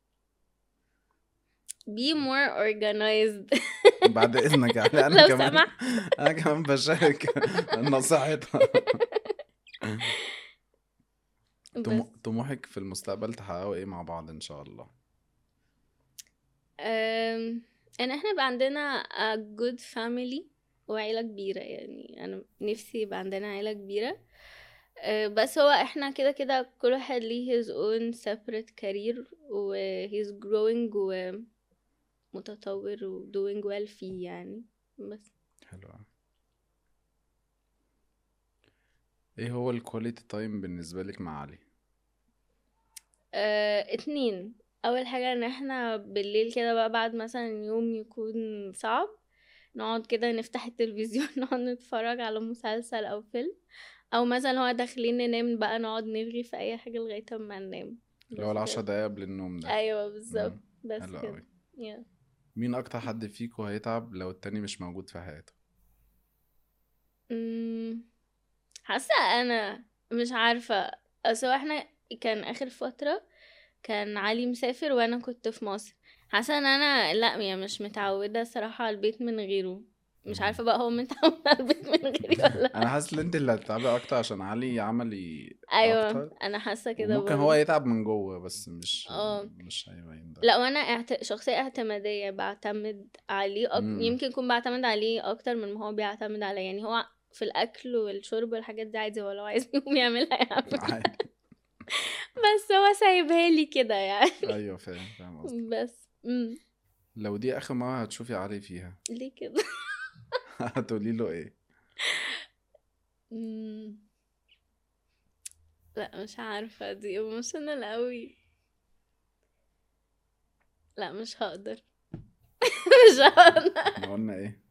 be more organized بعد اذنك يعني انا لو كمان سمحت. انا كمان بشارك نصيحتها طمو- بس طموحك في المستقبل تحققوا ايه مع بعض ان شاء الله أم، ان احنا يبقى عندنا a good family وعيلة كبيرة يعني انا نفسي يبقى عندنا عيلة كبيرة أه، بس هو احنا كده كده كل واحد ليه his own separate career و he's growing ومتطور و doing well فيه يعني بس حلو أوي. ايه هو الكواليتي تايم بالنسبة لك مع علي أه اتنين اول حاجة ان احنا بالليل كده بقى بعد مثلا يوم يكون صعب نقعد كده نفتح التلفزيون نقعد نتفرج على مسلسل او فيلم او مثلا هو داخلين ننام بقى نقعد نرغي في اي حاجة لغاية ما ننام اللي هو بس العشر كده. دقايق قبل النوم ده ايوه بالظبط مم. بس حلو كده أوي yeah. مين اكتر حد فيكو هيتعب لو التاني مش موجود في حياته أمم، حاسة انا مش عارفة اصل هو احنا كان اخر فترة كان علي مسافر وانا كنت في مصر حاسة ان انا لا يعني مش متعودة صراحة على البيت من غيره مش مم. عارفة بقى هو متعود على البيت من غيري ولا انا حاسس ان انت اللي هتتعبي اكتر عشان علي عملي ايوه اكتر انا حاسة كده ممكن برضه. هو يتعب من جوه بس مش اه. مش هيبين ده لا وانا اعت... شخصية اعتمادية بعتمد عليه أك... مم. يمكن يكون بعتمد عليه اكتر من ما هو بيعتمد عليا يعني هو في الاكل والشرب والحاجات دي عادي هو لو عايز يقوم يعملها يعمل عادي بس هو سايبها لي كده يعني ايوه فاهم فاهم قصدي بس امم لو دي اخر مرة هتشوفي علي فيها ليه كده هتقولي له ايه مم. لا مش عارفة دي ايموشنال قوي لا مش هقدر مش هقدر احنا قلنا ايه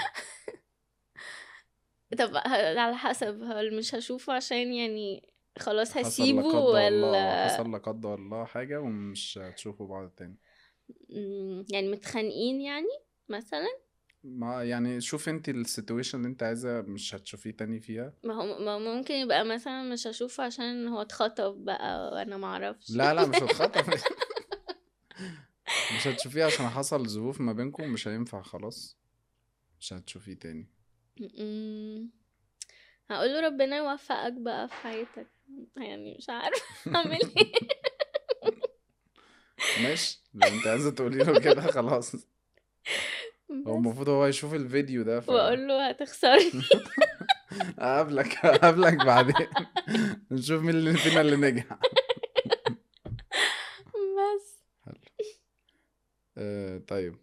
طب ه- على حسب هل مش هشوفه عشان يعني خلاص حصل لا هسيبه قدر الله ولا حصل لا قدر الله حاجة ومش هتشوفوا بعض تاني مم، يعني متخانقين يعني مثلا ما يعني شوف انت السيتويشن اللي انت عايزة مش هتشوفيه تاني فيها ما هو ما ممكن يبقى مثلا مش هشوفه عشان هو اتخطب بقى وانا معرفش لا لا مش هتخطف مش هتشوفيه عشان حصل ظروف ما بينكم مش هينفع خلاص مش هتشوفيه تاني مم. هقول له ربنا يوفقك بقى في حياتك يعني مش عارفه اعمل ايه ماشي لو انت عايزة تقولي له كده خلاص هو بس. المفروض هو يشوف الفيديو ده ف... واقول له هتخسرني اقابلك اقابلك بعدين نشوف مين اللي فينا اللي نجح بس آه طيب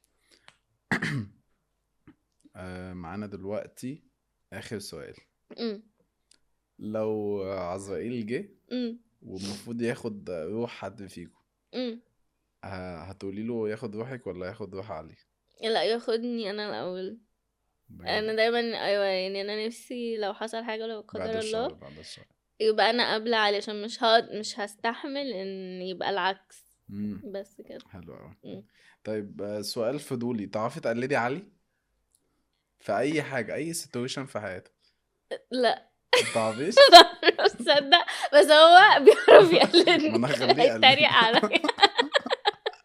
آه معانا دلوقتي آخر سؤال مم. لو عزرائيل جه مم. والمفروض ياخد روح حد فيكم مم. ه- هتقولي له ياخد روحك ولا ياخد روح علي لا ياخدني انا الاول بجد؟ انا دايما ايوه يعني انا نفسي لو حصل حاجه لو بعد قدر الشر الله بعد الشر يبقى انا قابله عليه عشان مش هاد مش هستحمل ان يبقى العكس مم. بس كده حلو قوي مم. طيب آه، سؤال فضولي تعرفي تقلدي علي في اي حاجه اي سيتويشن في حياتك لا ما تعرفيش مش تصدق بس هو بيعرف يقلدني ما أنا هخليه يقلد. هيتريق عليا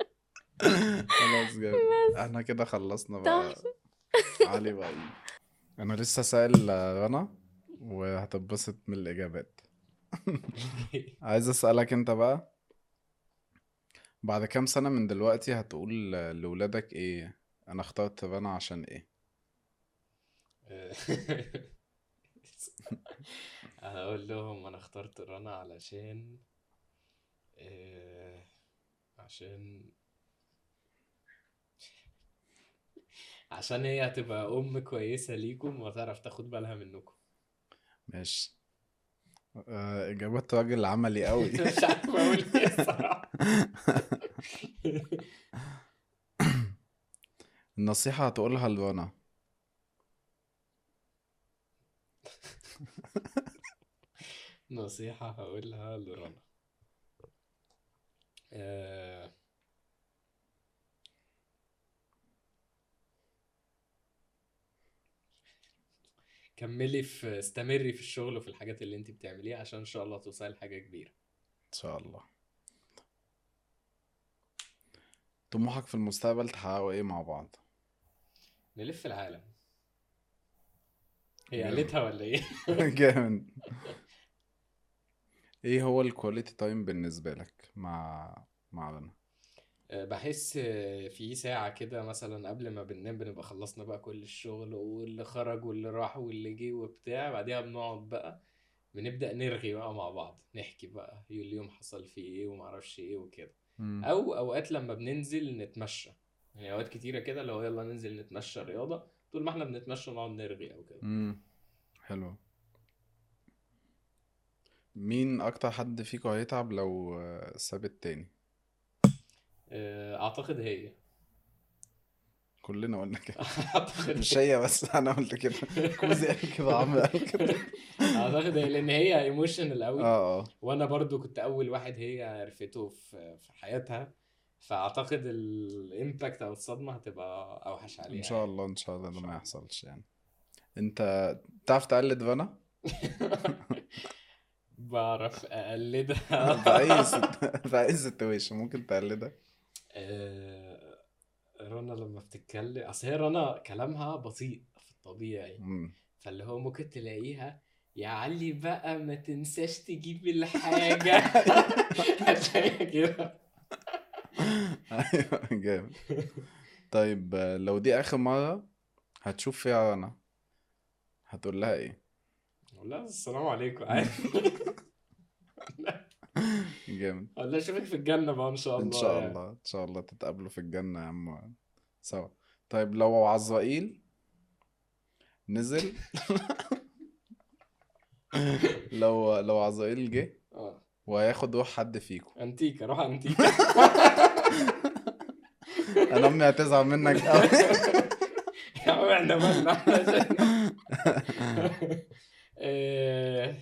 خلاص جامد احنا كده خلصنا بقى علي بقى انا لسه سائل رنا وهتتبسط من الاجابات عايز اسالك انت بقى بعد كام سنه من دلوقتي هتقول لولادك ايه انا اخترت رنا عشان ايه هقول لهم انا اخترت رنا علشان آه، عشان عشان هي هتبقى ام كويسة ليكم وهتعرف تاخد بالها منكم ماشي آه، اجابات راجل عملي قوي مش عارف اقول ايه الصراحة النصيحه هتقولها لرنا نصيحة هقولها لرنا آه، كملي في استمري في الشغل وفي الحاجات اللي انت بتعمليها عشان ان شاء الله توصلي لحاجة كبيرة ان شاء الله طموحك في المستقبل تحققوا ايه مع بعض نلف العالم هي جامد. قالتها ولا ايه؟ جامد ايه هو الكواليتي تايم بالنسبة لك مع مع رنا آه، بحس آه، في ساعة كده مثلا قبل ما بننام بنبقى خلصنا بقى كل الشغل واللي خرج واللي راح واللي جه وبتاع بعديها بنقعد بقى بنبدأ نرغي بقى مع بعض نحكي بقى اليوم حصل فيه ايه ومعرفش ايه وكده مم. او اوقات لما بننزل نتمشى يعني اوقات كتيرة كده لو يلا ننزل نتمشى رياضة طول ما احنا بنتمشى نقعد نرغي او كده مم. حلو مين اكتر حد فيكم هيتعب لو آه، ساب التاني آه، اعتقد هي كلنا قلنا كده اعتقد مش هي بس انا قلت كده كوزي قال كده عمرو قال كده اعتقد هي لان هي ايموشنال قوي اه اه وانا برضو كنت اول واحد هي عرفته في في حياتها فاعتقد الامباكت او الصدمه هتبقى اوحش عليها ان شاء الله ان شاء الله ده ما يحصلش يعني انت تعرف تقلد رنا بعرف اقلدها في اي ست- في اي سيتويشن ممكن تقلدها آه، رنا لما بتتكلم اصل هي رنا كلامها بطيء في الطبيعي مم. فاللي هو ممكن تلاقيها يا علي بقى ما تنساش تجيب الحاجة هتلاقيها كده ايوه جامد طيب آه، لو دي اخر مرة هتشوف فيها رنا هتقول لها ايه لا السلام عليكم عادي جامد ولا اشوفك في الجنة بقى ان شاء الله ان شاء يعني. الله ان شاء الله تتقابلوا في الجنة يا عم سوا طيب لو عزرائيل نزل لو لو عزرائيل جه اه وهياخد روح حد فيكم انتيكا روح انتيكا انا امي هتزعل منك قوي يا عم احنا مالنا احنا عشان- إيه،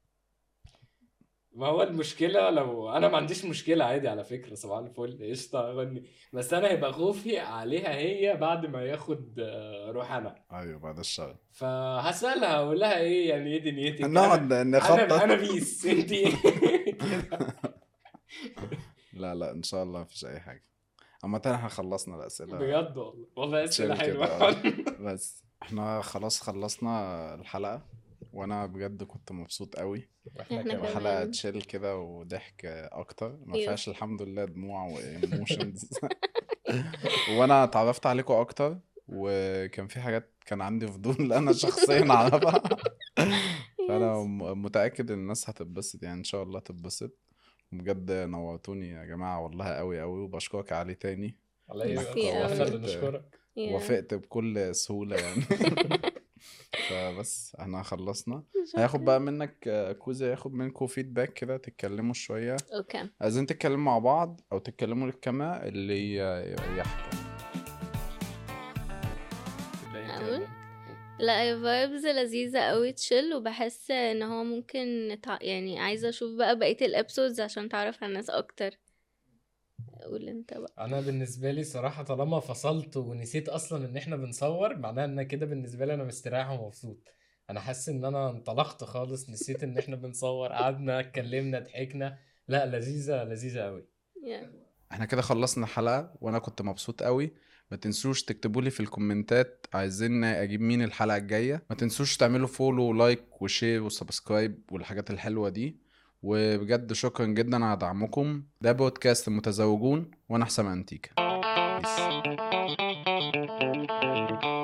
ما هو المشكلة لو أنا ما عنديش مشكلة عادي على فكرة صباح الفل قشطة أغني بس أنا هيبقى خوفي عليها هي بعد ما ياخد آه، روح أنا ايوه بعد الشر فهسألها أقول لها إيه يعني إيه دنيتك نقعد أنا نخطط أنا بيس أنت إيه؟ كده. لا لا ان شاء الله مفيش اي حاجه عامة احنا خلصنا الاسئله بجد والله والله أسئلة chill كده، حلوة آه. بس احنا خلاص خلصنا الحلقه وانا بجد كنت مبسوط قوي واحنا إحنا كمان كمان. حلقه تشيل كده وضحك اكتر ما أيوه. فيهاش الحمد لله دموع وايموشنز وانا اتعرفت عليكم اكتر وكان في حاجات كان عندي فضول انا شخصيا اعرفها فانا م- متاكد ان الناس هتتبسط يعني ان شاء الله تتبسط بجد نورتوني يا جماعه والله قوي قوي وبشكرك علي تاني الله يبارك ميرسي احنا أوي. اللي نشكرك Yeah. وافقت بكل سهوله يعني فبس احنا خلصنا هياخد بقى منك آه، كوزي هياخد منكم فيدباك كده تتكلموا شويه اوكي عايزين تتكلموا مع بعض او تتكلموا للكاميرا اللي يريحك تبدأي انت أقول؟ ولا؟ لا هي فايبز لذيذة قوي تشيل وبحس ان هو ممكن نتع... يعني عايزة اشوف بقى بقية الابسودز عشان تعرف على الناس اكتر قول انت بقى انا بالنسبه لي صراحه طالما فصلت ونسيت اصلا ان احنا بنصور معناها ان كده بالنسبه لي انا مستريح ومبسوط انا حاسس ان انا انطلقت خالص نسيت ان احنا بنصور قعدنا اتكلمنا ضحكنا لا لذيذه لذيذه قوي yeah. احنا كده خلصنا الحلقة وانا كنت مبسوط قوي ما تنسوش تكتبوا لي في الكومنتات عايزين اجيب مين الحلقة الجاية ما تنسوش تعملوا فولو ولايك وشير وسبسكرايب والحاجات الحلوة دي وبجد شكرا جدا على دعمكم ده بودكاست المتزوجون وانا حسام انتيكا Peace.